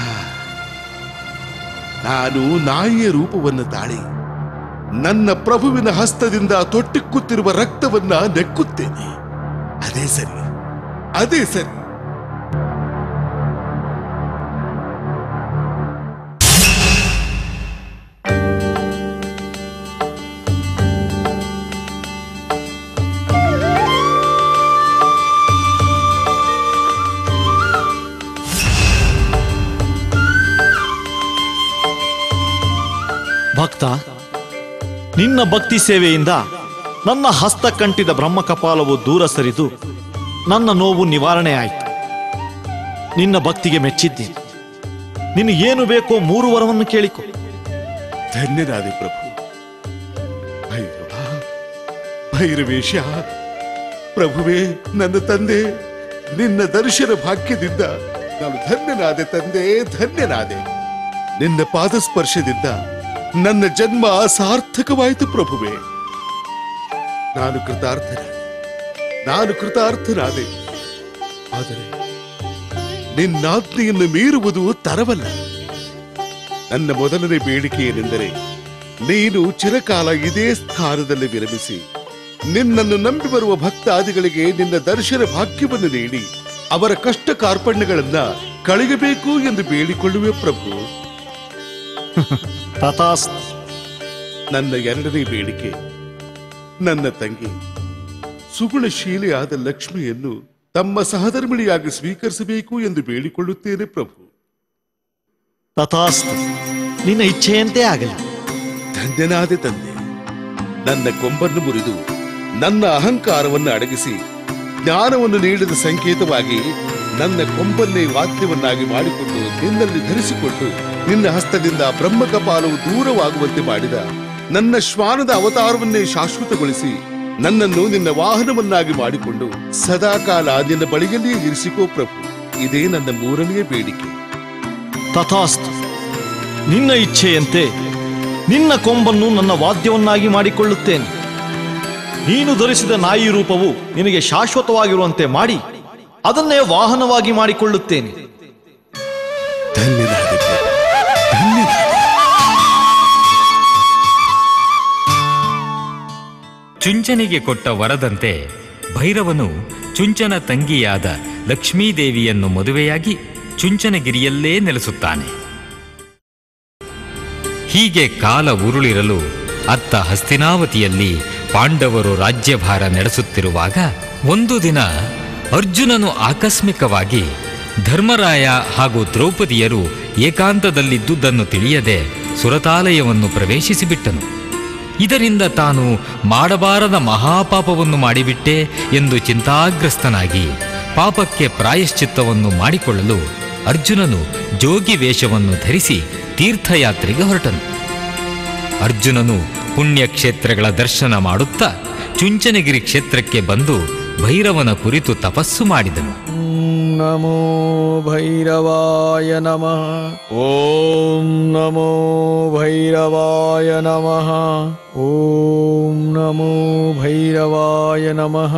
ನಾನು ನಾಯಿಯ ರೂಪವನ್ನು ತಾಳಿ ನನ್ನ ಪ್ರಭುವಿನ ಹಸ್ತದಿಂದ ತೊಟ್ಟಿಕ್ಕುತ್ತಿರುವ ರಕ್ತವನ್ನ ನೆಕ್ಕುತ್ತೇನೆ ಅದೇ ಸರಿ ಅದೇ ಸರಿ ಭಕ್ತ ನಿನ್ನ ಭಕ್ತಿ ಸೇವೆಯಿಂದ ನನ್ನ ಹಸ್ತ ಕಂಟಿದ ಬ್ರಹ್ಮಕಪಾಲವು ದೂರ ಸರಿದು ನನ್ನ ನೋವು ನಿವಾರಣೆ ಆಯಿತು ನಿನ್ನ ಭಕ್ತಿಗೆ ಮೆಚ್ಚಿದ್ದೀನಿ ನಿನಗೇನು ಬೇಕೋ ಮೂರು ವರವನ್ನು ಕೇಳಿಕೊ ಧನ್ಯನಾದೆ ಪ್ರಭು ಭೈರವ ಭೈರವೇಶ ಪ್ರಭುವೇ ನನ್ನ ತಂದೆ ನಿನ್ನ ದರ್ಶನ ಭಾಗ್ಯದಿಂದ ನಾನು ಧನ್ಯನಾದೆ ತಂದೆ ಧನ್ಯನಾದೆ ನಿನ್ನ ಪಾದಸ್ಪರ್ಶದಿಂದ ನನ್ನ ಜನ್ಮ ಸಾರ್ಥಕವಾಯಿತು ಪ್ರಭುವೇ ನಾನು ಕೃತಾರ್ಥನಾದೆ ನಾನು ಕೃತಾರ್ಥನಾದೆ ಆದರೆ ನಿನ್ನಾಜ್ಞೆಯನ್ನು ಮೀರುವುದು ತರವಲ್ಲ ನನ್ನ ಮೊದಲನೇ ಬೇಡಿಕೆ ಏನೆಂದರೆ ನೀನು ಚಿರಕಾಲ ಇದೇ ಸ್ಥಾನದಲ್ಲಿ ವಿರಮಿಸಿ ನಿನ್ನನ್ನು ನಂಬಿ ಬರುವ ಭಕ್ತಾದಿಗಳಿಗೆ ನಿನ್ನ ದರ್ಶನ ಭಾಗ್ಯವನ್ನು ನೀಡಿ ಅವರ ಕಷ್ಟ ಕಾರ್ಪಣ್ಯಗಳನ್ನ ಕಳೆಯಬೇಕು ಎಂದು ಬೇಡಿಕೊಳ್ಳುವೆ ಪ್ರಭು ತಥಾಸ್ತು ನನ್ನ ಎರಡನೇ ಬೇಡಿಕೆ ನನ್ನ ತಂಗಿ ಸುಗುಣಶೀಲೆಯಾದ ಲಕ್ಷ್ಮಿಯನ್ನು ತಮ್ಮ ಸಹಧರ್ಮಿಣಿಯಾಗಿ ಸ್ವೀಕರಿಸಬೇಕು ಎಂದು ಬೇಡಿಕೊಳ್ಳುತ್ತೇನೆ ಪ್ರಭು ತಥಾಸ್ತು ನಿನ್ನ ಇಚ್ಛೆಯಂತೆ ಆಗಲಿ ಧನ್ಯನಾದೆ ತಂದೆ ನನ್ನ ಕೊಂಬನ್ನು ಮುರಿದು ನನ್ನ ಅಹಂಕಾರವನ್ನು ಅಡಗಿಸಿ ಜ್ಞಾನವನ್ನು ನೀಡಿದ ಸಂಕೇತವಾಗಿ ನನ್ನ ಕೊಂಬನ್ನೇ ವಾದ್ಯವನ್ನಾಗಿ ಮಾಡಿಕೊಂಡು ನಿನ್ನಲ್ಲಿ ಧರಿಸಿಕೊಂಡು ನಿನ್ನ ಹಸ್ತದಿಂದ ಬ್ರಹ್ಮಕಪಾಲವು ದೂರವಾಗುವಂತೆ ಮಾಡಿದ ನನ್ನ ಶ್ವಾನದ ಅವತಾರವನ್ನೇ ಶಾಶ್ವತಗೊಳಿಸಿ ನನ್ನನ್ನು ನಿನ್ನ ವಾಹನವನ್ನಾಗಿ ಮಾಡಿಕೊಂಡು ಸದಾಕಾಲ ನಿನ್ನ ಬಳಿಯಲ್ಲಿಯೇ ಇರಿಸಿಕೋ ಪ್ರಭು ಇದೇ ನನ್ನ ಮೂರನೆಯ ಬೇಡಿಕೆ ತಥಾಸ್ತು ನಿನ್ನ ಇಚ್ಛೆಯಂತೆ ನಿನ್ನ ಕೊಂಬನ್ನು ನನ್ನ ವಾದ್ಯವನ್ನಾಗಿ ಮಾಡಿಕೊಳ್ಳುತ್ತೇನೆ ನೀನು ಧರಿಸಿದ ನಾಯಿ ರೂಪವು ನಿನಗೆ ಶಾಶ್ವತವಾಗಿರುವಂತೆ ಮಾಡಿ ಅದನ್ನೇ ವಾಹನವಾಗಿ ಮಾಡಿಕೊಳ್ಳುತ್ತೇನೆ ಧನ್ಯನಾದೆ ಪ್ರಭು. ಚುಂಚನಿಗೆ ಕೊಟ್ಟ ವರದಂತೆ ಭೈರವನು ಚುಂಚನ ತಂಗಿಯಾದ ಲಕ್ಷ್ಮೀದೇವಿಯನ್ನು ಮದುವೆಯಾಗಿ ಚುಂಚನಗಿರಿಯಲ್ಲೇ ನೆಲೆಸುತ್ತಾನೆ ಹೀಗೆ ಕಾಲ ಉರುಳಿರಲು ಅತ್ತ ಹಸ್ತಿನಾವತಿಯಲ್ಲಿ ಪಾಂಡವರು ರಾಜ್ಯಭಾರ ನಡೆಸುತ್ತಿರುವಾಗ ಒಂದು ದಿನ ಅರ್ಜುನನು ಆಕಸ್ಮಿಕವಾಗಿ ಧರ್ಮರಾಯ ಹಾಗೂ ದ್ರೌಪದಿಯರು ಏಕಾಂತದಲ್ಲಿದ್ದುದನ್ನು ತಿಳಿಯದೆ ಸುರತಾಲಯವನ್ನು ಪ್ರವೇಶಿಸಿಬಿಟ್ಟನು ಇದರಿಂದ ತಾನು ಮಾಡಬಾರದ ಮಹಾಪಾಪವನ್ನು ಮಾಡಿಬಿಟ್ಟೆ ಎಂದು ಚಿಂತಾಗ್ರಸ್ತನಾಗಿ ಪಾಪಕ್ಕೆ ಪ್ರಾಯಶ್ಚಿತ್ತವನ್ನು ಮಾಡಿಕೊಳ್ಳಲು ಅರ್ಜುನನು ಜೋಗಿ ವೇಷವನ್ನು ಧರಿಸಿ ತೀರ್ಥಯಾತ್ರೆಗೆ ಹೊರಟನು ಅರ್ಜುನನು ಪುಣ್ಯಕ್ಷೇತ್ರಗಳ ದರ್ಶನ ಮಾಡುತ್ತಾ ಚುಂಚನಗಿರಿ ಕ್ಷೇತ್ರಕ್ಕೆ ಬಂದು ಭೈರವನ ಕುರಿತು ತಪಸ್ಸು ಮಾಡಿದನು ನಮೋ ಭೈರವಾಯ ನಮಃ ಓಂ ನಮೋ ಭೈರವಾಯ ನಮಃ ಓಂ ನಮೋ ಭೈರವಾಯ ನಮಃ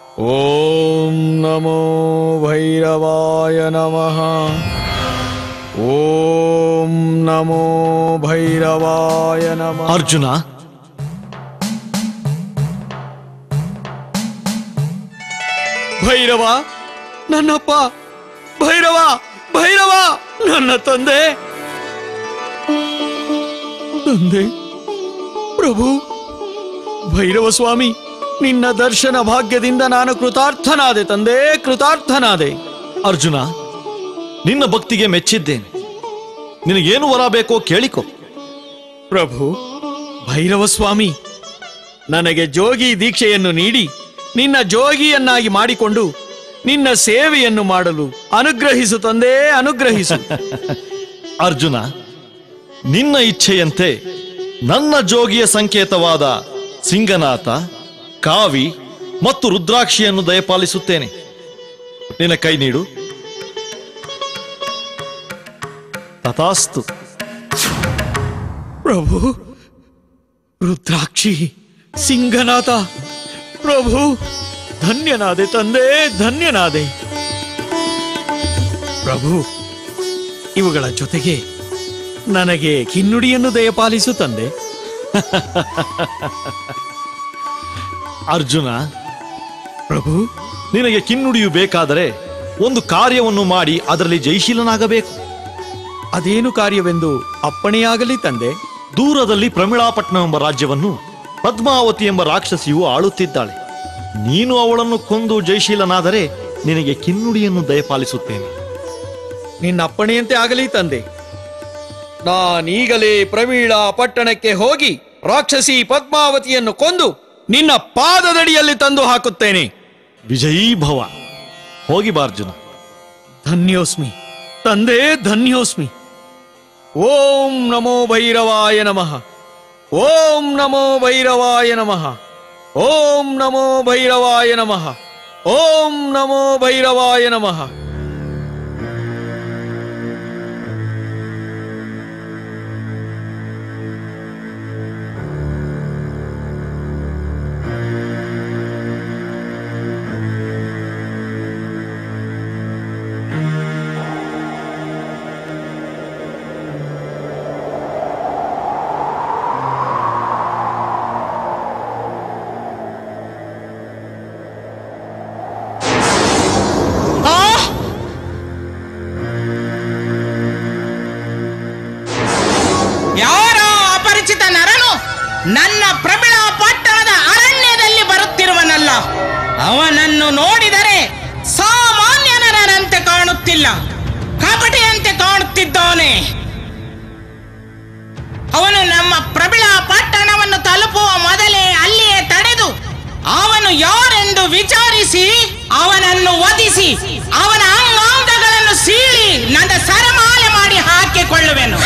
ಓಂ ನಮೋ ಭೈರವಾಯ ನಮಃ ಓಂ ನಮೋ ಭೈರವಾಯ ನಮಃ ಅರ್ಜುನ ಭೈರವ ನನ್ನಪ್ಪ ಭೈರವ ಭೈರವ ನನ್ನ ತಂದೆ ತಂದೆ ಪ್ರಭು ಭೈರವ ಸ್ವಾಮಿ ನಿನ್ನ ದರ್ಶನ ಭಾಗ್ಯದಿಂದ ನಾನು ಕೃತಾರ್ಥನಾದೆ ತಂದೆ ಕೃತಾರ್ಥನಾದೆ ಅರ್ಜುನ ನಿನ್ನ ಭಕ್ತಿಗೆ ಮೆಚ್ಚಿದ್ದೇನೆ ನಿನಗೇನು ವರ ಬೇಕೋ ಕೇಳಿಕೊ ಪ್ರಭು ಭೈರವ ಸ್ವಾಮಿ ನನಗೆ ಜೋಗಿ ದೀಕ್ಷೆಯನ್ನು ನೀಡಿ ನಿನ್ನ ಜೋಗಿಯನ್ನಾಗಿ ಮಾಡಿಕೊಂಡು ನಿನ್ನ ಸೇವೆಯನ್ನು ಮಾಡಲು ಅನುಗ್ರಹಿಸು ತಂದೆ ಅನುಗ್ರಹಿಸು ಅರ್ಜುನ ನಿನ್ನ ಇಚ್ಛೆಯಂತೆ ನನ್ನ ಜೋಗಿಯ ಸಂಕೇತವಾದ ಸಿಂಗನಾಥ ಕಾವಿ ಮತ್ತು ರುದ್ರಾಕ್ಷಿಯನ್ನು ದಯಪಾಲಿಸುತ್ತೇನೆ ನಿನ್ನ ಕೈ ನೀಡು ತಥಾಸ್ತು ಪ್ರಭು ರುದ್ರಾಕ್ಷಿ ಸಿಂಗನಾಥ ಪ್ರಭು ಧನ್ಯನಾದೆ ತಂದೆ ಧನ್ಯನಾದೆ ಪ್ರಭು ಇವುಗಳ ಜೊತೆಗೆ ನನಗೆ ಕಿನ್ನುಡಿಯನ್ನು ದಯಪಾಲಿಸು ತಂದೆ ಅರ್ಜುನ ಪ್ರಭು ನಿನಗೆ ಕಿನ್ನುಡಿಯು ಬೇಕಾದರೆ ಒಂದು ಕಾರ್ಯವನ್ನು ಮಾಡಿ ಅದರಲ್ಲಿ ಜಯಶೀಲನಾಗಬೇಕು ಅದೇನು ಕಾರ್ಯವೆಂದು ಅಪ್ಪಣೆಯಾಗಲಿ ತಂದೆ ದೂರದಲ್ಲಿ ಪ್ರಮಿಳಾಪಟ್ನ ಎಂಬ ರಾಜ್ಯವನ್ನು ಪದ್ಮಾವತಿ ಎಂಬ ರಾಕ್ಷಸಿಯು ಆಳುತ್ತಿದ್ದಾಳೆ ನೀನು ಅವಳನ್ನು ಕೊಂದು ಜಯಶೀಲನಾದರೆ ನಿನಗೆ ಕಿನ್ನುಡಿಯನ್ನು ದಯಪಾಲಿಸುತ್ತೇನೆ ನಿನ್ನ ಅಪ್ಪಣೆಯಂತೆ ಆಗಲಿ ತಂದೆ ನಾನೀಗಲೇ ಪ್ರವೀಳ ಪಟ್ಟಣಕ್ಕೆ ಹೋಗಿ ರಾಕ್ಷಸಿ ಪದ್ಮಾವತಿಯನ್ನು ಕೊಂದು ನಿನ್ನ ಪಾದದಡಿಯಲ್ಲಿ ತಂದು ಹಾಕುತ್ತೇನೆ ವಿಜಯೀ ಭವ ಹೋಗಿ ಬಾರ್ಜುನ ಧನ್ಯೋಸ್ಮಿ ತಂದೆ ಧನ್ಯೋಸ್ಮಿ ಓಂ ನಮೋ ಭೈರವಾಯ ನಮಃ ಓಂ ನಮೋ ಭೈರವಾಯ ನಮಃ ಓಂ ನಮೋ ಭೈರವಾಯ ನಮಃ ಓಂ ನಮೋ ಭೈರವಾಯ ನಮಃ ಯಾರೋ ಅಪರಿಚಿತ ನರನು ನನ್ನ ಪ್ರಬಳ ಪಟ್ಟಣದ ಅರಣ್ಯದಲ್ಲಿ ಬರುತ್ತಿರುವನಲ್ಲ ಅವನನ್ನು ನೋಡಿದರೆ ಸಾಮಾನ್ಯ ನರನಂತೆ ಕಾಣುತ್ತಿಲ್ಲ ಕಪಟಿಯಂತೆ ಕಾಣುತ್ತಿದ್ದಾನೆ ಅವನು ನಮ್ಮ ಪ್ರಬಳ ಪಟ್ಟಣವನ್ನು ತಲುಪುವ ಮೊದಲೇ ಅಲ್ಲಿಯೇ ತಡೆದು ಅವನು ಯಾರೆಂದು ವಿಚಾರಿಸಿ ಅವನನ್ನು ವಧಿಸಿ ಅವನ ಅಂಗಾಂಗಗಳನ್ನು ಸೀಳಿ ನನ್ನ ಸರಮಾಲೆ ಮಾಡಿ ಹಾಕಿಕೊಳ್ಳುವೆನು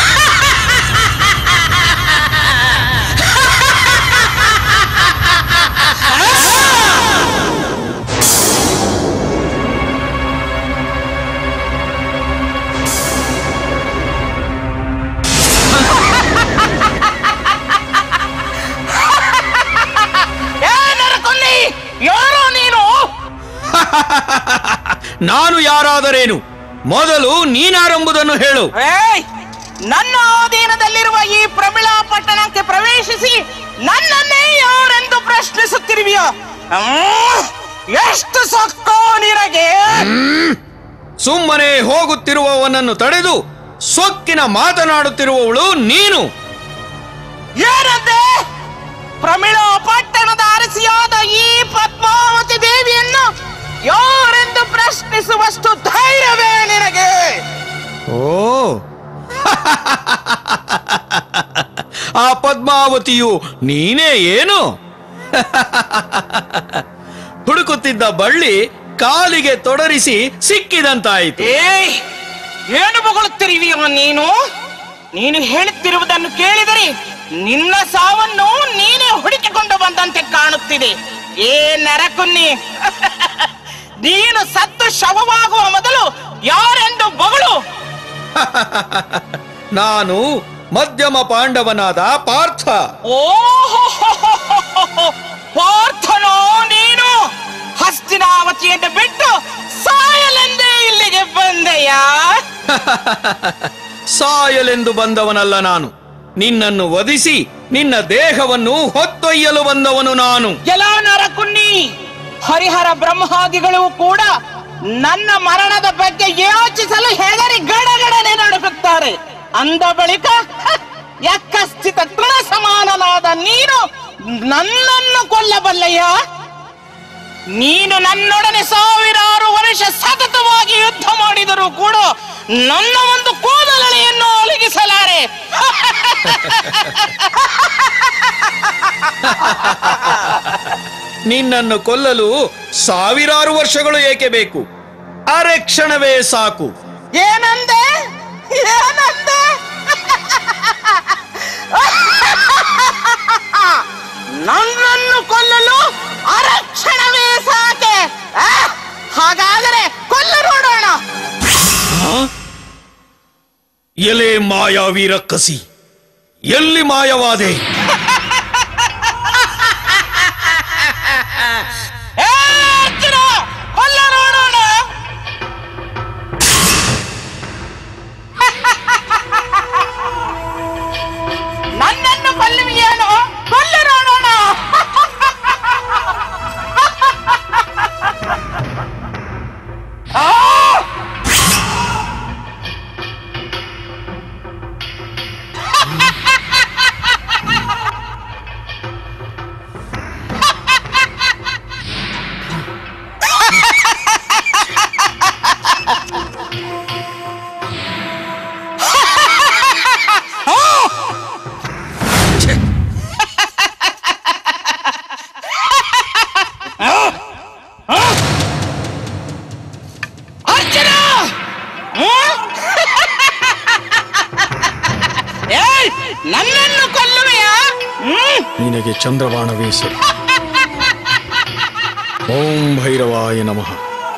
ಏ ನರಕೊಲ್ಲಿ ಯಾರೋ ನೀನು ನಾನು ಯಾರಾದರೇನು ಮೊದಲು ನೀನಾರೆಂಬುದನ್ನು ಹೇಳು ಏಯ್ ನನ್ನ ಅಧೀನದಲ್ಲಿರುವ ಈ ಪ್ರಮಿಳಾ ಪಟ್ಟಣಕ್ಕೆ ಪ್ರವೇಶಿಸಿ ನನ್ನನ್ನೇ ಯಾರೆಂದು ಪ್ರಶ್ನಿಸುತ್ತಿರುವಿಯೋ ಹ್ಮ್, ಎಷ್ಟು ಸೊಕ್ಕೋ ನಿನಗೆ ಸುಮ್ಮನೆ ಹೋಗುತ್ತಿರುವವನನ್ನು ತಡೆದು ಸೊಕ್ಕಿನ ಮಾತನಾಡುತ್ತಿರುವವಳು ನೀನು ಏನಂತೆ ಪ್ರಮಿಳಾ ಪಟ್ಟಣದ ಅರಸಿಯಾದ ಈ ಪದ್ಮಾವತಿ ದೇವಿಯನ್ನು ಯಾರೆಂದು ಪ್ರಶ್ನಿಸುವಷ್ಟು ಧೈರ್ಯವೇ ನಿನಗೆ ಓ ಆ ಪದ್ಮಾವತಿಯು ನೀನೇ ಏನು ಹುಡುಕುತ್ತಿದ್ದ ಬಳ್ಳಿ ಕಾಲಿಗೆ ತೊಡರಿಸಿ ಸಿಕ್ಕಿದಂತಾಯಿತು ಏಯ್ ಏನು ಬೊಗಳುತ್ತಿರುವಿಯೋ ನೀನು ನೀನು ಹೇಳುತ್ತಿರುವುದನ್ನು ಕೇಳಿದರೆ ನಿನ್ನ ಸಾವನ್ನು ನೀನೇ ಹುಡುಕಿಕೊಂಡು ಬಂದಂತೆ ಕಾಣುತ್ತಿದೆ ಏ ನರಕುನ್ನಿ ನೀನು ಸತ್ತು ಶವವಾಗುವ ಮೊದಲು ಯಾರೆಂದು ಬೊಗಳು ನಾನು ಮಧ್ಯಮ ಪಾಂಡವನಾದ ಪಾರ್ಥ ಓಹೋ ಪಾರ್ಥನೋ ನೀನು ಹಸ್ತಿನಾವತಿಯನ್ನು ಬಿಟ್ಟು ಸಾಯಲೆಂದೇ ಇಲ್ಲಿಗೆ ಬಂದೆಯಾ ಸಾಯಲೆಂದು ಬಂದವನಲ್ಲ ನಾನು ನಿನ್ನನ್ನು ವಧಿಸಿ ನಿನ್ನ ದೇಹವನ್ನು ಹೊತ್ತೊಯ್ಯಲು ಬಂದವನು ನಾನು ಎಲ್ಲ ನರಕುನ್ನಿ ಹರಿಹರ ಬ್ರಹ್ಮಾದಿಗಳು ಕೂಡ ನನ್ನ ಮರಣದ ಬಗ್ಗೆ ಯೋಚಿಸಲು ಹೆದರಿ ಗಡಗಡನೆ ನಡುಗುತ್ತಾರೆ ಅಂದ ಬಳಿಕ ಹ, ಯಕ್ಕಸ್ಥಿತ ತೃಣ ಸಮಾನನಾದ ನೀನು ನನ್ನನ್ನು ಕೊಲ್ಲಬಲ್ಲಯ್ಯ ನೀನು ನನ್ನೊಡನೆ ಸಾವಿರಾರು ವರ್ಷ ಸತತವಾಗಿ ಯುದ್ಧ ಮಾಡಿದರೂ ಕೂಡ ನನ್ನ ಒಂದು ಕೂದಲೆಯನ್ನು ಒಲಗಿಸಲಾರೆ ನಿನ್ನನ್ನು ಕೊಲ್ಲಲು ಸಾವಿರಾರು ವರ್ಷಗಳು ಏಕೆ ಬೇಕು ಅರೆ ಕ್ಷಣವೇ ಸಾಕು ಏನಂದೆ ಏನಂದೆ ನನ್ನನ್ನು ಕೊಲ್ಲಲು ಅರಕ್ಷಣವೇ ಸಾಕೆ ಆ? ಹಾಗಾದರೆ ಕೊಲ್ಲ ನೋಡೋಣ ಎಲೆ ಮಾಯಾವಿ ರಕ್ಕಸಿ ಎಲ್ಲಿ ಮಾಯವಾದೆ ಏ, ಅರ್ಜುನ, ಕೊಲ್ಲ ನೋಡೋಣ ನನ್ನನ್ನು ಕೊಲ್ಲುವಿಯೇನು ಕೊಲ್ಲ ನೋಡೋಣ ಆ! ಅರ್ಜುನ ಹ್ಮ್? ಏಯ್, ನನ್ನನ್ನು ಕೊಲ್ಲುವೆಯಾ ಹ್ಮ್? ನಿನಗೆ ಚಂದ್ರಬಾಣವೇ ಸರಿ ಓಂ ಭೈರವಾಯ ನಮಃ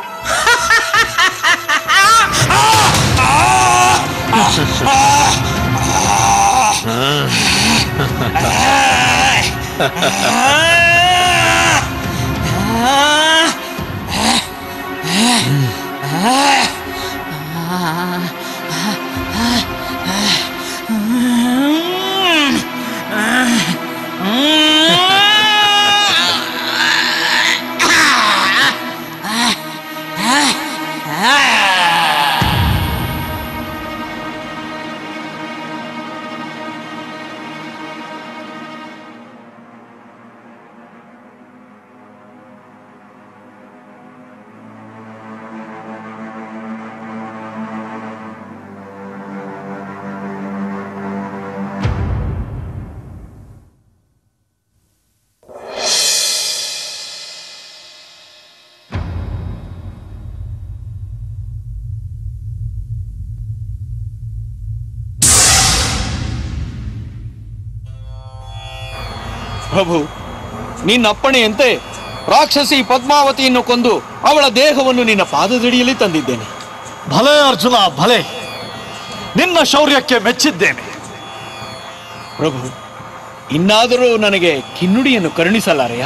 ಪ್ರಭು ನಿನ್ನಪ್ಪಣೆಯಂತೆ ರಾಕ್ಷಸಿ ಪದ್ಮಾವತಿಯನ್ನು ಕೊಂದು ಅವಳ ದೇಹವನ್ನು ನಿನ್ನ ಪಾದದಡಿಯಲ್ಲಿ ತಂದಿದ್ದೇನೆ ಭಲೆ ಅರ್ಜುನ ಭಲೆ ನಿನ್ನ ಶೌರ್ಯಕ್ಕೆ ಮೆಚ್ಚಿದ್ದೇನೆ ಪ್ರಭು ಇನ್ನಾದರೂ ನನಗೆ ಕಿನ್ನುಡಿಯನ್ನು ಕರುಣಿಸಲಾರೆಯಾ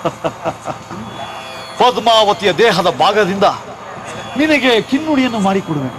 ಪದ್ಮಾವತಿಯ ದೇಹದ ಭಾಗದಿಂದ ನಿನಗೆ ಕಿನ್ನುಡಿಯನ್ನು ಮಾಡಿಕೊಡುವೆ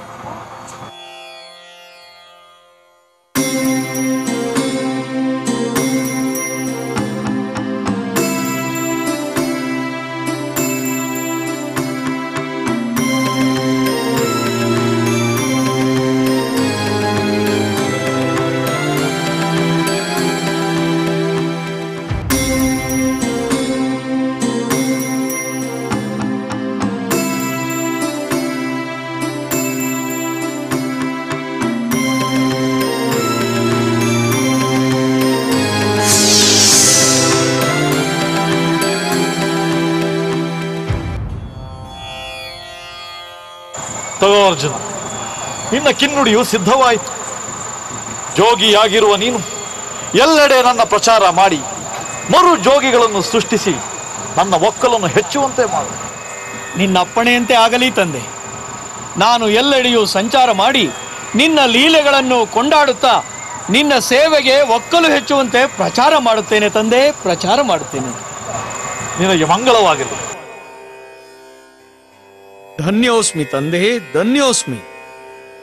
ತಗೋ ಅರ್ಜುನ ನಿನ್ನ ಕಿನ್ನುಡಿಯು ಸಿದ್ಧವಾಯಿತು ಜೋಗಿಯಾಗಿರುವ ನೀನು ಎಲ್ಲೆಡೆ ನನ್ನ ಪ್ರಚಾರ ಮಾಡಿ ಮರು ಜೋಗಿಗಳನ್ನು ಸೃಷ್ಟಿಸಿ ನನ್ನ ಒಕ್ಕಲನ್ನು ಹೆಚ್ಚುವಂತೆ ಮಾಡು ನಿನ್ನ ಅಪ್ಪಣೆಯಂತೆ ಆಗಲಿ ತಂದೆ ನಾನು ಎಲ್ಲೆಡೆಯೂ ಸಂಚಾರ ಮಾಡಿ ನಿನ್ನ ಲೀಲೆಗಳನ್ನು ಕೊಂಡಾಡುತ್ತಾ ನಿನ್ನ ಸೇವೆಗೆ ಒಕ್ಕಲು ಹೆಚ್ಚುವಂತೆ ಪ್ರಚಾರ ಮಾಡುತ್ತೇನೆ ತಂದೆ ಪ್ರಚಾರ ಮಾಡುತ್ತೇನೆ ನಿನಗೆ ಮಂಗಳವಾಗಿರಲಿ ಧನ್ಯೋಸ್ಮಿ ತಂದೆ ಧನ್ಯೋಸ್ಮಿ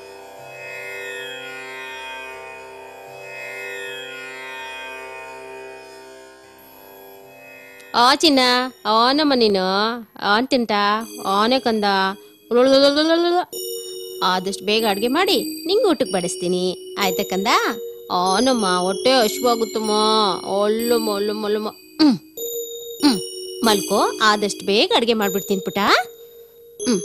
ಆ ಚಿನ್ನ ಆನಮ್ಮ ನೀನು ಆನ್ ತಿಂಟಾ ಆನೆ ಕಂದ ಉಳುಳುಳುಳುಳುಳು. ಆದಷ್ಟು ಬೇಗ ಅಡ್ಗೆ ಮಾಡಿ ನಿಂಗೆ ಊಟಕ್ಕೆ ಬಡಿಸ್ತೀನಿ ಆಯ್ತಾ ಕಂದ ಆನಮ್ಮ ಹೊಟ್ಟೆ ಹಶ್ವಾಗುತ್ತಮ್ಮ ಒಳ್ಳುಮ್ಮ ಒಳ್ಳುಮ್ಮ ಒಳ್ಳುಮ್ಮ ಹ್ಮ್ ಹ್ಮ್ ಮಲ್ಕೋ ಆದಷ್ಟು ಬೇಗ ಅಡ್ಗೆ ಮಾಡ್ಬಿಡ್ತೀನಿ ಪುಟ ಹ್ಮ್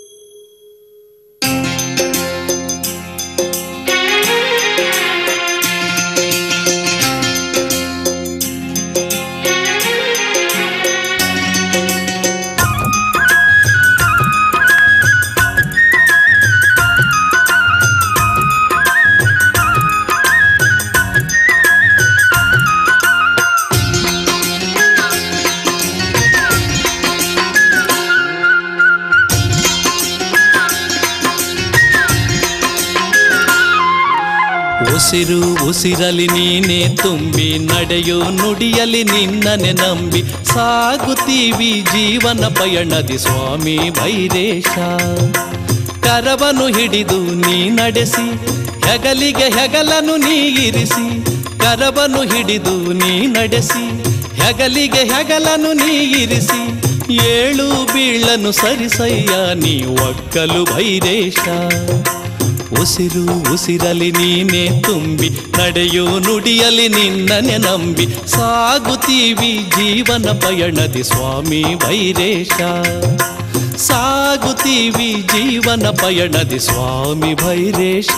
ಉಸಿರು ಉಸಿರಲಿ ನೀನೆ ತುಂಬಿ ನಡೆಯೋ ನುಡಿಯಲಿ ನಿನ್ನನೆ ನಂಬಿ ಸಾಗುತ್ತೀವಿ ಜೀವನ ಪಯಣದಿ ಸ್ವಾಮಿ ಭೈರೇಶ ಕರವನು ಹಿಡಿದು ನೀ ನಡೆಸಿ ಹೆಗಲಿಗೆ ಹೆಗಲನು ನೀ ಇರಿಸಿ ಕರವನು ಹಿಡಿದು ನೀ ನಡೆಸಿ ಹೆಗಲಿಗೆ ಹೆಗಲನು ನೀ ಇರಿಸಿ ಏಳು ಬೀಳನು ಸರಿಸಯ್ಯ ನೀ ಒಕ್ಕಲು ಭೈರೇಶ ಉಸಿರು ಉಸಿರಲಿ ನೀನೆ ತುಂಬಿ ನಡೆಯೋ ನುಡಿಯಲಿ ನಿನ್ನನೆ ನಂಬಿ ಸಾಗುತ್ತೀವಿ ಜೀವನ ಪಯಣದಿ ಸ್ವಾಮಿ ಭೈರೇಶ ಸಾಗುತ್ತೀವಿ ಜೀವನ ಪಯಣದಿ ಸ್ವಾಮಿ ಭೈರೇಶ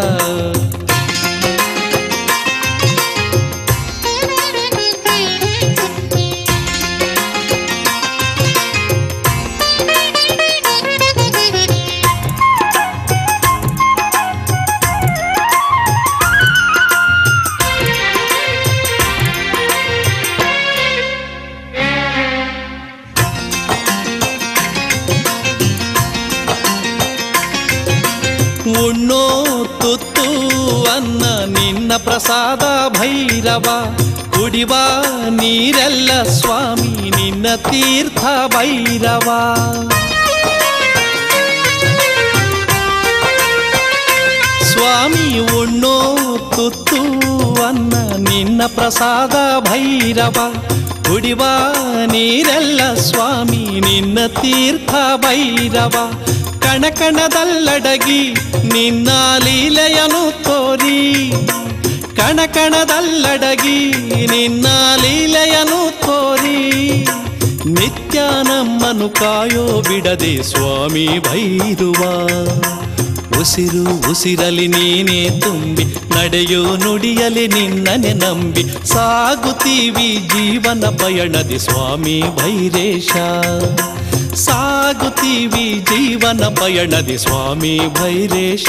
ಉಣ್ಣೋ ತುತ್ತು ಅನ್ನ ನಿನ್ನ ಪ್ರಸಾದ ಭೈರವ ಕುಡಿವ ನೀರೆಲ್ಲ ಸ್ವಾಮಿ ನಿನ್ನ ತೀರ್ಥ ಭೈರವ ಸ್ವಾಮಿ ಉಣ್ಣೋ ತುತ್ತು ಅನ್ನ ನಿನ್ನ ಪ್ರಸಾದ ಭೈರವ ಕುಡಿವ ನೀರೆಲ್ಲ ಸ್ವಾಮಿ ನಿನ್ನ ತೀರ್ಥ ಭೈರವ ಕಣಕಣದಲ್ಲಡಗಿ ನಿನ್ನ ಲೀಲೆಯನು ತೋರಿ ಕಣಕಣದಲ್ಲಡಗಿ ನಿನ್ನ ಲೀಲೆಯನು ತೋರಿ ನಿತ್ಯ ನಮ್ಮನು ಕಾಯೋ ಬಿಡದೆ ಸ್ವಾಮಿ ಭೈರುವ ಉಸಿರು ಉಸಿರಲಿ ನೀನೇ ತುಂಬಿ ನಡೆಯೋ ನುಡಿಯಲಿ ನಿನ್ನನೆ ನಂಬಿ ಸಾಗುತ್ತೀವಿ ಜೀವನ ಪಯಣದಿ ಸ್ವಾಮಿ ಭೈರೇಶ ಸಾಗುತ್ತೀವಿ ಜೀವನ ಪಯಣದಿ ಸ್ವಾಮಿ ಭೈರೇಶ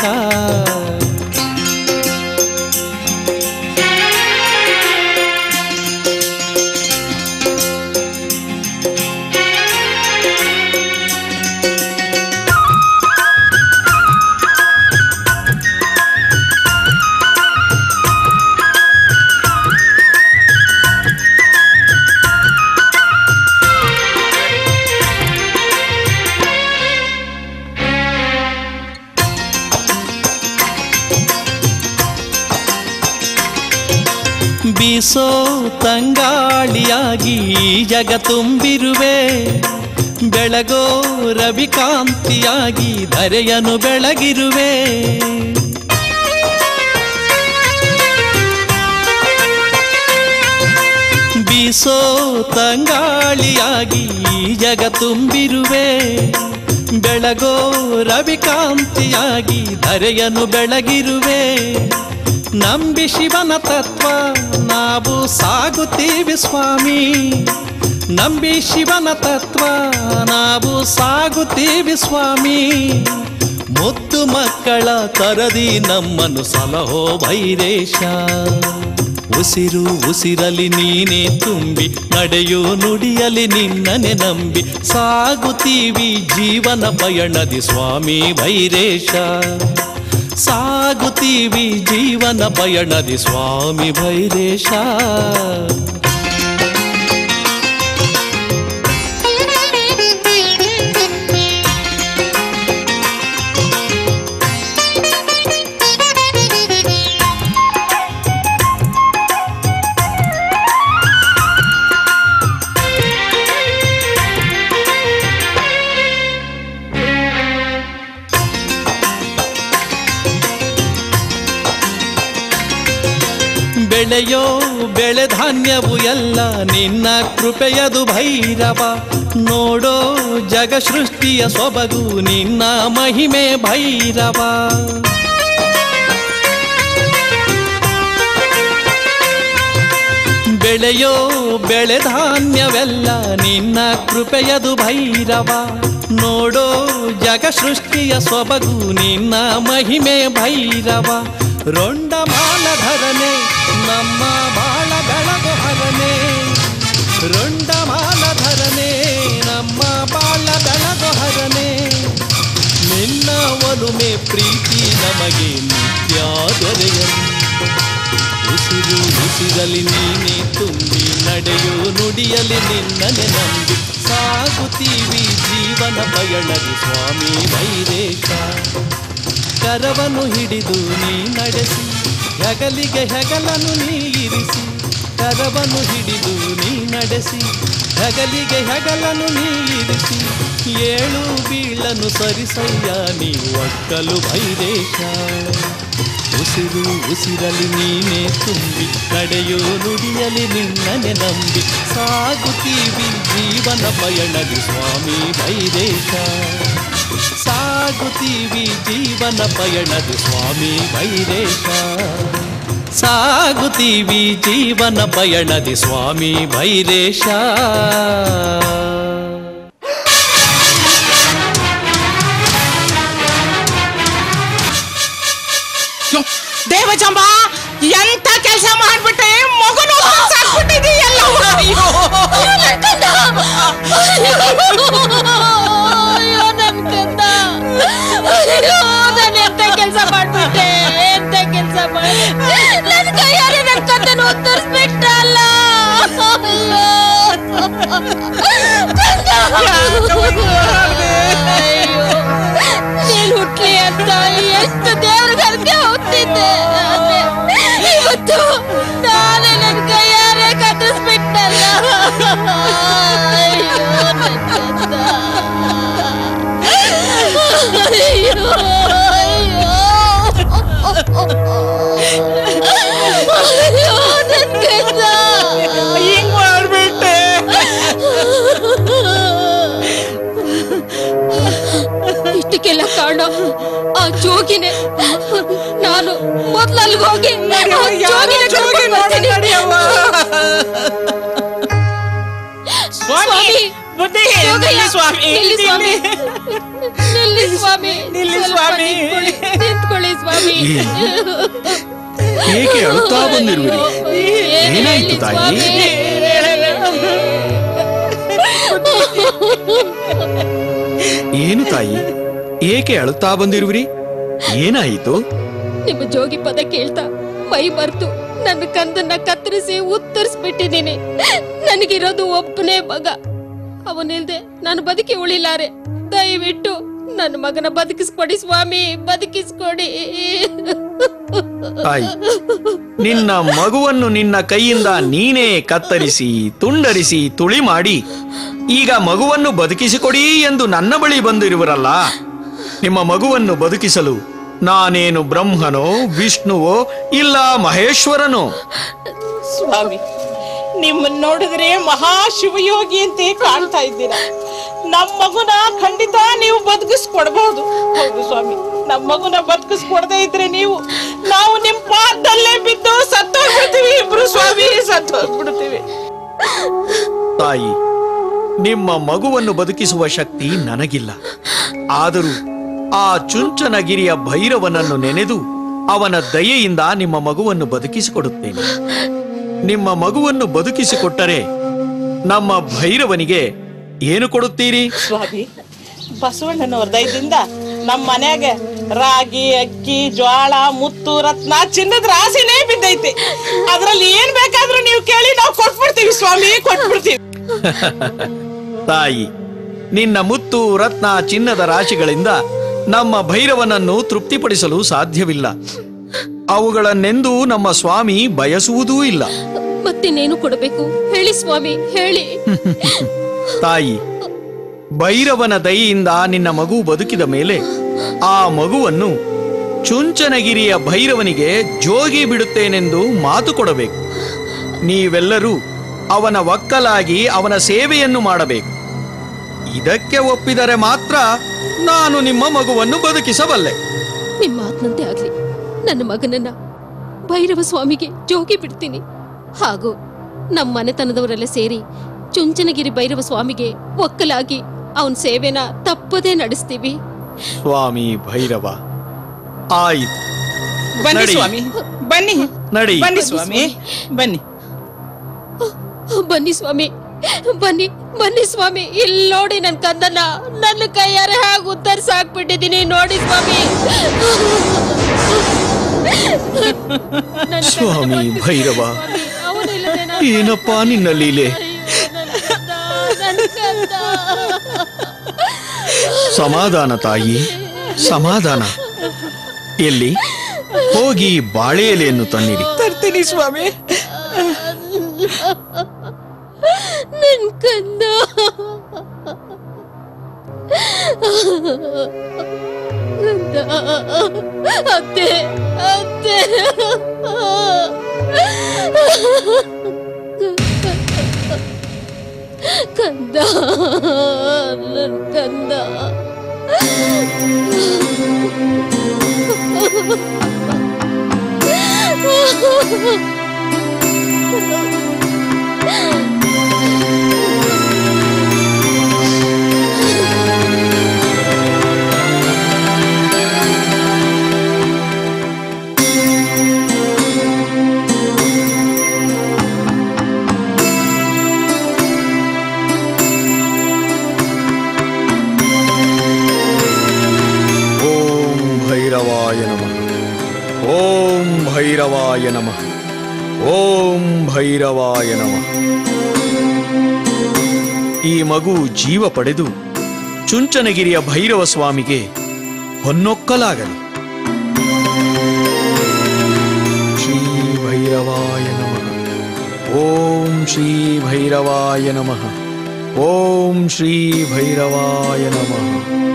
ಬೀಸೋ ತಂಗಾಳಿಯಾಗಿ ಈ ಜಗ ತುಂಬಿರುವೆ ಬೆಳಗೋ ರವಿಕಾಂತಿಯಾಗಿ ಧರೆಯನು ಬೆಳಗಿರುವೆ ಬೀಸೋ ತಂಗಾಳಿಯಾಗಿ ಈ ಜಗ ತುಂಬಿರುವೆ ಬೆಳಗೋ ರವಿಕಾಂತಿಯಾಗಿ ಧರೆಯನು ಬೆಳಗಿರುವೆ ನಂಬಿ ಶಿವನ ತತ್ವ ನಾವು ಸಾಗುತ್ತೀವಿ ಸ್ವಾಮಿ ನಂಬಿ ಶಿವನ ತತ್ವ ನಾವು ಸಾಗುತ್ತೀವಿ ಸ್ವಾಮಿ ಮುದ್ದು ಮಕ್ಕಳ ತರದಿ ನಮ್ಮನ್ನು ಸಲಹೋ ಭೈರೇಶ ಉಸಿರು ಉಸಿರಲಿ ನೀನೇ ತುಂಬಿ ನಡೆಯೋ ನುಡಿಯಲಿ ನಿನ್ನನೆ ನಂಬಿ ಸಾಗುತ್ತೀವಿ ಜೀವನ ಪಯಣದಿ ಸ್ವಾಮಿ ಭೈರೇಶ ಸಾಗುತ್ತೀವಿ ಜೀವನ ಪಯಣದಿ ಸ್ವಾಮಿ ಭೈರೇಶ ಬೆಳೆಯೋ ಬೆಳೆ ಧಾನ್ಯವು ಎಲ್ಲ ನಿನ್ನ ಕೃಪೆಯದು ಭೈರವ ನೋಡೋ ಜಗ ಸೃಷ್ಟಿಯ ಸೊಬಗು ನಿನ್ನ ಮಹಿಮೆ ಭೈರವ ಬೆಳೆಯೋ ಬೆಳೆ ಧಾನ್ಯವೆಲ್ಲ ನಿನ್ನ ಕೃಪೆಯದು ಭೈರವ ನೋಡೋ ಜಗ ಸೃಷ್ಟಿಯ ಸೊಬಗು ನಿನ್ನ ಮಹಿಮೆ ಭೈರವ ರೊಂಡ ಮಾಲಧರನೆ ನಮ್ಮ ಬಾಳ ಬೆಳಗೊಹರನೆ ರೊಂಡ ಮಾಲಧರನೆ ನಮ್ಮ ಬಾಳ ಬೆಳಗೊಹರನೆ ನಿನ್ನ ಒಲುಮೆ ಪ್ರೀತಿ ನಮಗೆ ನಿತ್ಯ ದೊರೆಯಲಿ ಉಸಿರು ಉಸಿರಲಿ ನೀನೆ ತುಂಬಿ ನಡೆಯೋ ನುಡಿಯಲಿ ನಿನ್ನನೆ ನಂಬಿ ಸಾಗುತ್ತೀವಿ ಜೀವನ ಪಯಣದಿ ಸ್ವಾಮಿ ಭೈರೇಶ ಕರವನ್ನು ಹಿಡಿದು ನೀ ನಡೆಸಿ ಹೆಗಲಿಗೆ ಹೆಗಲನ್ನು ನೀ ಇರಿಸಿ ಕರವನ್ನು ಹಿಡಿದು ನೀ ನಡೆಸಿ ಹೆಗಲಿಗೆ ಹೆಗಲನ್ನು ನೀ ಇರಿಸಿ ಏಳು ಬೀಳನು ಸರಿಸಯ್ಯ ನೀ ಒಕ್ಕಲು ಭೈರೇಶ ಉಸಿರು ಉಸಿರಲಿ ನೀನೆ ತುಂಬಿ ನಡೆಯೋ ನುಡಿಯಲಿ ನಿನ್ನನೆ ನಂಬಿ ಸಾಗುತ್ತೀವಿ ಜೀವನ ಪಯಣದಿ ಸ್ವಾಮಿ ಭೈರೇಶ ಸಾಗುತ್ತೀವಿ ಜೀವನ ಪಯಣದಿ ಸ್ವಾಮಿ ಭೈರೇಶ ಸಾಗುತ್ತೀವಿ ಜೀವನ ಪಯಣದಿ ಸ್ವಾಮಿ ಭೈರೇಶ ದೇವಜಂಬ ಎಂತ ಕೆಲಸ ಮಾಡ್ಬಿಟ್ಟೆ ಮಗನು ಸಾಕ್ಬಿಟ್ಟಿದೀಯಲ್ಲ ಅಯ್ಯೋ ಅಯ್ಯೋ ನನ್ ಕಂದ ಅಯ್ಯೋ ನಾನು ಎಂತ ಕೆಲಸ ಮಾಡ್ಬಿಟ್ಟೆ ಎಂತ ಕೆಲಸ ಮಾಡಿ ನನ್ ಕೈಯಾರೆ ನನ್ ಕಂದನ ಉತ್ತರಿಸ್ಬಿಟ್ಟಲ್ಲ ನೀನ್ ಹುಟ್ಲಿ ಅಂತ ಎಷ್ಟು ದೇವ್ರ ಕರ್ಕೆ ಹೋಗ್ತಿದ್ದೆ ಆದ್ರೆ ಇವತ್ತು ನಾನೇ ನನ್ ಕೈಯಾರೆ ಕತ್ತರಿಸ್ಬಿಟ್ಟಲ್ಲ ಅಯ್ಯೋ ನನ್ ಕಂದ. ಅಯ್ಯೋ ಅಯ್ಯೋ ಅಯ್ಯೋ ನನ್ ಕಂದ. ಹಿಂಗ್ ಮಾಡ್ಬಿಟ್ಟೆ ಇಷ್ಟಕ್ಕೆಲ್ಲ ಕಾರಣ ಆ ಜೋಗಿನೇ ನಾನು ಮೊದ್ಲಲ್ಲಿಗೆ ಹೋಗಿ ಆ ಜೋಗಿನೇ ಕರ್ಕೊಂಡ್ ಬರ್ತೀನಿ. ಸ್ವಾಮಿ ಬುದ್ಧಿ ಜೋಗಯ್ಯ, ನಿಲ್ಲಿ ಸ್ವಾಮಿ ನಿಲ್ಲಿ ಸ್ವಾಮಿ ನಿಲ್ಲಿ ಸ್ವಾಮಿ ನಿಲ್ಲಿ ಸ್ವಲ್ಪ ಸ್ವಾಮಿ. ನಿಂತ್ಕೊಳ್ಳಿ, ನಿಂತ್ಕೊಳ್ಳಿ ಸ್ವಾಮಿ ಏಕೆ ಅಳುತ್ತಾ ಬಂದಿರುವಿರಿ ಏನ್ ಏನಾಯ್ತು ಹೇಳಿ ತಾಯಿ ಸ್ವಾಮಿ? ಏನು ತಾಯಿ ಏಕೆ ಅಳುತ್ತಾ ಬಂದಿರುವಿರಿ ಏನಾಯಿತು ನಿಮ್ಮ ಜೋಗಿ ಪದ ಕೇಳ್ತಾ ಮೈ ಮರ್ತು ನನ್ನ ಕಂದನ್ನ ಕತ್ತರಿಸಿ ಉತ್ತರಿಸ್ಬಿಟ್ಟಿದ್ದೀನಿ ನನಗಿರೋದು ಒಬ್ಬನೇ ಮಗ ಅವನಿಲ್ದೆ ನಾನು ಬದುಕಿ ಉಳಿಲಾರೆ ದಯವಿಟ್ಟು ನನ್ನ ಮಗನ ಬದುಕಿಸ್ಕೊಡಿ ಸ್ವಾಮಿ ಬದುಕಿಸ್ಕೊಡಿ ತಾಯಿ ನಿನ್ನ ಮಗುವನ್ನು ನಿನ್ನ ಕೈಯಿಂದ ನೀನೇ ಕತ್ತರಿಸಿ ತುಂಡರಿಸಿ ತುಳಿ ಮಾಡಿ ಈಗ ಮಗುವನ್ನು ಬದುಕಿಸಿಕೊಡಿ ಎಂದು ನನ್ನ ಬಳಿ ಬಂದಿರುವರಲ್ಲ ನಿಮ್ಮ ಮಗುವನ್ನು ಬದುಕಿಸಲು ನಾನೇನು ಬ್ರಹ್ಮನೋ ವಿಷ್ಣುವೋ ಇಲ್ಲ ಮಹೇಶ್ವರನೋ ಸ್ವಾಮಿ ನಿಮ್ಮನ್ನ ನೋಡಿದ್ರೆ ಮಹಾ ಶಿವಯೋಗಿ ಅಂತ ಕಾಣ್ತಾ ಇದ್ದೀರಾ ನಮ್ಮ ಮಗುನ ಖಂಡಿತ ನೀವು ಬದುಕಿಸ್ಕೊಡ್ಬಹುದು ಹೌದು ಸ್ವಾಮಿ ನಮ್ಮ ಮಗುನ ಬದುಕಿಸ್ಕೊಡದೇ ಇದ್ರೆ ನೀವು ನಾವು ನಿಮ್ ಪಾದದಲ್ಲೇ ಬಿದ್ದು ಸತ್ತೋಗ್ಬಿಡ್ತೀವಿ ಇಬ್ರು ಸ್ವಾಮಿ ಸತ್ತೋಗ್ಬಿಡ್ತೀವಿ ತಾಯಿ ನಿಮ್ಮ ಮಗುವನ್ನು ಬದುಕಿಸುವ ಶಕ್ತಿ ನನಗಿಲ್ಲ ಆದರೂ ಆ ಚುಂಚನಗಿರಿಯ ಭೈರವನನ್ನು ನೆನೆದು ಅವನ ದಯೆಯಿಂದ ನಿಮ್ಮ ಮಗುವನ್ನು ಬದುಕಿಸಿಕೊಡುತ್ತೇನೆ ನಿಮ್ಮ ಮಗುವನ್ನು ಬದುಕಿಸಿಕೊಟ್ಟರೆ ನಮ್ಮ ಭೈರವನಿಗೆ ಏನು ಕೊಡುತ್ತೀರಿ ಸ್ವಾಮಿ ಬಸವಣ್ಣನವ್ರ ದಯದಿಂದ ನಮ್ಮ ಮನ್ಯಾಗ ರಾಗಿ ಅಕ್ಕಿ ಜ್ವಾಳ ಮುತ್ತು ರತ್ನ ಚಿನ್ನದ ರಾಶಿನೇ ಬಿದ್ದೈತಿ ಅದ್ರಲ್ಲಿ ಏನ್ ಬೇಕಾದ್ರೂ ನೀವು ಕೇಳಿ ನಾವು ಕೊಟ್ಬಿಡ್ತೀವಿ ಸ್ವಾಮಿ ಕೊಟ್ಬಿಡ್ತೀವಿ ತಾಯಿ ನಿನ್ನ ಮುತ್ತು ರತ್ನ ಚಿನ್ನದ ರಾಶಿಗಳಿಂದ ನಮ್ಮ ಭೈರವನನ್ನು ತೃಪ್ತಿಪಡಿಸಲು ಸಾಧ್ಯವಿಲ್ಲ ಅವುಗಳನ್ನೆಂದೂ ನಮ್ಮ ಸ್ವಾಮಿ ಬಯಸುವುದೂ ಇಲ್ಲ ಮತ್ತಿನ್ನೇನು ಕೊಡಬೇಕು ಹೇಳಿ ಸ್ವಾಮಿ ಹೇಳಿ ತಾಯಿ ಭೈರವನ ದಯೆಯಿಂದ ನಿನ್ನ ಮಗು ಬದುಕಿದ ಮೇಲೆ ಆ ಮಗುವನ್ನು ಚುಂಚನಗಿರಿಯ ಭೈರವನಿಗೆ ಜೋಗಿ ಬಿಡುತ್ತೇನೆಂದು ಮಾತು ಕೊಡಬೇಕು ನೀವೆಲ್ಲರೂ ಅವನ ಒಕ್ಕಲಾಗಿ ಅವನ ಸೇವೆಯನ್ನು ಮಾಡಬೇಕು ಇದಕ್ಕೆ ಒಪ್ಪಿದರೆ ಮಾತ್ರ ನಾನು ನಿಮ್ಮ ಮಗುವನ್ನು ಬದುಕಿಸಬಲ್ಲೆ ನಿಮ್ಮ ಮಾತಿನಂತೆ ಆಗ್ಲಿ ನನ್ನ ಮಗನನ್ನ ಭೈರವ ಸ್ವಾಮಿಗೆ ಜೋಗಿ ಬಿಡ್ತೀನಿ ಹಾಗೂ ನಮ್ಮ ಮನೆತನದವರೆಲ್ಲ ಸೇರಿ ಚುಂಚನಗಿರಿ ಭೈರವ ಸ್ವಾಮಿಗೆ ಒಕ್ಕಲಾಗಿ ಅವನ ಸೇವೆನ ತಪ್ಪದೇ ನಡೆಸ್ತೀವಿ ಸ್ವಾಮಿ ಭೈರವ ಆಯಿತು ಬನ್ನಿ ನಡಿ. ಸ್ವಾಮಿ ಬನ್ನಿ ನಡಿ. ಬನ್ನಿ ಸ್ವಾಮಿ ಬನ್ನಿ ಬನ್ನಿ ಸ್ವಾಮಿ ಬನ್ನಿ ಬನ್ನಿ ಸ್ವಾಮಿ ಇಲ್ಲಿ ನೋಡಿ ನನ್ ಕಂದನ್ನ ನನ್ನ ಕೈಯಾರೆ ಹಾಗೆ ಉತ್ತರಿಸಿ ಹಾಕ್ಬಿಟ್ಟಿದ್ದೀನಿ ನೋಡಿ ಸ್ವಾಮಿ ನನ್ ಸ್ವಾಮಿ ಭೈರವ ಅವನಿಲ್ಲದೆ ನಾನು ಏನಪ್ಪ ನಿನ್ನ ಲೀಲೆ ನನ್ ಕಂದ ಸಮಾಧಾನ ತಾಯಿ ಸಮಾಧಾನ ಎಲ್ಲಿ ಹೋಗಿ ಬಾಳೆ ಎಲೆಯನ್ನು ತನ್ನಿರಿ ತರ್ತೀನಿ ಸ್ವಾಮಿ ನನ್ ಕಂದ ಕಂದ ಅತ್ತೆ ಅತ್ತೆ ಕಂದ ನನ್ ಕಂದ ಓಂ ಭೈರವಾಯ ನಮಃ ಓಂ ಭೈರವಾಯ ನಮಃ ಓಂ ಭೈರವಾಯ ನಮಃ ಈ ಮಗು ಜೀವ ಪಡೆದು ಚುಂಚನಗಿರಿಯ ಭೈರವ ಸ್ವಾಮಿಗೆ ಹೊನ್ನೊಕ್ಕಲಾಗಲಿ ಶ್ರೀ ಭೈರವಾಯ ನಮಃ ಓಂ ಶ್ರೀ ಭೈರವಾಯ ನಮಃ ಓಂ ಶ್ರೀ ಭೈರವಾಯ ನಮಃ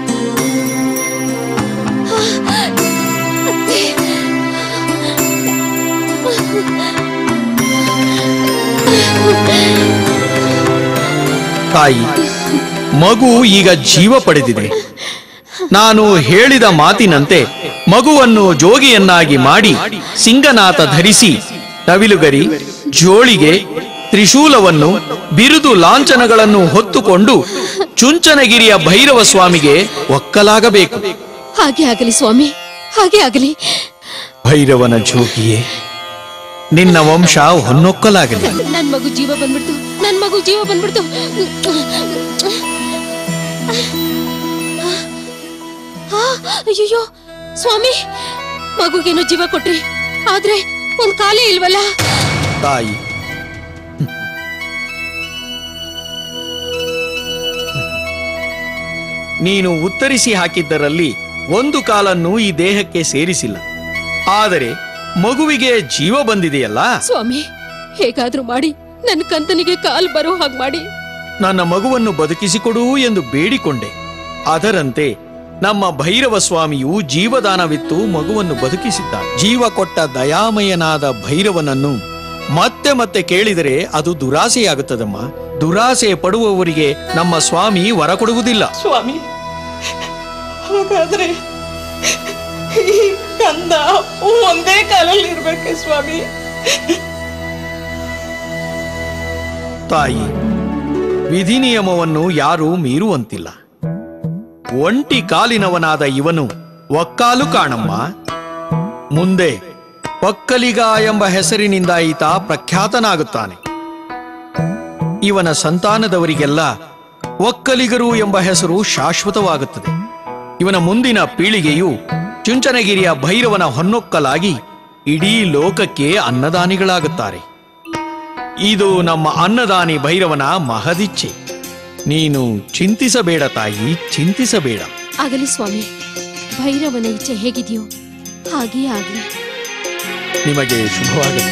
ತಾಯಿ ಮಗು ಈಗ ಜೀವ ಪಡೆದಿದೆ ನಾನು ಹೇಳಿದ ಮಾತಿನಂತೆ ಮಗುವನ್ನು ಜೋಗಿಯನ್ನಾಗಿ ಮಾಡಿ ಸಿಂಗನಾಥ ಧರಿಸಿ ನವಿಲುಗರಿ ಜೋಳಿಗೆ ತ್ರಿಶೂಲವನ್ನು ಬಿರುದು ಲಾಂಛನಗಳನ್ನು ಹೊತ್ತುಕೊಂಡು ಚುಂಚನಗಿರಿಯ ಭೈರವ ಸ್ವಾಮಿಗೆ ಒಕ್ಕಲಾಗಬೇಕು ಹಾಗೆ ಆಗಲಿ ಸ್ವಾಮಿ ಹಾಗೆ ಆಗಲಿ ಭೈರವನ ಜೋಗಿಯೇ ನಿನ್ನ ವಂಶ ಹೊನ್ನೊಕ್ಕಲಾಗಲಿ ನನ್ ಮಗು ಜೀವ ಬಂದ್ಬಿಡ್ತು ನನ್ ಮಗು ಜೀವ ಬಂದ್ಬಿಡ್ತು ಆ, ಅಯ್ಯಯ್ಯೋ ಸ್ವಾಮಿ ಮಗುಗೇನೋ ಜೀವ ಕೊಟ್ರಿ ಆದ್ರೆ ಒಂದ್ ಕಾಲೇ ಇಲ್ವಲ್ಲ ತಾಯಿ ನೀನು ಉತ್ತರಿಸಿ ಹಾಕಿದ್ದರಲ್ಲಿ ಒಂದು ಕಾಲನ್ನು ಈ ದೇಹಕ್ಕೆ ಸೇರಿಸಿಲ್ಲ ಆದರೆ ಮಗುವಿಗೆ ಜೀವ ಬಂದಿದೆಯಲ್ಲ ಸ್ವಾಮಿ ಹೇಗಾದ್ರೂ ಮಾಡಿ ನನ್ನ ಕಂದನಿಗೆ ಕಾಲ್ ಬರೋ ಹಾಗೆ ಮಾಡಿ ನನ್ನ ಮಗುವನ್ನು ಬದುಕಿಸಿಕೊಡು ಎಂದು ಬೇಡಿಕೊಂಡೆ ಅದರಂತೆ ನಮ್ಮ ಭೈರವ ಸ್ವಾಮಿಯು ಜೀವದಾನವಿತ್ತು ಮಗುವನ್ನು ಬದುಕಿಸಿದ್ದ ಜೀವ ಕೊಟ್ಟ ದಯಾಮಯನಾದ ಭೈರವನನ್ನು ಮತ್ತೆ ಮತ್ತೆ ಕೇಳಿದರೆ ಅದು ದುರಾಸೆಯಾಗುತ್ತದಮ್ಮ ದುರಾಸೆ ಪಡುವವರಿಗೆ ನಮ್ಮ ಸ್ವಾಮಿ ವರ ಕೊಡುವುದಿಲ್ಲ ಸ್ವಾಮಿ ಹಾಗಾದ್ರೆ ಈ ಕಂದ ಒಂದೇ ಕಾಲಲ್ಲಿ ಇರ್ಬೇಕೆ ಸ್ವಾಮಿ ತಾಯಿ ವಿಧಿ ನಿಯಮವನ್ನು ಯಾರೂ ಮೀರುವಂತಿಲ್ಲ ಒಂಟಿ ಕಾಲಿನವನಾದ ಇವನು ಒಕ್ಕಾಲು ಕಾಣಮ್ಮ ಮುಂದೆ ಒಕ್ಕಲಿಗ ಎಂಬ ಹೆಸರಿನಿಂದ ಈತ ಪ್ರಖ್ಯಾತನಾಗುತ್ತಾನೆ ಇವನ ಸಂತಾನದವರಿಗೆಲ್ಲ ಒಕ್ಕಲಿಗರು ಎಂಬ ಹೆಸರು ಶಾಶ್ವತವಾಗುತ್ತದೆ ಇವನ ಮುಂದಿನ ಪೀಳಿಗೆಯು ಚುಂಚನಗಿರಿಯ ಭೈರವನ ಹೊನ್ನೊಕ್ಕಲಾಗಿ ಇಡೀ ಲೋಕಕ್ಕೆ ಅನ್ನದಾನಿಗಳಾಗುತ್ತಾರೆ ಇದು ನಮ್ಮ ಅನ್ನದಾನಿ ಭೈರವನ ಮಹದಿಚ್ಛೆ ನೀನು ಚಿಂತಿಸಬೇಡ ತಾಯಿ ಚಿಂತಿಸಬೇಡ ಆಗಲಿ ಸ್ವಾಮಿ ಭೈರವನ ಇಚ್ಛೆ ಹೇಗಿದೆಯೋ ಹಾಗೇ ಆಗ್ಲಿ ನಿಮಗೆ ಶುಭವಾಗಲಿ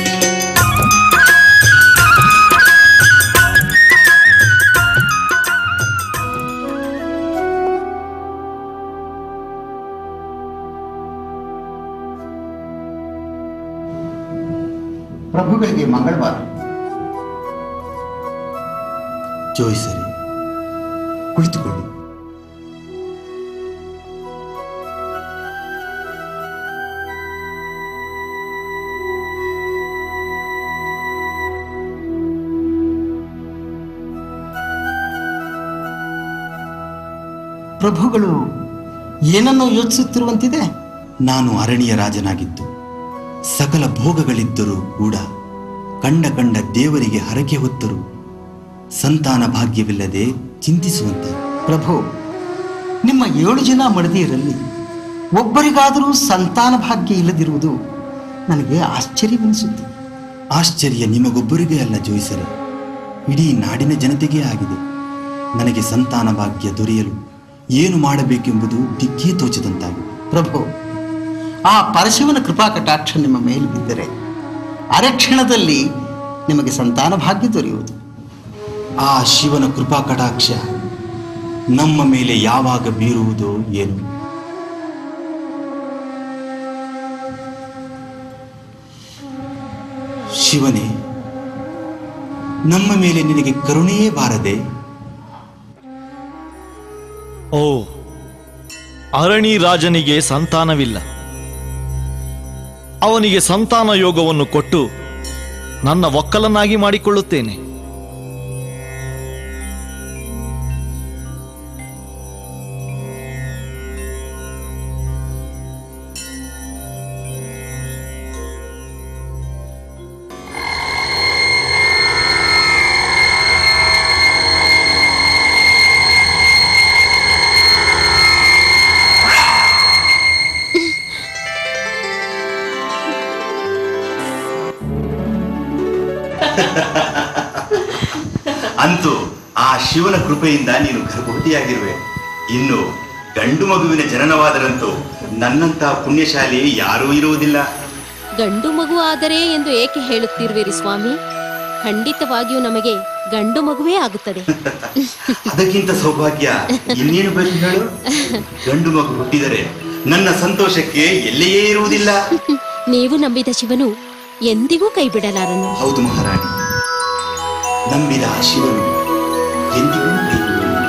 ಪ್ರಭುಗಳಿಗೆ ಮಂಗಳವಾರ ಜೋಯಿಸರಿ ಕುಳಿತುಕೊಳ್ಳಿ ಪ್ರಭುಗಳು ಏನನ್ನೋ ಯೋಚಿಸುತ್ತಿರುವಂತಿದೆ ನಾನು ಅರಣ್ಯ ರಾಜನಾಗಿದ್ದು ಸಕಲ ಭೋಗಗಳಿದ್ದರೂ ಕೂಡ ಕಂಡ ಕಂಡ ದೇವರಿಗೆ ಹರಕೆ ಹೊತ್ತರು ಸಂತಾನ ಭಾಗ್ಯವಿಲ್ಲದೆ ಚಿಂತಿಸುವಂತೆ ಪ್ರಭು ನಿಮ್ಮ ಏಳು ಜನ ಮಡದಿಯರಲ್ಲಿ ಒಬ್ಬರಿಗಾದರೂ ಸಂತಾನ ಭಾಗ್ಯ ಇಲ್ಲದಿರುವುದು ನನಗೆ ಆಶ್ಚರ್ಯವೆನಿಸುತ್ತೆ ಆಶ್ಚರ್ಯ ನಿಮಗೊಬ್ಬರಿಗೆ ಅಲ್ಲ ಜೋಯಿಸರೆ ಇಡೀ ನಾಡಿನ ಜನತೆಗೆ ಆಗಿದೆ ನನಗೆ ಸಂತಾನ ಭಾಗ್ಯ ದೊರೆಯಲು ಏನು ಮಾಡಬೇಕೆಂಬುದು ದಿಕ್ಕೇ ತೋಚದಂತಾಗಿದೆ ಪ್ರಭು ಆ ಪರಶಿವನ ಕೃಪಾ ಕಟಾಕ್ಷ ನಿಮ್ಮ ಮೇಲೆ ಬಿದ್ದರೆ ಅರಕ್ಷಣದಲ್ಲಿ ನಿಮಗೆ ಸಂತಾನ ಭಾಗ್ಯ ದೊರೆಯುವುದು ಆ ಶಿವನ ಕೃಪಾ ಕಟಾಕ್ಷ ನಮ್ಮ ಮೇಲೆ ಯಾವಾಗ ಬೀರುವುದೋ ಏನು ಶಿವನೇ ನಮ್ಮ ಮೇಲೆ ನಿನಗೆ ಕರುಣೆಯೇ ಬಾರದೆ ಓ ಅರಣಿ ರಾಜನಿಗೆ ಸಂತಾನವಿಲ್ಲ ಅವನಿಗೆ ಸಂತಾನ ಯೋಗವನ್ನು ಕೊಟ್ಟು ನನ್ನ ಒಕ್ಕಲನ್ನಾಗಿ ಮಾಡಿಕೊಳ್ಳುತ್ತೇನೆ ಅಂತೂ ಆ ಶಿವನ ಕೃಪೆಯಿಂದ ನೀನು ಗರ್ಭವತಿಯಾಗಿರುವೆ ಇನ್ನು ಗಂಡು ಮಗುವಿನ ಜನನವಾದರಂತೂ ನನ್ನಂತ ಪುಣ್ಯಶಾಲಿ ಯಾರೂ ಇರುವುದಿಲ್ಲ ಗಂಡು ಮಗು ಆದರೆ ಎಂದು ಏಕೆ ಹೇಳುತ್ತಿರುವಿರಿ ಸ್ವಾಮಿ ಖಂಡಿತವಾಗಿಯೂ ನಮಗೆ ಗಂಡು ಮಗುವೇ ಆಗುತ್ತದೆ ಅದಕ್ಕಿಂತ ಸೌಭಾಗ್ಯ ಇನ್ನೇನು ಬೇಕು ಹೇಳು ಗಂಡು ಮಗು ಹುಟ್ಟಿದರೆ ನನ್ನ ಸಂತೋಷಕ್ಕೆ ಎಲ್ಲೆಯೇ ಇರುವುದಿಲ್ಲ ನೀವು ನಂಬಿದ ಶಿವನು ಎಂದಿಗೂ ಕೈ ಬಿಡಲಾರನು ಹೌದು ಮಹಾರಾಣಿ ನಂಬಿದ ಆ ಶಿವನು ಎಂದಿಗೂ ಕೈ ಬಿಡುವುದಿಲ್ಲ.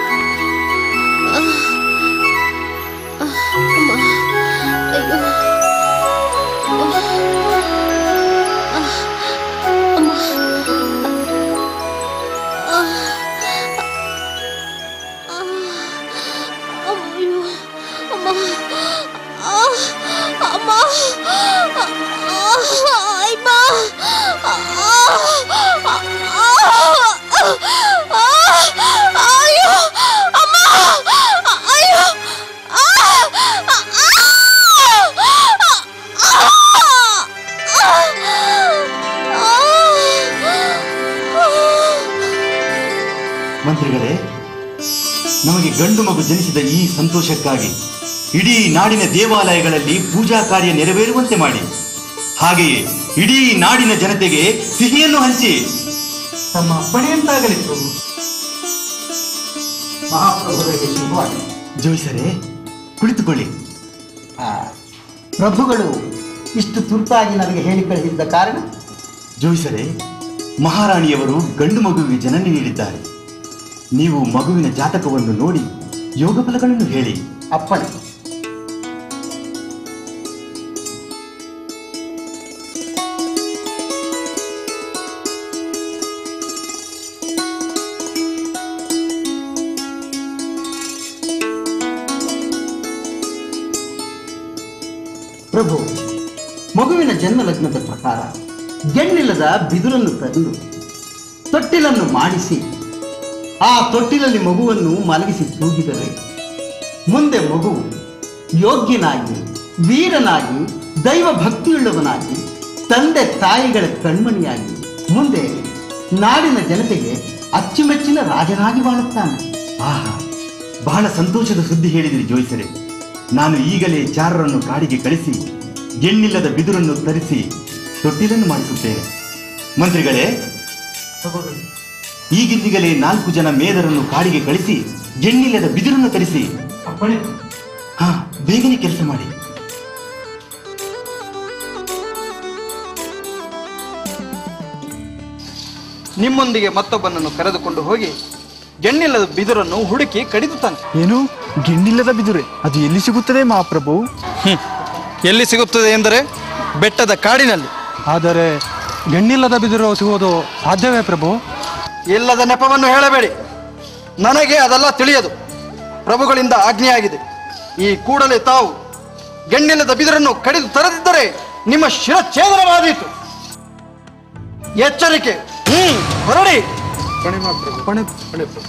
ಮಂತ್ರಿಗಳೇ ನಮಗೆ ಗಂಡು ಮಗು ಜನಿಸಿದ ಈ ಸಂತೋಷಕ್ಕಾಗಿ ಇಡೀ ನಾಡಿನ ದೇವಾಲಯಗಳಲ್ಲಿ ಪೂಜಾ ಕಾರ್ಯ ನೆರವೇರುವಂತೆ ಮಾಡಿ ಹಾಗೆಯೇ ಇಡೀ ನಾಡಿನ ಜನತೆಗೆ ಸಿಹಿಯನ್ನು ಹಂಚಿ ತಮ್ಮ ಅಪ್ಪಣೆಯಂತಾಗಲಿ ಪ್ರಭು ಮಹಾಪ್ರಭುಗಳಿಗೆ ಶುಭವಾಗಿ ಜೋಯಿಸರೇ ಕುಳಿತುಕೊಳ್ಳಿ ಆ, ಪ್ರಭುಗಳು ಇಷ್ಟು ತುರ್ತಾಗಿ ನನಗೆ ಹೇಳಿ ಕಳಿಸಿದ್ದ ಕಾರಣ ಜೋಯಿಸರೇ ಮಹಾರಾಣಿಯವರು ಗಂಡು ಮಗುವಿಗೆ ಜನನಿ ನೀಡಿದ್ದಾರೆ ನೀವು ಮಗುವಿನ ಜಾತಕವನ್ನು ನೋಡಿ ಯೋಗ ಫಲಗಳನ್ನು ಹೇಳಿ ಅಪ್ಪಣೆ ಪ್ರಭು ಮಗುವಿನ ಜನ್ಮ ಲಗ್ನದ ಪ್ರಕಾರ ಗೆಣ್ಣಿಲ್ಲದ ಬಿದುರನ್ನು ತಂದು ತೊಟ್ಟಿಲನ್ನು ಮಾಡಿಸಿ ಆ ತೊಟ್ಟಿಲಲ್ಲಿ ಮಗುವನ್ನು ಮಲಗಿಸಿ ತೂಗಿದರೆ ಮುಂದೆ ಮಗು ಯೋಗ್ಯನಾಗಿ ವೀರನಾಗಿ ದೈವ ಭಕ್ತಿಯುಳ್ಳವನಾಗಿ ತಂದೆ ತಾಯಿಗಳ ಕಣ್ಮಣಿಯಾಗಿ ಮುಂದೆ ನಾಡಿನ ಜನತೆಗೆ ಅಚ್ಚುಮೆಚ್ಚಿನ ರಾಜನಾಗಿ ಬಾಳುತ್ತಾನೆ ಆಹಾ ಬಹಳ ಸಂತೋಷದ ಸುದ್ದಿ ಹೇಳಿದಿರಿ ಜೋಯಿಸರೆ ನಾನು ಈಗಲೇ ಚಾರರನ್ನು ಕಾಡಿಗೆ ಕಳಿಸಿ ಗೆಣ್ಣಿಲ್ಲದ ಬಿದುರನ್ನು ತರಿಸಿ ತೊಟ್ಟಿಲನ್ನು ಮಾಡಿಸುತ್ತೇನೆ ಮಂತ್ರಿಗಳೇ ಈಗಿಂದಿಗಲೇ ನಾಲ್ಕು ಜನ ಮೇದರನ್ನು ಕಾಡಿಗೆ ಕಳಿಸಿ ಗೆಣ್ಣಿಲ್ಲದ ಬಿದಿರನ್ನು ತರಿಸಿ ಹಾ ಬೇಗನೆ ಕೆಲಸ ಮಾಡಿ ನಿಮ್ಮೊಂದಿಗೆ ಮತ್ತೊಬ್ಬನನ್ನು ಕರೆದುಕೊಂಡು ಹೋಗಿ ಗೆಣ್ಣಿಲ್ಲದ ಬಿದುರನ್ನು ಹುಡುಕಿ ಕಡಿದು ತಾನೆ ಏನು ಗಿಣ್ಣಿಲ್ಲದ ಬಿದುರೆ ಅದು ಎಲ್ಲಿ ಸಿಗುತ್ತದೆ ಮಹಾಪ್ರಭು ಎಲ್ಲಿ ಸಿಗುತ್ತದೆ ಎಂದರೆ ಬೆಟ್ಟದ ಕಾಡಿನಲ್ಲಿ ಆದರೆ ಗೆಣ್ಣಿಲ್ಲದ ಬಿದಿರು ಸಿಗುವುದು ಸಾಧ್ಯವೇ ಪ್ರಭು ಇಲ್ಲದ ನೆಪವನ್ನು ಹೇಳಬೇಡಿ ನನಗೆ ಅದೆಲ್ಲ ತಿಳಿಯದು ಪ್ರಭುಗಳಿಂದ ಆಜ್ಞೆಯಾಗಿದೆ ಈ ಕೂಡಲೇ ತಾವು ಗೆಣ್ಣಿಲ್ಲದ ಬಿದಿರನ್ನು ಕಡಿದು ತರದಿದ್ದರೆ ನಿಮ್ಮ ಶಿರಚ್ಛೇದನವಾದೀತು ಎಚ್ಚರಿಕೆ ಹ್ಮ್ ಹೊರಡಿ ಪಣೆ ಮಾ ಪ್ರಭು, ಪಣೆ ಪಣೆ ಪ್ರಭು.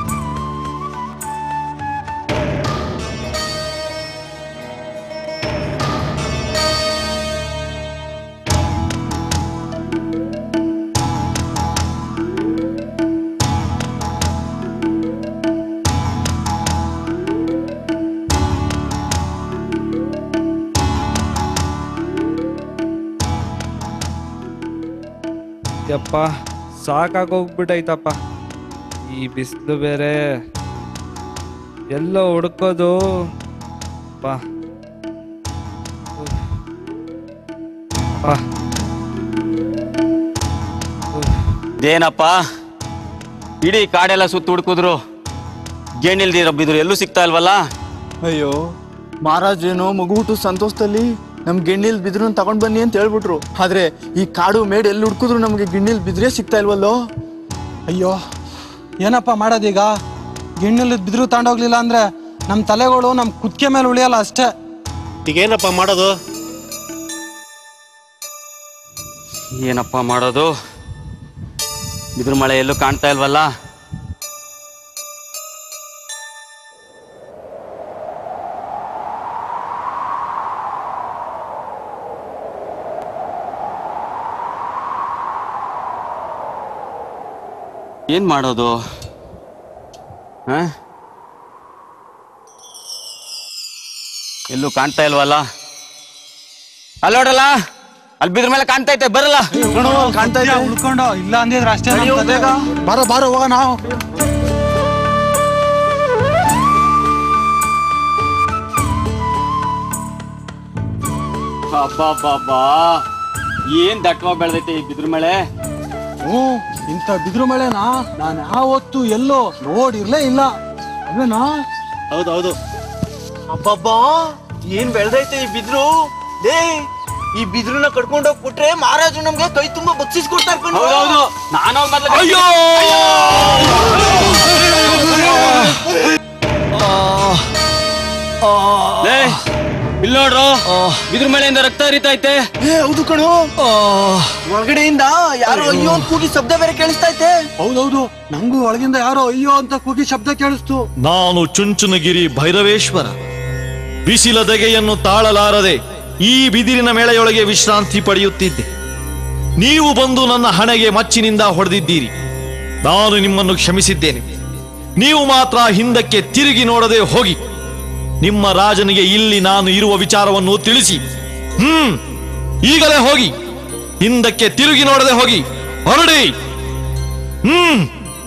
ಯಪ್ಪ ಸಾಕಾಗೋಗ್ಬಿಟ್ಟೈತಪ್ಪ ಈ ಬಿಸಿಲು ಬೇರೆ ಎಲ್ಲೋ ಹುಡ್ಕೋದು ಬಾ ಇದೇನಪ್ಪ ಇಡೀ ಕಾಡೆಲ್ಲ ಸುತ್ತ ಹುಡುಕಿದ್ರು ಗೇಣಿಲ್ದಿರೋ ಬಿದ್ರು ಎಲ್ಲೂ ಸಿಗ್ತಾ ಇಲ್ವಲ್ಲ ಅಯ್ಯೋ ಮಹಾರಾಜೇನೋ ಮಗು ಹುಟ್ಟು ಸಂತೋಷದಲ್ಲಿ ನಮ್ ಗಿಣ್ಣಿಲ್ ಬಿದ್ರನ್ ತಗೊಂಡ್ ಬನ್ನಿ ಅಂತ ಹೇಳ್ಬಿಟ್ರು ಆದ್ರೆ ಈ ಕಾಡು ಮೇಡ್ ಎಲ್ಲಿ ಹುಡ್ಕಿದ್ರು ನಮ್ಗೆ ಗಿಣ್ಣಿಲ್ ಬಿದ್ರೆ ಸಿಗ್ತಾ ಇಲ್ವಲ್ಲೋ ಅಯ್ಯೋ ಏನಪ್ಪ ಮಾಡೋದೀಗ ಗಿಣ್ಣಿಲ್ ಬಿದ್ರು ತಗೊಂಡೋಗ್ಲಿಲ್ಲ ಅಂದ್ರೆ ನಮ್ಮ ತಲೆಗಳು ನಮ್ಮ ಕುತ್ತಿಗೆ ಮೇಲೆ ಉಳಿಯಲ್ಲ ಅಷ್ಟೇ ಈಗೇನಪ್ಪ ಮಾಡೋದು ಏನಪ್ಪ ಮಾಡೋದು ಬಿದ್ರು ಮಳೆ ಎಲ್ಲೂ ಕಾಣ್ತಾ ಇಲ್ವಲ್ಲ ಏನ್ ಮಾಡೋದು ಹ? ಎಲ್ಲೂ ಕಾಣ್ತಾ ಇಲ್ವಲ್ಲ ಅಲ್ಲಿ ನೋಡಲ್ಲ ಅಲ್ಲಿ ಬಿದ್ರ ಮೇಲೆ ಕಾಣ್ತಾ ಐತೆ ಬರಲ್ಲ ಕಾಣ್ತಾ ಇದೆ ಉಳ್ಕೊಂಡು ಇಲ್ಲ ಅಂದಿದ್ರೆ ಅಷ್ಟೇ ನಮ್ ಕತೆ. ಬಾರೋ ಬಾರೋ ಹೋಗ ನಾವು ಅಬ್ಬಬ್ಬಬ್ಬಾ ಏನ್ ದಟ್ಟವಾಗಿ ಬೆಳೆದೈತೆ ಈ ಬಿದ್ರ ಮಳೆ ಹ್ಞೂ ಇಂಥ ಬಿದ್ರು ಮಳೆನಾ ನಾನು ಯಾವತ್ತು ಎಲ್ಲೋ ನೋಡಿರ್ಲೇ ಇಲ್ಲ ಅದೇನಾ ಹೌದೌದು ಅಬ್ಬಬ್ಬಾ ಏನ್ ಬೆಳ್ದೈತೆ ಈ ಬಿದ್ರು ಲೇ ಈ ಬಿದ್ರನ್ನ ಕಟ್ಕೊಂಡು ಹೋಗ್ಬಿಟ್ರೆ ಮಹಾರಾಜು ನಮ್ಗೆ ಕೈ ತುಂಬಾ ಬಕ್ಷಿಸ್ಕೊಡ್ತಾರೆ ಕಣ್ರೋ. ಹೌದೌದು ನಾನು ಮೊದ್ಲು ಅಯ್ಯೋ ಲೇ, ಇಲ್ಲಿ ನೋಡ್ರು ಬಿದ್ರ ಮಳೆಯಿಂದ ರಕ್ತ ಹರಿತೈತೆ ಏ ಹೌದು ಕಣೋ ಹೊರಗಡೆಯಿಂದ ಯಾರೋ ಅಯ್ಯೋ ಅಂತ ಕೂಗಿ ಶಬ್ದ ಬೇರೆ ಕೇಳಿಸ್ತಾ ಐತೆ ಹೌದೌದು ನಂಗೂ ಒಳಗಿಂದ ಯಾರೋ ಅಯ್ಯೋ ಅಂತ ಕೂಗಿ ಶಬ್ದ ಕೇಳಿಸ್ತು ನಾನು ಚುಂಚುನಗಿರಿ ಭೈರವೇಶ್ವರ ಬಿಸಿಲ ದಗೆಯನ್ನು ತಾಳಲಾರದೆ ಈ ಬಿದಿರಿನ ಮೇಳೆಯೊಳಗೆ ವಿಶ್ರಾಂತಿ ಪಡೆಯುತ್ತಿದ್ದೆ ನೀವು ಬಂದು ನನ್ನ ಹಣೆಗೆ ಮಚ್ಚಿನಿಂದ ಹೊಡೆದಿದ್ದೀರಿ ನಾನು ನಿಮ್ಮನ್ನು ಕ್ಷಮಿಸಿದ್ದೇನೆ ನೀವು ಮಾತ್ರ ಹಿಂದಕ್ಕೆ ತಿರುಗಿ ನೋಡದೆ ಹೋಗಿ ನಿಮ್ಮ ರಾಜನಿಗೆ ಇಲ್ಲಿ ನಾನು ಇರುವ ವಿಚಾರವನ್ನು ತಿಳಿಸಿ ಹ್ಮ್ ಈಗಲೇ ಹೋಗಿ ಹಿಂದಕ್ಕೆ ತಿರುಗಿ ನೋಡದೆ ಹೋಗಿ ಹೊರಡಿ ಹ್ಮ್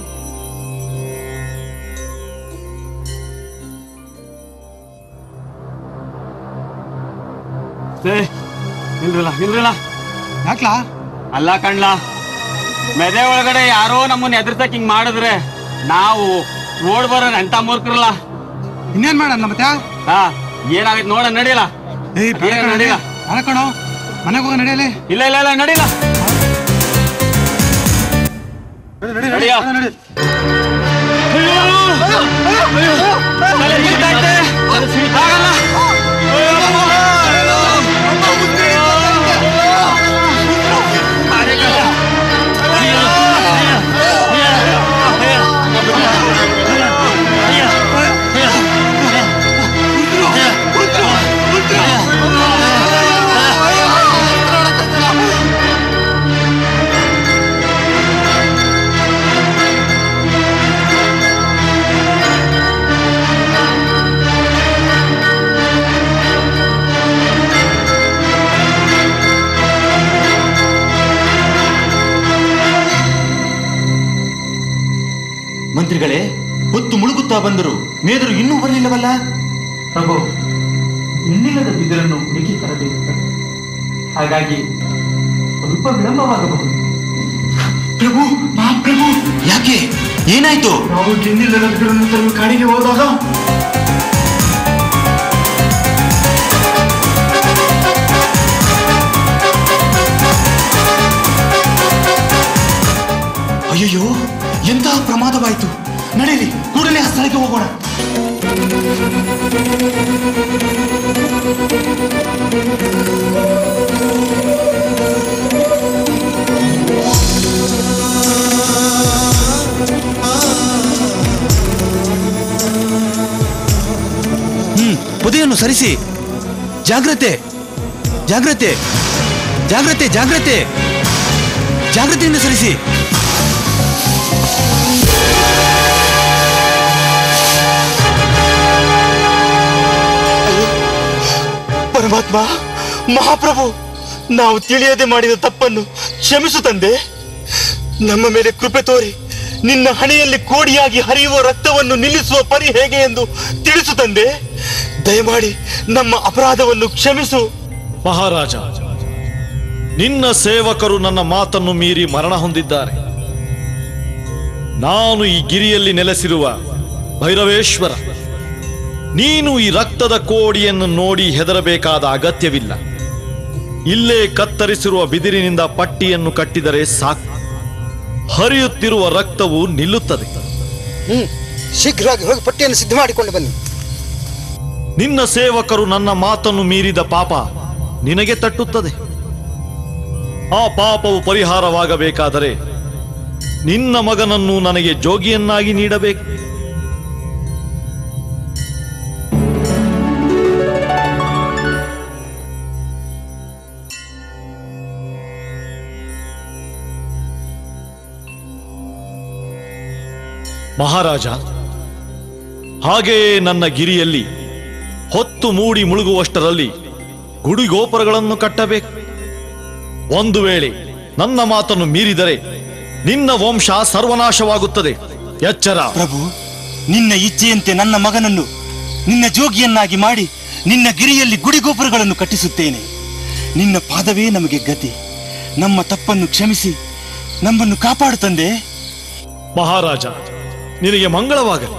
ಲೇ, ನಿಲ್ರಲ್ಲ ನಿಲ್ರಲ್ಲ ಯಾಕ್ಲಾ ಅಲ್ಲ ಕಣ್ಲ ಮೆದೆ ಒಳಗಡೆ ಯಾರೋ ನಮ್ಮನ್ನ ಎದುರ್ಸಕ್ ಹಿಂಗ್ ಮಾಡಿದ್ರೆ ನಾವು ಓಡ್ ಬರೋ ಎಂತ ಮೂರ್ಖರಲ್ಲ ಇನ್ನೇನ್ ಮಾಡೋಣ ಮತ್ತೆ ಹಾ ಏನಾಗೈತೆ ನೋಡ ನಡಿಯಲ್ಲ ಏಯ್ ಬೇಡ ಕಣೋ, ನಡಿಯಲ್ಲ ಬೇಡ ಕಣೋ ಮನೆಗೆ ಹೋಗ ನಡೆಯಲಿ ಇಲ್ಲ ಇಲ್ಲ ಇಲ್ಲ ನಡಿಲ್ಲ ನಡಿಯೋ ತಲೆ ಹಿಡಿತೈತೆ. ಆಗಲ್ಲ. ಮಂತ್ರಿಗಳೇ ಹೊತ್ತು ಮುಳುಗುತ್ತಾ ಬಂದರು ಮೇದರು ಇನ್ನೂ ಬರಲಿಲ್ಲವಲ್ಲ ಪ್ರಭು ಇನ್ನಿಲ್ಲದ ಬಿದಿರನ್ನು ಹುಡುಕಿ ತರಬೇಕು ಹಾಗಾಗಿ ಸ್ವಲ್ಪ ವಿಳಂಬವಾಗಬಹುದು ಮಹಾಪ್ರಭು ಮಹಾಪ್ರಭು ಯಾಕೆ ಏನಾಯ್ತು ನಾವು ಗಿನ್ನಿಲ್ಲದ ಬಿದಿರನ್ನು ತರಲು ಕಾಡಿಗೆ ಹೋದಾಗ ಅಯ್ಯಯ್ಯೋ ಎಂತಹ ಪ್ರಮಾದವಾಯಿತು ನಡೆಯಿರಿ ಕೂಡಲೇ ಆ ಸ್ಥಳಕ್ಕೆ ಹೋಗೋಣ ಹ್ಮ್ ಪೊದೆಯನ್ನು ಸರಿಸಿ ಜಾಗ್ರತೆ ಜಾಗ್ರತೆ ಜಾಗ್ರತೆ ಜಾಗ್ರತೆ ಜಾಗ್ರತೆಯಿಂದ ಸರಿಸಿ ಪರಮಾತ್ಮ ಮಹಾಪ್ರಭು ನಾವು ತಿಳಿಯದೆ ಮಾಡಿದ ತಪ್ಪನ್ನು ಕ್ಷಮಿಸು ತಂದೆ ನಮ್ಮ ಮೇಲೆ ಕೃಪೆ ತೋರಿ ನಿನ್ನ ಹಣೆಯಲ್ಲಿ ಕೋಡಿಯಾಗಿ ಹರಿಯುವ ರಕ್ತವನ್ನು ನಿಲ್ಲಿಸುವ ಪರಿ ಹೇಗೆ ಎಂದು ತಿಳಿಸು ತಂದೆ ದಯಮಾಡಿ ನಮ್ಮ ಅಪರಾಧವನ್ನು ಕ್ಷಮಿಸು ಮಹಾರಾಜ ನಿನ್ನ ಸೇವಕರು ನನ್ನ ಮಾತನ್ನು ಮೀರಿ ಮರಣ ಹೊಂದಿದ್ದಾರೆ ನಾನು ಈ ಗಿರಿಯಲ್ಲಿ ನೆಲೆಸಿರುವ ಭೈರವೇಶ್ವರ ನೀನು ಈ ರಕ್ತದ ಕೋಡಿಯನ್ನು ನೋಡಿ ಹೆದರಬೇಕಾದ ಅಗತ್ಯವಿಲ್ಲ ಇಲ್ಲೇ ಕತ್ತರಿಸಿರುವ ಬಿದಿರಿನಿಂದ ಪಟ್ಟಿಯನ್ನು ಕಟ್ಟಿದರೆ ಸಾಕು ಹರಿಯುತ್ತಿರುವ ರಕ್ತವು ನಿಲ್ಲುತ್ತದೆ ಹ್ಮ್ ಶೀಘ್ರವಾಗಿ ಹೋಗಿ ಪಟ್ಟಿಯನ್ನು ಸಿದ್ಧ ಮಾಡಿಕೊಂಡು ಬನ್ನಿ ನಿನ್ನ ಸೇವಕರು ನನ್ನ ಮಾತನ್ನು ಮೀರಿದ ಪಾಪ ನಿನಗೆ ತಟ್ಟುತ್ತದೆ ಆ ಪಾಪವು ಪರಿಹಾರವಾಗಬೇಕಾದರೆ ನಿನ್ನ ಮಗನನ್ನು ನನಗೆ ಜೋಗಿಯನ್ನಾಗಿ ನೀಡಬೇಕು ಮಹಾರಾಜ ಹಾಗೆಯೇ ನನ್ನ ಗಿರಿಯಲ್ಲಿ ಹೊತ್ತು ಮೂಡಿ ಮುಳುಗುವಷ್ಟರಲ್ಲಿ ಗುಡಿಗೋಪುರಗಳನ್ನು ಕಟ್ಟಬೇಕು ಒಂದು ವೇಳೆ ನನ್ನ ಮಾತನ್ನು ಮೀರಿದರೆ ನಿನ್ನ ವಂಶ ಸರ್ವನಾಶವಾಗುತ್ತದೆ ಎಚ್ಚರ ಪ್ರಭು ನಿನ್ನ ಇಚ್ಛೆಯಂತೆ ನನ್ನ ಮಗನನ್ನು ನಿನ್ನ ಜೋಗಿಯನ್ನಾಗಿ ಮಾಡಿ ನಿನ್ನ ಗಿರಿಯಲ್ಲಿ ಗುಡಿಗೋಪುರಗಳನ್ನು ಕಟ್ಟಿಸುತ್ತೇನೆ ನಿನ್ನ ಪಾದವೇ ನಮಗೆ ಗತಿ ನಮ್ಮ ತಪ್ಪನ್ನು ಕ್ಷಮಿಸಿ ನಮ್ಮನ್ನು ಕಾಪಾಡು ತಂದೆ ಮಹಾರಾಜ ನಿನಗೆ ಮಂಗಳವಾಗಲಿ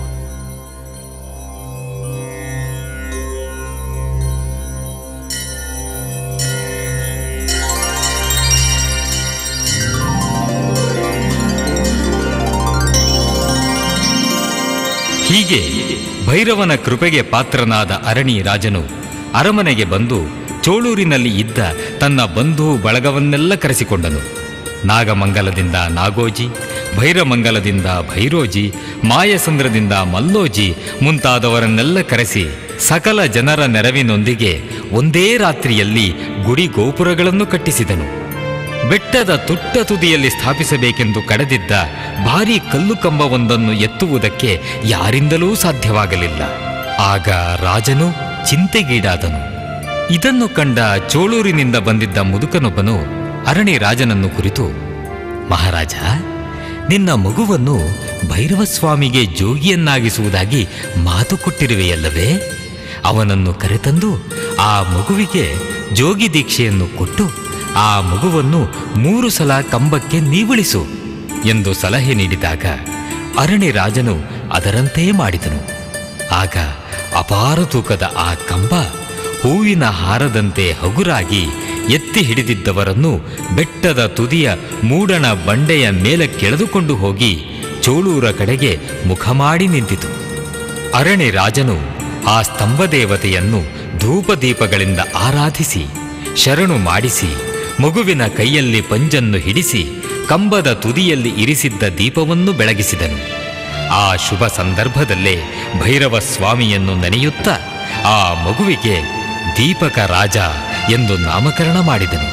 ಹೀಗೆ ಭೈರವನ ಕೃಪೆಗೆ ಪಾತ್ರನಾದ ಅರಣಿ ರಾಜನು ಅರಮನೆಗೆ ಬಂದು ಚೋಳೂರಿನಲ್ಲಿ ಇದ್ದ ತನ್ನ ಬಂಧು ಬಳಗವನ್ನೆಲ್ಲ ಕರೆಸಿಕೊಂಡನು ನಾಗಮಂಗಲದಿಂದ ನಾಗೋಜಿ ಭೈರಮಂಗಲದಿಂದ ಭೈರೋಜಿ ಮಾಯಸಂದ್ರದಿಂದ ಮಲ್ಲೋಜಿ ಮುಂತಾದವರನ್ನೆಲ್ಲ ಕರೆಸಿ ಸಕಲ ಜನರ ನೆರವಿನೊಂದಿಗೆ ಒಂದೇ ರಾತ್ರಿಯಲ್ಲಿ ಗುಡಿ ಗೋಪುರಗಳನ್ನು ಕಟ್ಟಿಸಿದನು ಬೆಟ್ಟದ ತುಟ್ಟ ತುದಿಯಲ್ಲಿ ಸ್ಥಾಪಿಸಬೇಕೆಂದು ಕಡೆದಿದ್ದ ಭಾರೀ ಕಲ್ಲು ಕಂಬವೊಂದನ್ನು ಎತ್ತುವುದಕ್ಕೆ ಯಾರಿಂದಲೂ ಸಾಧ್ಯವಾಗಲಿಲ್ಲ ಆಗ ರಾಜನು ಚಿಂತೆಗೀಡಾದನು ಇದನ್ನು ಕಂಡ ಚೋಳೂರಿನಿಂದ ಬಂದಿದ್ದ ಮುದುಕನೊಬ್ಬನು ಅರಣಿ ರಾಜನನ್ನು ಕುರಿತು ಮಹಾರಾಜ ನಿನ್ನ ಮಗುವನ್ನು ಭೈರವಸ್ವಾಮಿಗೆ ಜೋಗಿಯನ್ನಾಗಿಸುವುದಾಗಿ ಮಾತು ಕೊಟ್ಟಿರುವೆಯಲ್ಲವೇ ಅವನನ್ನು ಕರೆತಂದು ಆ ಮಗುವಿಗೆ ಜೋಗಿ ದೀಕ್ಷೆಯನ್ನು ಕೊಟ್ಟು ಆ ಮಗುವನ್ನು ಮೂರು ಸಲ ಕಂಬಕ್ಕೆ ನೀವುಳಿಸು ಎಂದು ಸಲಹೆ ನೀಡಿದಾಗ ಅರಣಿ ರಾಜನು ಅದರಂತೆಯೇ ಮಾಡಿದನು ಆಗ ಅಪಾರ ತೂಕದ ಆ ಕಂಬ ಹೂವಿನ ಹಾರದಂತೆ ಹಗುರಾಗಿ ಎತ್ತಿ ಹಿಡಿದಿದ್ದವರನ್ನು ಬೆಟ್ಟದ ತುದಿಯ ಮೂಡಣ ಬಂಡೆಯ ಮೇಲಕ್ಕೆಳೆದುಕೊಂಡು ಹೋಗಿ ಚೋಳೂರ ಕಡೆಗೆ ಮುಖ ಮಾಡಿ ನಿಂತಿತು ಅರಣಿ ರಾಜನು ಆ ಸ್ತಂಭದೇವತೆಯನ್ನು ಧೂಪದೀಪಗಳಿಂದ ಆರಾಧಿಸಿ ಶರಣು ಮಾಡಿಸಿ ಮಗುವಿನ ಕೈಯಲ್ಲಿ ಪಂಜನ್ನು ಹಿಡಿಸಿ ಕಂಬದ ತುದಿಯಲ್ಲಿ ಇರಿಸಿದ್ದ ದೀಪವನ್ನು ಬೆಳಗಿಸಿದನು ಆ ಶುಭ ಸಂದರ್ಭದಲ್ಲೇ ಭೈರವ ಸ್ವಾಮಿಯನ್ನು ನೆನೆಯುತ್ತಾ ಆ ಮಗುವಿಗೆ ದೀಪಕ ರಾಜ ಎಂದು ನಾಮಕರಣ ಮಾಡಿದನು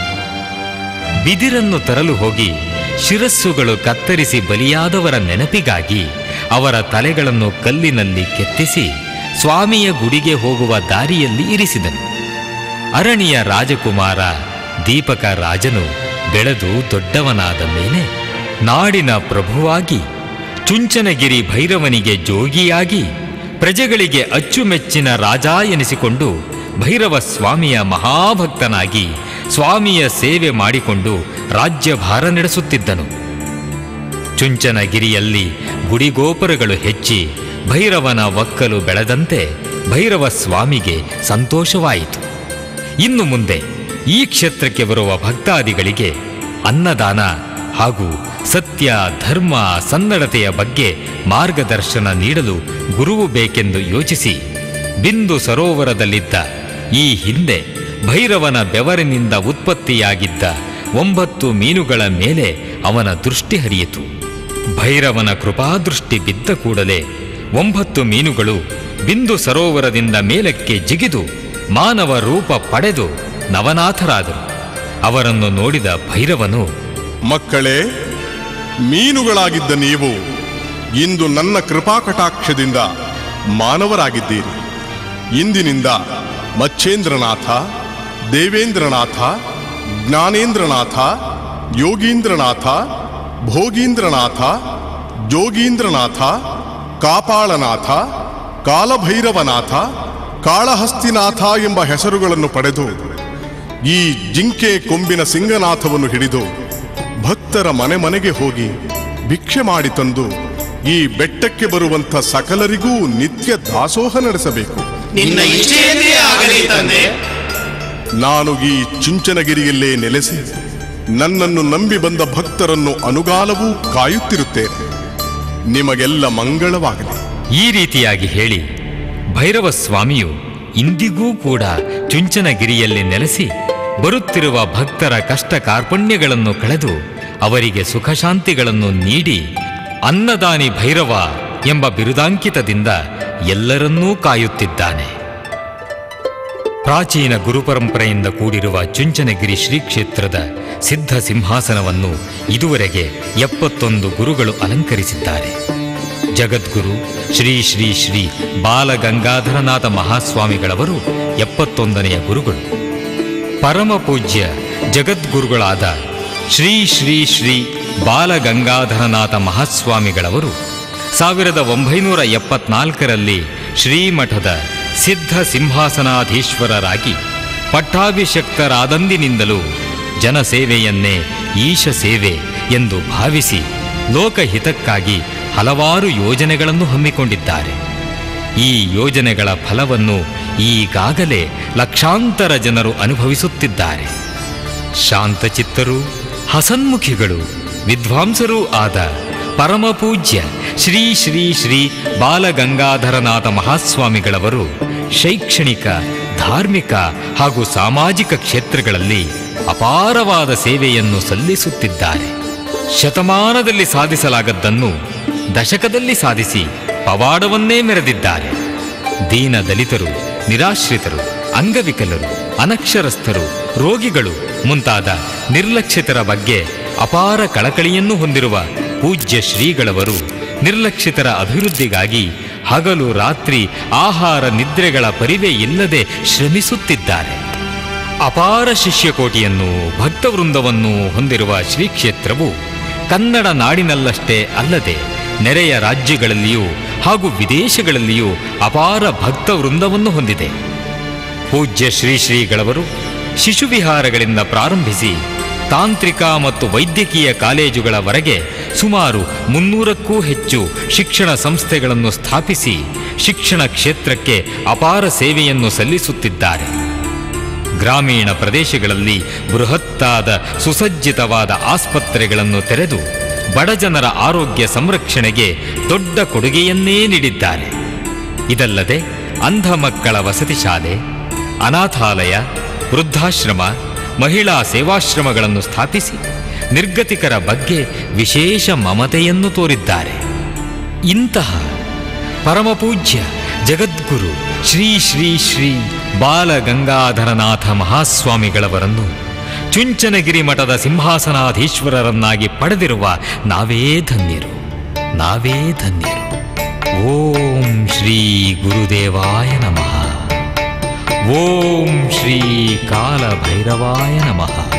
ಬಿದಿರನ್ನು ತರಲು ಹೋಗಿ ಶಿರಸ್ಸುಗಳು ಕತ್ತರಿಸಿ ಬಲಿಯಾದವರ ನೆನಪಿಗಾಗಿ ಅವರ ತಲೆಗಳನ್ನು ಕಲ್ಲಿನಲ್ಲಿ ಕೆತ್ತಿಸಿ ಸ್ವಾಮಿಯ ಗುಡಿಗೆ ಹೋಗುವ ದಾರಿಯಲ್ಲಿ ಇರಿಸಿದನು ಅರಣಿಯ ರಾಜಕುಮಾರ ದೀಪಕ ರಾಜನು ಬೆಳೆದು ದೊಡ್ಡವನಾದ ಮೇಲೆ ನಾಡಿನ ಪ್ರಭುವಾಗಿ ಚುಂಚನಗಿರಿ ಭೈರವನಿಗೆ ಜೋಗಿಯಾಗಿ ಪ್ರಜೆಗಳಿಗೆ ಅಚ್ಚುಮೆಚ್ಚಿನ ರಾಜ ಎನಿಸಿಕೊಂಡು ಭೈರವ ಸ್ವಾಮಿಯ ಮಹಾಭಕ್ತನಾಗಿ ಸ್ವಾಮಿಯ ಸೇವೆ ಮಾಡಿಕೊಂಡು ರಾಜ್ಯಭಾರ ನಡೆಸುತ್ತಿದ್ದನು ಚುಂಚನಗಿರಿಯಲ್ಲಿ ಗುಡಿಗೋಪುರಗಳು ಹೆಚ್ಚಿ ಭೈರವನ ಒಕ್ಕಲು ಬೆಳೆದಂತೆ ಭೈರವ ಸ್ವಾಮಿಗೆ ಸಂತೋಷವಾಯಿತು ಇನ್ನು ಮುಂದೆ ಈ ಕ್ಷೇತ್ರಕ್ಕೆ ಬರುವ ಭಕ್ತಾದಿಗಳಿಗೆ ಅನ್ನದಾನ ಹಾಗೂ ಸತ್ಯ ಧರ್ಮ ಸನ್ನಡತೆಯ ಬಗ್ಗೆ ಮಾರ್ಗದರ್ಶನ ನೀಡಲು ಗುರುವು ಬೇಕೆಂದು ಯೋಚಿಸಿ ಬಿಂದು ಸರೋವರದಲ್ಲಿದ್ದ ಈ ಹಿಂದೆ ಭೈರವನ ಬೆವರಿನಿಂದ ಉತ್ಪತ್ತಿಯಾಗಿದ್ದ ಒಂಬತ್ತು ಮೀನುಗಳ ಮೇಲೆ ಅವನ ದೃಷ್ಟಿ ಹರಿಯಿತು ಭೈರವನ ಕೃಪಾದೃಷ್ಟಿ ಬಿದ್ದ ಕೂಡಲೇ ಒಂಬತ್ತು ಮೀನುಗಳು ಬಿಂದು ಸರೋವರದಿಂದ ಮೇಲಕ್ಕೆ ಜಿಗಿದು ಮಾನವ ರೂಪ ಪಡೆದು ನವನಾಥರಾದರು ಅವರನ್ನು ನೋಡಿದ ಭೈರವನು ಮಕ್ಕಳೇ ಮೀನುಗಳಾಗಿದ್ದ ನೀವು ಇಂದು ನನ್ನ ಕೃಪಾಕಟಾಕ್ಷದಿಂದ ಮಾನವರಾಗಿದ್ದೀರಿ ಇಂದಿನಿಂದ ಮಚ್ಛೇಂದ್ರನಾಥ ದೇವೇಂದ್ರನಾಥ ಜ್ಞಾನೇಂದ್ರನಾಥ ಯೋಗೀಂದ್ರನಾಥ ಭೋಗೀಂದ್ರನಾಥ ಜೋಗೀಂದ್ರನಾಥ ಕಾಪಾಳನಾಥ ಕಾಲಭೈರವನಾಥ ಕಾಳಹಸ್ತಿನಾಥ ಎಂಬ ಹೆಸರುಗಳನ್ನು ಪಡೆದು ಈ ಜಿಂಕೆ ಕೊಂಬಿನ ಸಿಂಗನಾಥವನ್ನು ಹಿಡಿದು ಭಕ್ತರ ಮನೆ ಮನೆಗೆ ಹೋಗಿ ಭಿಕ್ಷೆ ಮಾಡಿ ತಂದು ಈ ಬೆಟ್ಟಕ್ಕೆ ಬರುವಂಥ ಸಕಲರಿಗೂ ನಿತ್ಯ ದಾಸೋಹ ನಡೆಸಬೇಕು ನಿನ್ನ ಇಚ್ಛೆಯಂತೆ ಆಗಲಿ ತಂದೆ ನಾನು ಈ ಚುಂಚನಗಿರಿಯಲ್ಲೇ ನೆಲೆಸಿ ನನ್ನನ್ನು ನಂಬಿ ಬಂದ ಭಕ್ತರನ್ನು ಅನುಗಾಲವೂ ಕಾಯುತ್ತಿರುತ್ತೇನೆ ನಿಮಗೆಲ್ಲ ಮಂಗಳವಾಗಲಿ ಈ ರೀತಿಯಾಗಿ ಹೇಳಿ ಭೈರವ ಸ್ವಾಮಿಯು ಇಂದಿಗೂ ಕೂಡ ಚುಂಚನಗಿರಿಯಲ್ಲಿ ನೆಲೆಸಿ ಬರುತ್ತಿರುವ ಭಕ್ತರ ಕಷ್ಟ ಕಾರ್ಪಣ್ಯಗಳನ್ನು ಕಳೆದು ಅವರಿಗೆ ಸುಖ ಶಾಂತಿಗಳನ್ನು ನೀಡಿ ಅನ್ನದಾನಿ ಭೈರವ ಎಂಬ ಬಿರುದಾಂಕಿತದಿಂದ ಎಲ್ಲರನ್ನೂ ಕಾಯುತ್ತಿದ್ದಾನೆ ಪ್ರಾಚೀನ ಗುರುಪರಂಪರೆಯಿಂದ ಕೂಡಿರುವ ಚುಂಚನಗಿರಿ ಶ್ರೀ ಕ್ಷೇತ್ರದ ಸಿದ್ಧ ಸಿಂಹಾಸನವನ್ನು ಇದುವರೆಗೆ ಎಪ್ಪತ್ತೊಂದು ಗುರುಗಳು ಅಲಂಕರಿಸಿದ್ದಾರೆ ಜಗದ್ಗುರು ಶ್ರೀ ಶ್ರೀ ಶ್ರೀ ಬಾಲಗಂಗಾಧರನಾಥ ಮಹಾಸ್ವಾಮಿಗಳವರು ಎಪ್ಪತ್ತೊಂದನೆಯ ಗುರುಗಳು ಪರಮ ಪೂಜ್ಯ ಜಗದ್ಗುರುಗಳಾದ ಶ್ರೀ ಶ್ರೀ ಶ್ರೀ ಬಾಲಗಂಗಾಧರನಾಥ ಮಹಾಸ್ವಾಮಿಗಳವರು ಸಾವಿರದ ಒಂಬೈನೂರ ಎಪ್ಪತ್ನಾಲ್ಕರಲ್ಲಿ ಶ್ರೀಮಠದ ಸಿದ್ಧ ಸಿಂಹಾಸನಾಧೀಶ್ವರರಾಗಿ ಪಟ್ಟಾಭಿಷಕ್ತರಾದಂದಿನಿಂದಲೂ ಜನಸೇವೆಯನ್ನೇ ಈಶ ಸೇವೆ ಎಂದು ಭಾವಿಸಿ ಲೋಕಹಿತಕ್ಕಾಗಿ ಹಲವಾರು ಯೋಜನೆಗಳನ್ನು ಹಮ್ಮಿಕೊಂಡಿದ್ದಾರೆ ಈ ಯೋಜನೆಗಳ ಫಲವನ್ನು ಈಗಾಗಲೇ ಲಕ್ಷಾಂತರ ಜನರು ಅನುಭವಿಸುತ್ತಿದ್ದಾರೆ ಶಾಂತಚಿತ್ತರು ಹಸನ್ಮುಖಿಗಳು ವಿದ್ವಾಂಸರೂ ಆದ ಪರಮಪೂಜ್ಯ ಶ್ರೀ ಶ್ರೀ ಶ್ರೀ ಬಾಲಗಂಗಾಧರನಾಥ ಮಹಾಸ್ವಾಮಿಗಳವರು ಶೈಕ್ಷಣಿಕ ಧಾರ್ಮಿಕ ಹಾಗೂ ಸಾಮಾಜಿಕ ಕ್ಷೇತ್ರಗಳಲ್ಲಿ ಅಪಾರವಾದ ಸೇವೆಯನ್ನು ಸಲ್ಲಿಸುತ್ತಿದ್ದಾರೆ ಶತಮಾನದಲ್ಲಿ ಸಾಧಿಸಲಾಗದ್ದನ್ನು ದಶಕದಲ್ಲಿ ಸಾಧಿಸಿ ಪವಾಡವನ್ನೇ ಮೆರೆದಿದ್ದಾರೆ ದೀನ ದಲಿತರು ನಿರಾಶ್ರಿತರು ಅಂಗವಿಕಲರು ಅನಕ್ಷರಸ್ಥರು ರೋಗಿಗಳು ಮುಂತಾದ ನಿರ್ಲಕ್ಷಿತರ ಬಗ್ಗೆ ಅಪಾರ ಕಳಕಳಿಯನ್ನು ಹೊಂದಿರುವ ಪೂಜ್ಯ ಶ್ರೀಗಳವರು ನಿರ್ಲಕ್ಷಿತರ ಅಭಿವೃದ್ಧಿಗಾಗಿ ಹಗಲು ರಾತ್ರಿ ಆಹಾರ ನಿದ್ರೆಗಳ ಪರಿವೆ ಇಲ್ಲದೆ ಶ್ರಮಿಸುತ್ತಿದ್ದಾರೆ ಅಪಾರ ಶಿಷ್ಯಕೋಟಿಯನ್ನು ಭಕ್ತವೃಂದವನ್ನು ಹೊಂದಿರುವ ಶ್ರೀ ಕ್ಷೇತ್ರವು ಕನ್ನಡ ನಾಡಿನಲ್ಲಷ್ಟೇ ಅಲ್ಲದೆ ನೆರೆಯ ರಾಜ್ಯಗಳಲ್ಲಿಯೂ ಹಾಗೂ ವಿದೇಶಗಳಲ್ಲಿಯೂ ಅಪಾರ ಭಕ್ತವೃಂದವನ್ನು ಹೊಂದಿದೆ ಪೂಜ್ಯ ಶ್ರೀ ಶ್ರೀಗಳವರು ಶಿಶುವಿಹಾರಗಳಿಂದ ಪ್ರಾರಂಭಿಸಿ ತಾಂತ್ರಿಕ ಮತ್ತು ವೈದ್ಯಕೀಯ ಕಾಲೇಜುಗಳವರೆಗೆ ಸುಮಾರು ಮುನ್ನೂರಕ್ಕೂ ಹೆಚ್ಚು ಶಿಕ್ಷಣ ಸಂಸ್ಥೆಗಳನ್ನು ಸ್ಥಾಪಿಸಿ ಶಿಕ್ಷಣ ಕ್ಷೇತ್ರಕ್ಕೆ ಅಪಾರ ಸೇವೆಯನ್ನು ಸಲ್ಲಿಸುತ್ತಿದ್ದಾರೆ ಗ್ರಾಮೀಣ ಪ್ರದೇಶಗಳಲ್ಲಿ ಬೃಹತ್ತಾದ ಸುಸಜ್ಜಿತವಾದ ಆಸ್ಪತ್ರೆಗಳನ್ನು ತೆರೆದು ಬಡಜನರ ಆರೋಗ್ಯ ಸಂರಕ್ಷಣೆಗೆ ದೊಡ್ಡ ಕೊಡುಗೆಯನ್ನೇ ನೀಡಿದ್ದಾರೆ ಇದಲ್ಲದೆ ಅಂಧ ಮಕ್ಕಳ ವಸತಿ ಶಾಲೆ ಅನಾಥಾಲಯ ವೃದ್ಧಾಶ್ರಮ ಮಹಿಳಾ ಸೇವಾಶ್ರಮಗಳನ್ನು ಸ್ಥಾಪಿಸಿ ನಿರ್ಗತಿಕರ ಬಗ್ಗೆ ವಿಶೇಷ ಮಮತೆಯನ್ನು ತೋರಿದ್ದಾರೆ ಇಂತಹ ಪರಮಪೂಜ್ಯ ಜಗದ್ಗುರು ಶ್ರೀ ಶ್ರೀ ಶ್ರೀ ಬಾಲಗಂಗಾಧರನಾಥ ಮಹಾಸ್ವಾಮಿಗಳವರನ್ನು ಚುಂಚನಗಿರಿ ಮಠದ ಸಿಂಹಾಸನಾಧೀಶ್ವರರನ್ನಾಗಿ ಪಡೆದಿರುವ ನಾವೇ ಧನ್ಯರು ನಾವೇ ಧನ್ಯರು ಓಂ ಶ್ರೀ ಗುರುದೇವಾಯ ನಮಃ ಓಂ ಶ್ರೀ ಕಾಲಭೈರವಾಯ ನಮಃ